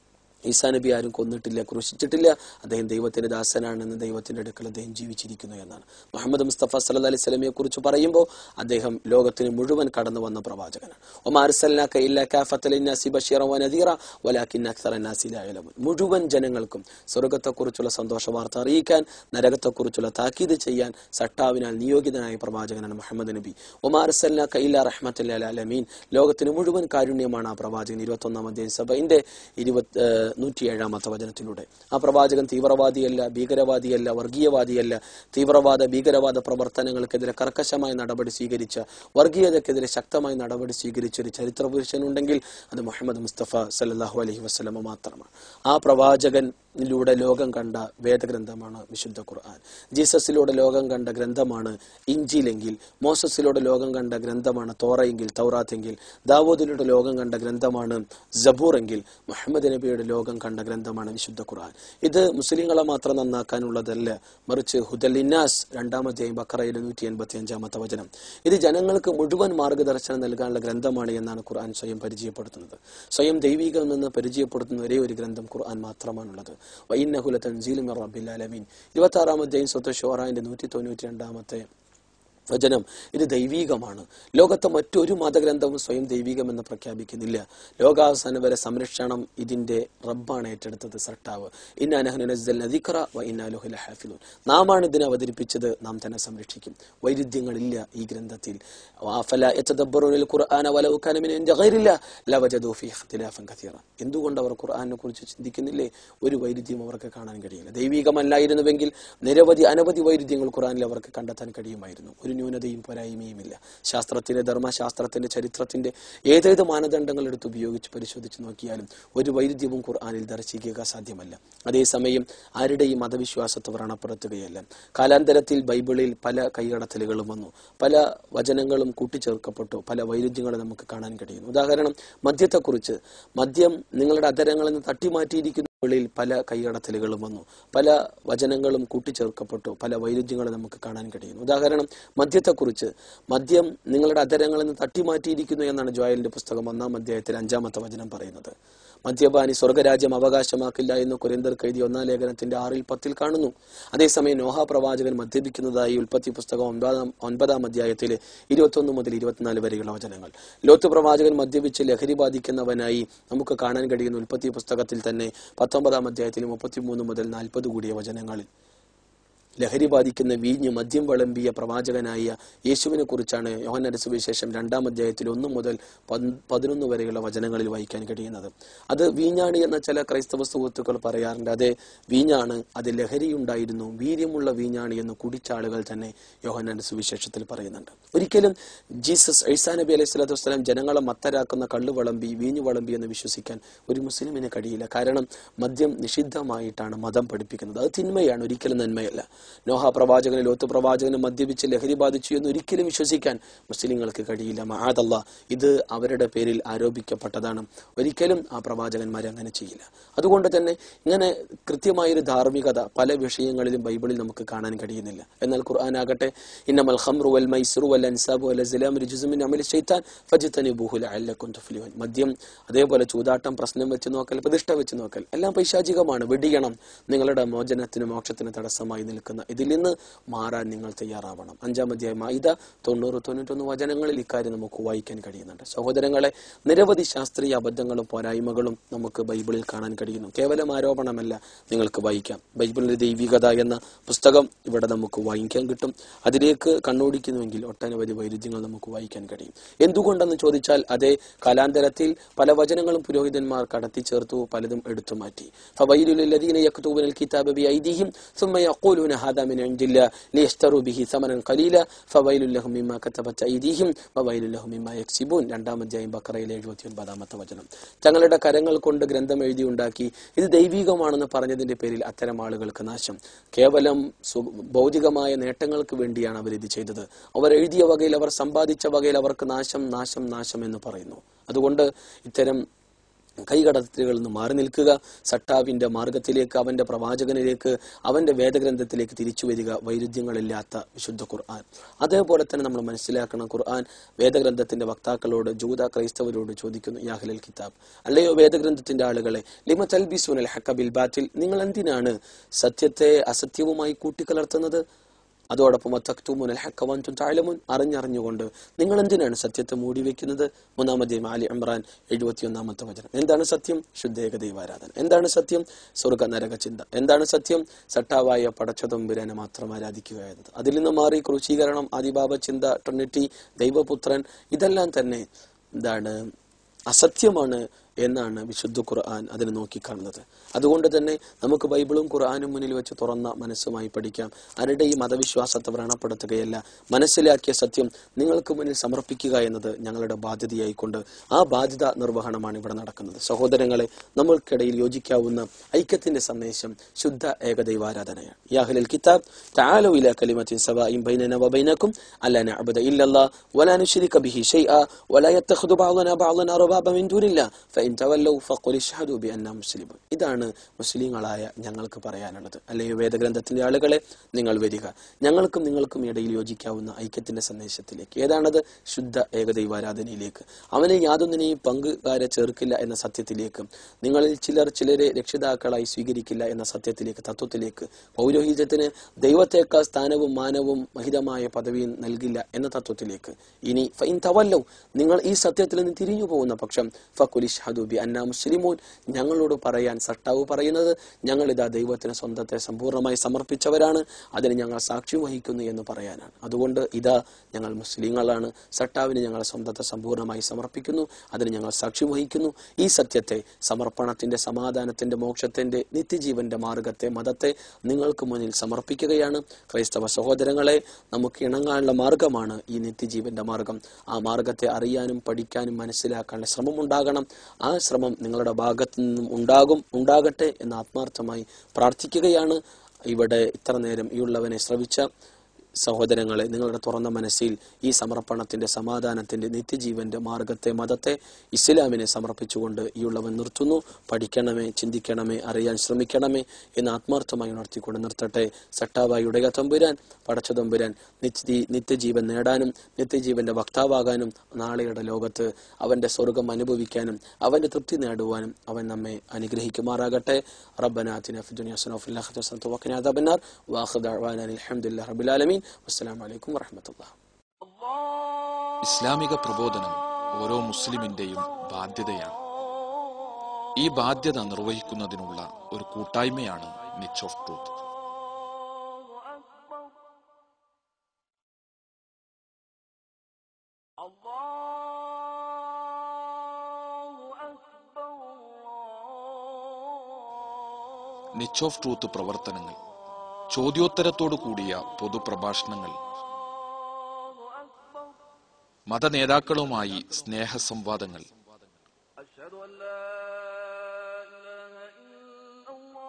ഈസാ നബി ആരും കൊന്നിട്ടില്ല ക്രൂശിച്ചിട്ടില്ല അദ്ദേഹം ദൈവത്തിന്റെ ദാസനാണെന്ന് ദൈവത്തിന്റെ അടുക്കൽ അദ്ദേഹം ജീവിച്ചിരിക്കുന്നു എന്നാണ് മുഹമ്മദ് മുസ്തഫ സല്ല അലൈഹി സ്വലമിയെ കുറിച്ച് പറയുമ്പോൾ അദ്ദേഹം ലോകത്തിന് മുഴുവൻ കടന്നു വന്ന പ്രവാചകനാണ് ഒമാർസല്ലാക്ക ഇല്ല കാഫത്തൽ ഇന്നാസി ബഷീറ വനദീറ വലാക്കിൻ അക്സറ നാസി ലാ യഅലമൂൻ. മുഴുവൻ ജനങ്ങൾക്കും സ്വർഗത്തെക്കുറിച്ചുള്ള സന്തോഷ വാർത്ത അറിയിക്കാൻ നരകത്തെക്കുറിച്ചുള്ള താക്കീത് ചെയ്യാൻ സട്ടാവിനാൽ നിയോഗിതനായ പ്രവാചകനാണ് മുഹമ്മദ് നബി ഒമാർസല്ലാക്ക ഇല്ല റഹ്മത്തുൽ അലമീൻ ലോകത്തിന് മുഴുവൻ കാരുണ്യമാണ് ആ പ്രവാചകൻ ഇരുപത്തി ഒന്നാം അധ്യായം സഭയിന്റെ ഇരുപത്തി നൂറ്റിയേഴാമത്തെ വചനത്തിലൂടെ ആ പ്രവാചകൻ തീവ്രവാദിയല്ല ഭീകരവാദിയല്ല വർഗീയവാദിയല്ല തീവ്രവാദ ഭീകരവാദ പ്രവർത്തനങ്ങൾക്കെതിരെ കർക്കശമായ നടപടി സ്വീകരിച്ച വർഗീയതക്കെതിരെ ശക്തമായ നടപടി സ്വീകരിച്ച ഒരു ചരിത്ര പുരുഷനുണ്ടെങ്കിൽ അത് മുഹമ്മദ് മുസ്തഫ സല്ലാഹു അലഹി വസ്ലമ മാത്രമാണ് ആ പ്രവാചകനിലൂടെ ലോകം കണ്ട വേദഗ്രന്ഥമാണ് വിശുദ്ധ ഖുർആൻ ജീസസിലൂടെ ലോകം കണ്ട ഗ്രന്ഥമാണ് ഇഞ്ചിലെങ്കിൽ മോസസിലൂടെ ലോകം കണ്ട ഗ്രന്ഥമാണ് തോറയെങ്കിൽ തൗറാത്തെങ്കിൽ ദാവൂദിലൂടെ ലോകം കണ്ട ഗ്രന്ഥമാണ് ജബൂർ എങ്കിൽ മുഹമ്മദ് നബിയുടെ ലോകം കണ്ട ഗ്രന്ഥമാണ് വിശുദ്ധ ഖുർആൻ ഇത് മുസ്ലിങ്ങളെ മാത്രം നന്നാക്കാനുള്ളതല്ല മറിച്ച് ഹുദലിന്നാസ് രണ്ടാമത്തെ ബക്കറയിലെ നൂറ്റി എൺപത്തി അഞ്ചാമത്തെ വചനം ഇത് ജനങ്ങൾക്ക് മുഴുവൻ മാർഗദർശനം നൽകാനുള്ള ഗ്രന്ഥമാണ് എന്നാണ് ഖുർആൻ സ്വയം പരിചയപ്പെടുത്തുന്നത് സ്വയം ദൈവികം നിന്ന് പരിചയപ്പെടുത്തുന്ന ഒരേ ഒരു ഗ്രന്ഥം ഖുർആൻ മാത്രമാണുള്ളത് വൈന്നഹുല തൻസീലും റബ്ബിൽ ആലമീൻ ഇരുപത്തി ആറാമത്തെയും സ്വത്ത് ഷോറാന്റെ നൂറ്റി തൊണ്ണൂറ്റി രണ്ടാമത്തെ വചനം ഇത് ദൈവീകമാണ് ലോകത്തെ മറ്റൊരു മതഗ്രന്ഥവും സ്വയം ദൈവീകമെന്ന് പ്രഖ്യാപിക്കുന്നില്ല ലോകാവസാനം വരെ സംരക്ഷണം ഇതിന്റെ റബ്ബാണ് ഏറ്റെടുത്തത് സർട്ടാവ് ഹാഫിലൂൻ നാമാണ് ഇതിനെ അവതരിപ്പിച്ചത് നാം തന്നെ സംരക്ഷിക്കും വൈരുദ്ധ്യങ്ങളില്ല ഈ ഗ്രന്ഥത്തിൽ അഫല യതദബ്ബറൂനൽ ഖുർആന വലൗ കാന മിൻ ഇൻദി ഗൈറില്ല ലവജദൂ ഫീ ഇഖ്തിലാഫൻ കസീറ എന്തുകൊണ്ട് അവർ ഖുർആനെ കുറിച്ച് ചിന്തിക്കുന്നില്ലേ ഒരു വൈരുദ്ധ്യം അവർക്ക് കാണാൻ കഴിയില്ല ദൈവികമല്ലായിരുന്നുവെങ്കിൽ നിരവധി അനവധി വൈരുദ്ധ്യങ്ങൾ ഖുർആനിൽ അവർക്ക് കണ്ടെത്താൻ കഴിയുമായിരുന്നു ഒരു ന്യൂനതയും പോരായ്മയുമില്ല ശാസ്ത്രത്തിന്റെ ധർമ്മശാസ്ത്രത്തിന്റെ ചരിത്രത്തിന്റെ ഏതേത് മാനദണ്ഡങ്ങൾ എടുത്ത് ഉപയോഗിച്ച് പരിശോധിച്ച് നോക്കിയാലും ഒരു വൈരുദ്ധ്യവും ഖുർആനിൽ ദർശിക്കുക സാധ്യമല്ല അതേസമയം ആരുടെയും മതവിശ്വാസത്തെ വ്രണപ്പെടുത്തുകയല്ല കാലാന്തരത്തിൽ ബൈബിളിൽ പല കൈകടത്തലുകളും വന്നു പല വചനങ്ങളും കൂട്ടിച്ചേർക്കപ്പെട്ടു പല വൈരുദ്ധ്യങ്ങളും നമുക്ക് കാണാൻ കഴിയുന്നു ഉദാഹരണം മദ്യത്തെക്കുറിച്ച് മദ്യം നിങ്ങളുടെ അധരങ്ങളിൽ നിന്ന് തട്ടിമാറ്റിയിരിക്കുന്ന ിൽ പല കൈകടത്തലുകളും വന്നു പല വചനങ്ങളും കൂട്ടിച്ചേർക്കപ്പെട്ടു പല വൈരുദ്ധ്യങ്ങളും നമുക്ക് കാണാൻ കഴിയുന്നു ഉദാഹരണം മദ്യത്തെക്കുറിച്ച് മദ്യം നിങ്ങളുടെ അധരങ്ങളിൽ നിന്ന് തട്ടിമാറ്റിയിരിക്കുന്നു എന്നാണ് ജോയലിന്റെ പുസ്തകം ഒന്നാം അധ്യായത്തിൽ അഞ്ചാമത്തെ വചനം പറയുന്നത് മദ്യപാനി സ്വർഗരാജ്യം അവകാശമാക്കില്ല എന്ന് കുരന്തർക്ക് എഴുതിയ ഒന്നാം ലേഖനത്തിന്റെ ആറിൽ പത്തിൽ കാണുന്നു അതേസമയം നോഹ പ്രവാചകൻ മദ്യപിക്കുന്നതായി ഉൽപ്പത്തി പുസ്തകം ഒൻപതാം ഒൻപതാം അധ്യായത്തിലെ ഇരുപത്തൊന്ന് മുതൽ ഇരുപത്തിനാല് വരെയുള്ള വചനങ്ങൾ ലോത്ത് പ്രവാചകൻ മദ്യപിച്ച് ലഹരി ബാധിക്കുന്നവനായി നമുക്ക് കാണാൻ കഴിയുന്ന ഉൽപ്പത്തി പുസ്തകത്തിൽ തന്നെ പത്തൊമ്പതാം അധ്യായത്തിൽ മുപ്പത്തിമൂന്ന് മുതൽ നാൽപ്പത് കൂടിയ വചനങ്ങളിൽ ലഹരി ബാധിക്കുന്ന വീഞ്ഞ് മദ്യം വിളമ്പിയ പ്രവാചകനായ യേശുവിനെ കുറിച്ചാണ് യോഹന്നാന്റെ സുവിശേഷം രണ്ടാം അധ്യായത്തിൽ ഒന്ന് മുതൽ പന്ത് പതിനൊന്ന് വരെയുള്ള വചനങ്ങളിൽ വായിക്കാൻ കഴിയുന്നത് അത് വീഞ്ഞാണ് എന്ന ചില ക്രൈസ്തവ സുഹൃത്തുക്കൾ പറയാറുണ്ട് അതെ വീഞ്ഞാണ് അത് ലഹരിയുണ്ടായിരുന്നു വീര്യമുള്ള വീഞ്ഞാണ് എന്ന് കുടിച്ച ആളുകൾ തന്നെ യോഹന്നാന്റെ സുവിശേഷത്തിൽ പറയുന്നുണ്ട് ഒരിക്കലും ജീസസ് ഐസാ നബി അലൈഹി സ്വലാത്തു വസ്സലാം ജനങ്ങളെ മത്തരാക്കുന്ന കള്ളു വിളമ്പി വീഞ്ഞു വിളമ്പി എന്ന് വിശ്വസിക്കാൻ ഒരു മുസ്ലിമിന് കഴിയില്ല കാരണം മദ്യം നിഷിദ്ധമായിട്ടാണ് മതം പഠിപ്പിക്കുന്നത് അത് തിന്മയാണ് ഒരിക്കലും നന്മയല്ല നോഹ പ്രവാചകന് ലോത്ത് പ്രവാചകന് മദ്യപിച്ച് ലഹരി ബാധിച്ചു എന്ന് ഒരിക്കലും വിശ്വസിക്കാൻ മുസ്ലിങ്ങൾക്ക് കഴിയില്ല മഹാദല്ല ഇത് അവരുടെ പേരിൽ ആരോപിക്കപ്പെട്ടതാണ് ഒരിക്കലും ആ പ്രവാചകന്മാരെ അങ്ങനെ ചെയ്യില്ല അതുകൊണ്ട് തന്നെ ഇങ്ങനെ കൃത്യമായൊരു ധാർമ്മികത പല വിഷയങ്ങളിലും ബൈബിളിൽ നമുക്ക് കാണാൻ കഴിയുന്നില്ല എന്നാൽ ഖുർആൻ ആകട്ടെ ഇന്നമൽ ഖംറു വൽ മൈസുറു വൽ അൻസാബു വൽ അസ്ലാം റിജ്സും മിൻ അമലി ശൈത്താൻ ഫജ്തനിബൂഹു ലഅല്ലക്കും തുഫ്ലിഹൂൻ മദ്യം അതേപോലെ ചൂതാട്ടം പ്രശ്നം വെച്ച് നോക്കൽ പ്രതിഷ്ഠ വെച്ച് നോക്കൽ എല്ലാം പൈശാചികമാണ് വെടിയണം നിങ്ങളുടെ മോചനത്തിന് മോക്ഷത്തിന് തടസ്സമായി നിൽക്കുന്ന ഇതിൽ നിന്ന് മാറാൻ നിങ്ങൾ തയ്യാറാവണം അഞ്ചാം അധ്യായം ആയുധ തൊണ്ണൂറ് തൊണ്ണൂറ്റൊന്ന് വചനങ്ങളിൽ ഇക്കാര്യം നമുക്ക് വായിക്കാൻ കഴിയുന്നുണ്ട് സഹോദരങ്ങളെ നിരവധി ശാസ്ത്രീയ അബദ്ധങ്ങളും പോരായ്മകളും നമുക്ക് ബൈബിളിൽ കാണാൻ കഴിയുന്നു കേവലം ആരോപണമല്ല നിങ്ങൾക്ക് വായിക്കാം ബൈബിളിന്റെ ദൈവികത എന്ന പുസ്തകം ഇവിടെ നമുക്ക് വായിക്കാൻ കിട്ടും അതിലേക്ക് കണ്ണോടിക്കുന്നുവെങ്കിൽ ഒട്ടനവധി വൈരുദ്ധ്യങ്ങൾ നമുക്ക് വായിക്കാൻ കഴിയും എന്തുകൊണ്ടെന്ന് ചോദിച്ചാൽ അതേ കാലാന്തരത്തിൽ പല വചനങ്ങളും പുരോഹിതന്മാർ കടത്തിച്ചേർത്തു പലതും എടുത്തു മാറ്റി ഫവൈലുല്ലദീന യക്തൂബുന الكتاب بأيديهم ثم يقولون هذا من عند الله ليشتروا به ثمنا قليلا فويل لهم مما كتبت أيديهم وويل لهم مما يكسبون രണ്ടാം അധ്യായം ബക്കറയിലെ എഴുപത്തി ഒൻപതാമത്തെ വചനം തങ്ങളുടെ കരങ്ങൾ കൊണ്ട് ഗ്രന്ഥം എഴുതി ഉണ്ടാക്കി ഇത് ദൈവികമാണെന്ന് പറഞ്ഞതിന്റെ പേരിൽ അത്തരം ആളുകൾക്ക് നാശം കേവലം സു- ഭൗതികമായ നേട്ടങ്ങൾക്ക് വേണ്ടിയാണ് അവർ ഇത് ചെയ്തത് അവർ എഴുതിയ വകയിൽ അവർ സമ്പാദിച്ച വകയിൽ അവർക്ക് നാശം നാശം നാശം എന്ന് പറയുന്നു അതുകൊണ്ട് ഇത്തരം കൈകടത്തലുകളിൽ നിന്ന് മാറി നിൽക്കുക സട്ടാവിന്റെ മാർഗത്തിലേക്ക് അവന്റെ പ്രവാചകനിലേക്ക് അവന്റെ വേദഗ്രന്ഥത്തിലേക്ക് തിരിച്ചു വരിക വൈരുദ്ധ്യങ്ങളില്ലാത്ത വിശുദ്ധ ഖുർആൻ അതേപോലെ തന്നെ നമ്മൾ മനസ്സിലാക്കണം ഖുർആൻ വേദഗ്രന്ഥത്തിന്റെ വക്താക്കളോട് ജൂത ക്രൈസ്തവരോട് ചോദിക്കുന്നു യാഹ്ലൽ കിതാബ് അല്ലയോ വേദഗ്രന്ഥത്തിന്റെ ആളുകളെ ലിമ തൽബിസുനൽ ഹക്കബിൽ ബാറ്റിൽ നിങ്ങൾ എന്തിനാണ് സത്യത്തെ അസത്യവുമായി കൂട്ടിക്കലർത്തുന്നത് അതോടൊപ്പം തക്തുമുനൽ ഹക്കവന്തും താഴമുൻ അറിഞ്ഞറിഞ്ഞുകൊണ്ട് നിങ്ങൾ എന്തിനാണ് സത്യത്തെ മൂടി വെക്കുന്നത് മൂന്നാമത്തെ ആലി ഇമ്രാൻ എഴുപത്തിയൊന്നാമത്തെ വചനം എന്താണ് സത്യം ശുദ്ധേക ദൈവാരാധന എന്താണ് സത്യം സ്വർഗ നരക ചിന്ത എന്താണ് സത്യം സട്ടാവായ പടച്ചതമ്പുരാനെ മാത്രം ആരാധിക്കുക എന്നത് അതിൽ നിന്ന് മാറി ക്രൂശീകരണം ആദിബാബ ചിന്ത ട്രിനിറ്റി ദൈവപുത്രൻ ഇതെല്ലാം തന്നെ എന്താണ് അസത്യമാണ് എന്നാണ് വിശുദ്ധ ഖുർആൻ അതിനെ നോക്കിക്കാണുന്നത് അതുകൊണ്ട് തന്നെ നമുക്ക് ബൈബിളും ഖുർആനും മുന്നിൽ വെച്ച് തുറന്ന മനസ്സുമായി പഠിക്കാം ആരുടെയും മതവിശ്വാസത്തെ വ്രണപ്പെടുത്തുകയല്ല മനസ്സിലാക്കിയ സത്യം നിങ്ങൾക്ക് മുന്നിൽ സമർപ്പിക്കുക എന്നത് ഞങ്ങളുടെ ബാധ്യതയായിക്കൊണ്ട് ആ ബാധ്യത നിർവഹണമാണ് ഇവിടെ നടക്കുന്നത് സഹോദരങ്ങളെ നമ്മൾക്കിടയിൽ യോജിക്കാവുന്ന ഐക്യത്തിന്റെ സന്ദേശം ശുദ്ധ ഏകദൈവാരാധനയാണ് യാഹുൽ കിതാബ് تعالوا إلى كلمة سواء بيننا وبينكم ألا نعبد إلا الله ولا نشرك به شيئا ولا يتخذ بعضنا بعضا أربابا من دون الله فإن ഫഇൻ തവല്ലൗ ഫഖുൽ ഇഷ്ഹദു ബിഅന്നാ മുസ്ലിമൂൻ ഇതാണ് മുസ്ലിങ്ങളായ ഞങ്ങൾക്ക് പറയാനുള്ളത് അല്ലെങ്കിൽ വേദഗ്രന്ഥത്തിന്റെ ആളുകളെ നിങ്ങൾ വരിക ഞങ്ങൾക്കും നിങ്ങൾക്കും ഇടയിൽ യോജിക്കാവുന്ന ഐക്യത്തിന്റെ സന്ദേശത്തിലേക്ക് ഏതാണത് ശുദ്ധ ഏകദൈവാരാധനയിലേക്ക് അവനെ യാതൊന്നിനെയും പങ്കുകാരെ ചേർക്കില്ല എന്ന സത്യത്തിലേക്ക് നിങ്ങളിൽ ചിലർ ചിലരെ രക്ഷിതാക്കളായി സ്വീകരിക്കില്ല എന്ന സത്യത്തിലേക്ക് തത്വത്തിലേക്ക് പൗരോഹിത്യത്തിന് ദൈവത്തേക്കാൾ സ്ഥാനവും മാനവും മഹിതമായ പദവിയും നൽകില്ല എന്ന തത്വത്തിലേക്ക് ഇനി ഫൈൻ തവല്ലോ നിങ്ങൾ ഈ സത്യത്തിൽ നിന്ന് തിരിഞ്ഞു പോകുന്ന പക്ഷം ഫക്കുലിഷ് ഹദുബി അന്ന മുസ്ലിമോൻ ഞങ്ങളോട് പറയാൻ സട്ടാവ് പറയുന്നത് ഞങ്ങൾ ഇതാ ദൈവത്തിന് സ്വന്തത്തെ സമ്പൂർണ്ണമായി സമർപ്പിച്ചവരാണ് അതിന് ഞങ്ങൾ സാക്ഷ്യം വഹിക്കുന്നു എന്ന് പറയാനാണ് അതുകൊണ്ട് ഇതാ ഞങ്ങൾ മുസ്ലിങ്ങളാണ് സട്ടാവിന് ഞങ്ങൾ സ്വന്തത്തെ സമ്പൂർണ്ണമായി സമർപ്പിക്കുന്നു അതിന് ഞങ്ങൾ സാക്ഷ്യം വഹിക്കുന്നു ഈ സത്യത്തെ സമർപ്പണത്തിന്റെ സമാധാനത്തിന്റെ മോക്ഷത്തിന്റെ നിത്യജീവന്റെ മാർഗത്തെ മതത്തെ നിങ്ങൾക്ക് മുന്നിൽ സമർപ്പിക്കുകയാണ് ക്രൈസ്തവ സഹോദരങ്ങളെ നമുക്ക് ഇണങ്ങാനുള്ള മാർഗമാണ് ഈ നിത്യജീവന്റെ മാർഗം ആ മാർഗത്തെ അറിയാനും പഠിക്കാനും മനസ്സിലാക്കാനുള്ള ശ്രമം ഉണ്ടാകണം ആ ശ്രമം നിങ്ങളുടെ ഭാഗത്തു നിന്നും ഉണ്ടാകും ഉണ്ടാകട്ടെ എന്ന് ആത്മാർത്ഥമായി പ്രാർത്ഥിക്കുകയാണ് ഇവിടെ ഇത്ര നേരം ഈ ഉള്ളവനെ ശ്രവിച്ച സഹോദരങ്ങളെ നിങ്ങളുടെ തുറന്ന മനസ്സിൽ ഈ സമർപ്പണത്തിന്റെ സമാധാനത്തിന്റെ നിത്യജീവന്റെ മാർഗത്തെ മതത്തെ ഇസ്ലാമിനെ സമർപ്പിച്ചുകൊണ്ട് ഈ ഉള്ളവൻ നിർത്തുന്നു പഠിക്കണമേ ചിന്തിക്കണമേ അറിയാൻ ശ്രമിക്കണമേ എന്ന് ആത്മാർത്ഥമായി ഉണർത്തിക്കൊണ്ട് നിർത്തട്ടെ സട്ടാവായി ഉടയ തമ്പുരാൻ പടച്ച തമ്പുരാൻ നിത്യ നിത്യജീവൻ നേടാനും നിത്യജീവന്റെ വക്താവാകാനും നാളെയുടെ ലോകത്ത് അവന്റെ സ്വർഗം അനുഭവിക്കാനും അവന്റെ തൃപ്തി നേടുവാനും അവൻ നമ്മെ അനുഗ്രഹിക്കുമാറാകട്ടെ റബ്ബനാത്തിന ഫി ദുനിയ ഹസന വഫിൽ ആഖിറതി ഹസനത വഖിന അദാബന്നാർ വാഖിറ ദഅവാന അൽഹംദുലില്ലാഹി റബ്ബിൽ ആലമീൻ വസ്സലാമു അലൈക്കും വറഹ്മത്തുള്ളാഹി ഇസ്ലാമിക പ്രബോധനം ഓരോ മുസ്ലിമിന്റെയും ബാധ്യതയാണ് ഈ ബാധ്യത നിർവഹിക്കുന്നതിനുള്ള ഒരു കൂട്ടായ്മയാണ് niche of truth niche of truth പ്രവർത്തനങ്ങൾ ചോദ്യോത്തരത്തോടു കൂടിയ പൊതുപ്രഭാഷണങ്ങൾ മതനേതാക്കളുമായി സ്നേഹസംവാദങ്ങൾ أشهد أن لا إله إلا الله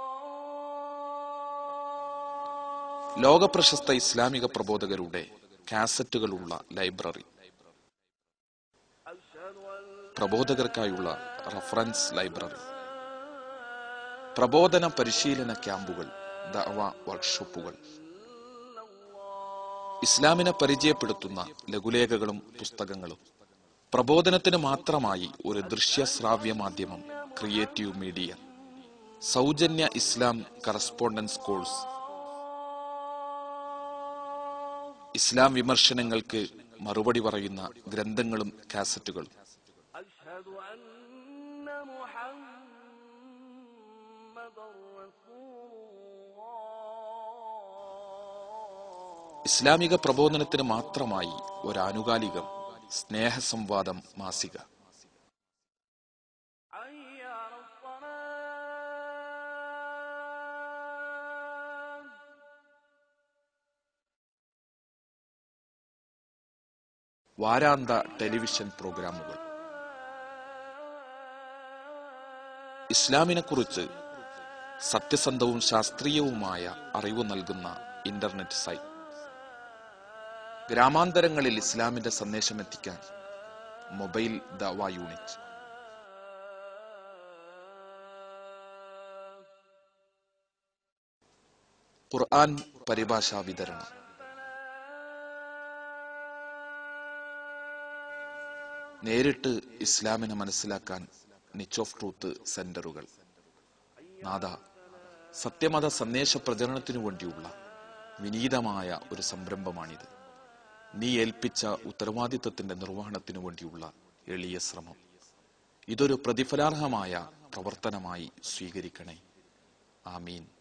ലോകപ്രശസ്ത ഇസ്ലാമിക പ്രബോധകരുടെ കാസറ്റുകളുള്ള ലൈബ്രറി أشهد أن പ്രബോധകർക്കായുള്ള റഫറൻസ് ലൈബ്രറി പ്രബോധന പരിശീലന ക്യാമ്പുകൾ ദഅവ വർക്ക്ഷോപ്പുകൾ ഇസ്ലാമിനെ പരിചയപ്പെടുത്തുന്ന ലഘുലേഖകളും പുസ്തകങ്ങളും പ്രബോധനത്തിന് മാത്രമായി ഒരു ദൃശ്യ ശ്രാവ്യ മാധ്യമം ക്രിയേറ്റീവ് മീഡിയ സൗജന്യ ഇസ്ലാം കറസ്പോണ്ടൻസ് കോഴ്സ് ഇസ്ലാം വിമർശനങ്ങൾക്ക് മറുപടി പറയുന്ന ഗ്രന്ഥങ്ങളും കാസറ്റുകളും أشهد أن محمد رسول الله ഇസ്ലാമിക പ്രബോധനത്തിന് മാത്രമായി ഒരു ആനുകാലികം സ്നേഹസംവാദം മാസിക حي على الصلاة വാരാന്ത ടെലിവിഷൻ പ്രോഗ്രാമുകൾ ഇസ്ലാമിനെക്കുറിച്ച് സത്യസന്ധവും ശാസ്ത്രീയവുമായ അറിവ് നൽകുന്ന ഇന്റർനെറ്റ് സൈറ്റ് ഗ്രാമാന്തരങ്ങളിൽ ഇസ്ലാമിന്റെ സന്ദേശം എത്തിക്കാൻ മൊബൈൽ ദവ യൂണിറ്റ് ഖുർആൻ പരിഭാഷാ വിതരണം നേരിട്ട് ഇസ്ലാമിനെ മനസ്സിലാക്കാൻ നിച്ച് ഓഫ് ട്രൂത്ത് സെന്ററുകൾ നാദ സത്യമത സന്ദേശ പ്രചരണത്തിനു വേണ്ടിയുള്ള വിനീതമായ ഒരു സംരംഭമാണിത് നീ ഏൽപ്പിച്ച ഉത്തരവാദിത്തത്തിന്റെ നിർവഹണത്തിനു വേണ്ടിയുള്ള എളിയ ശ്രമം ഇതൊരു പ്രതിഫലാർഹമായ പ്രവർത്തനമായി സ്വീകരിക്കണേ ആമീൻ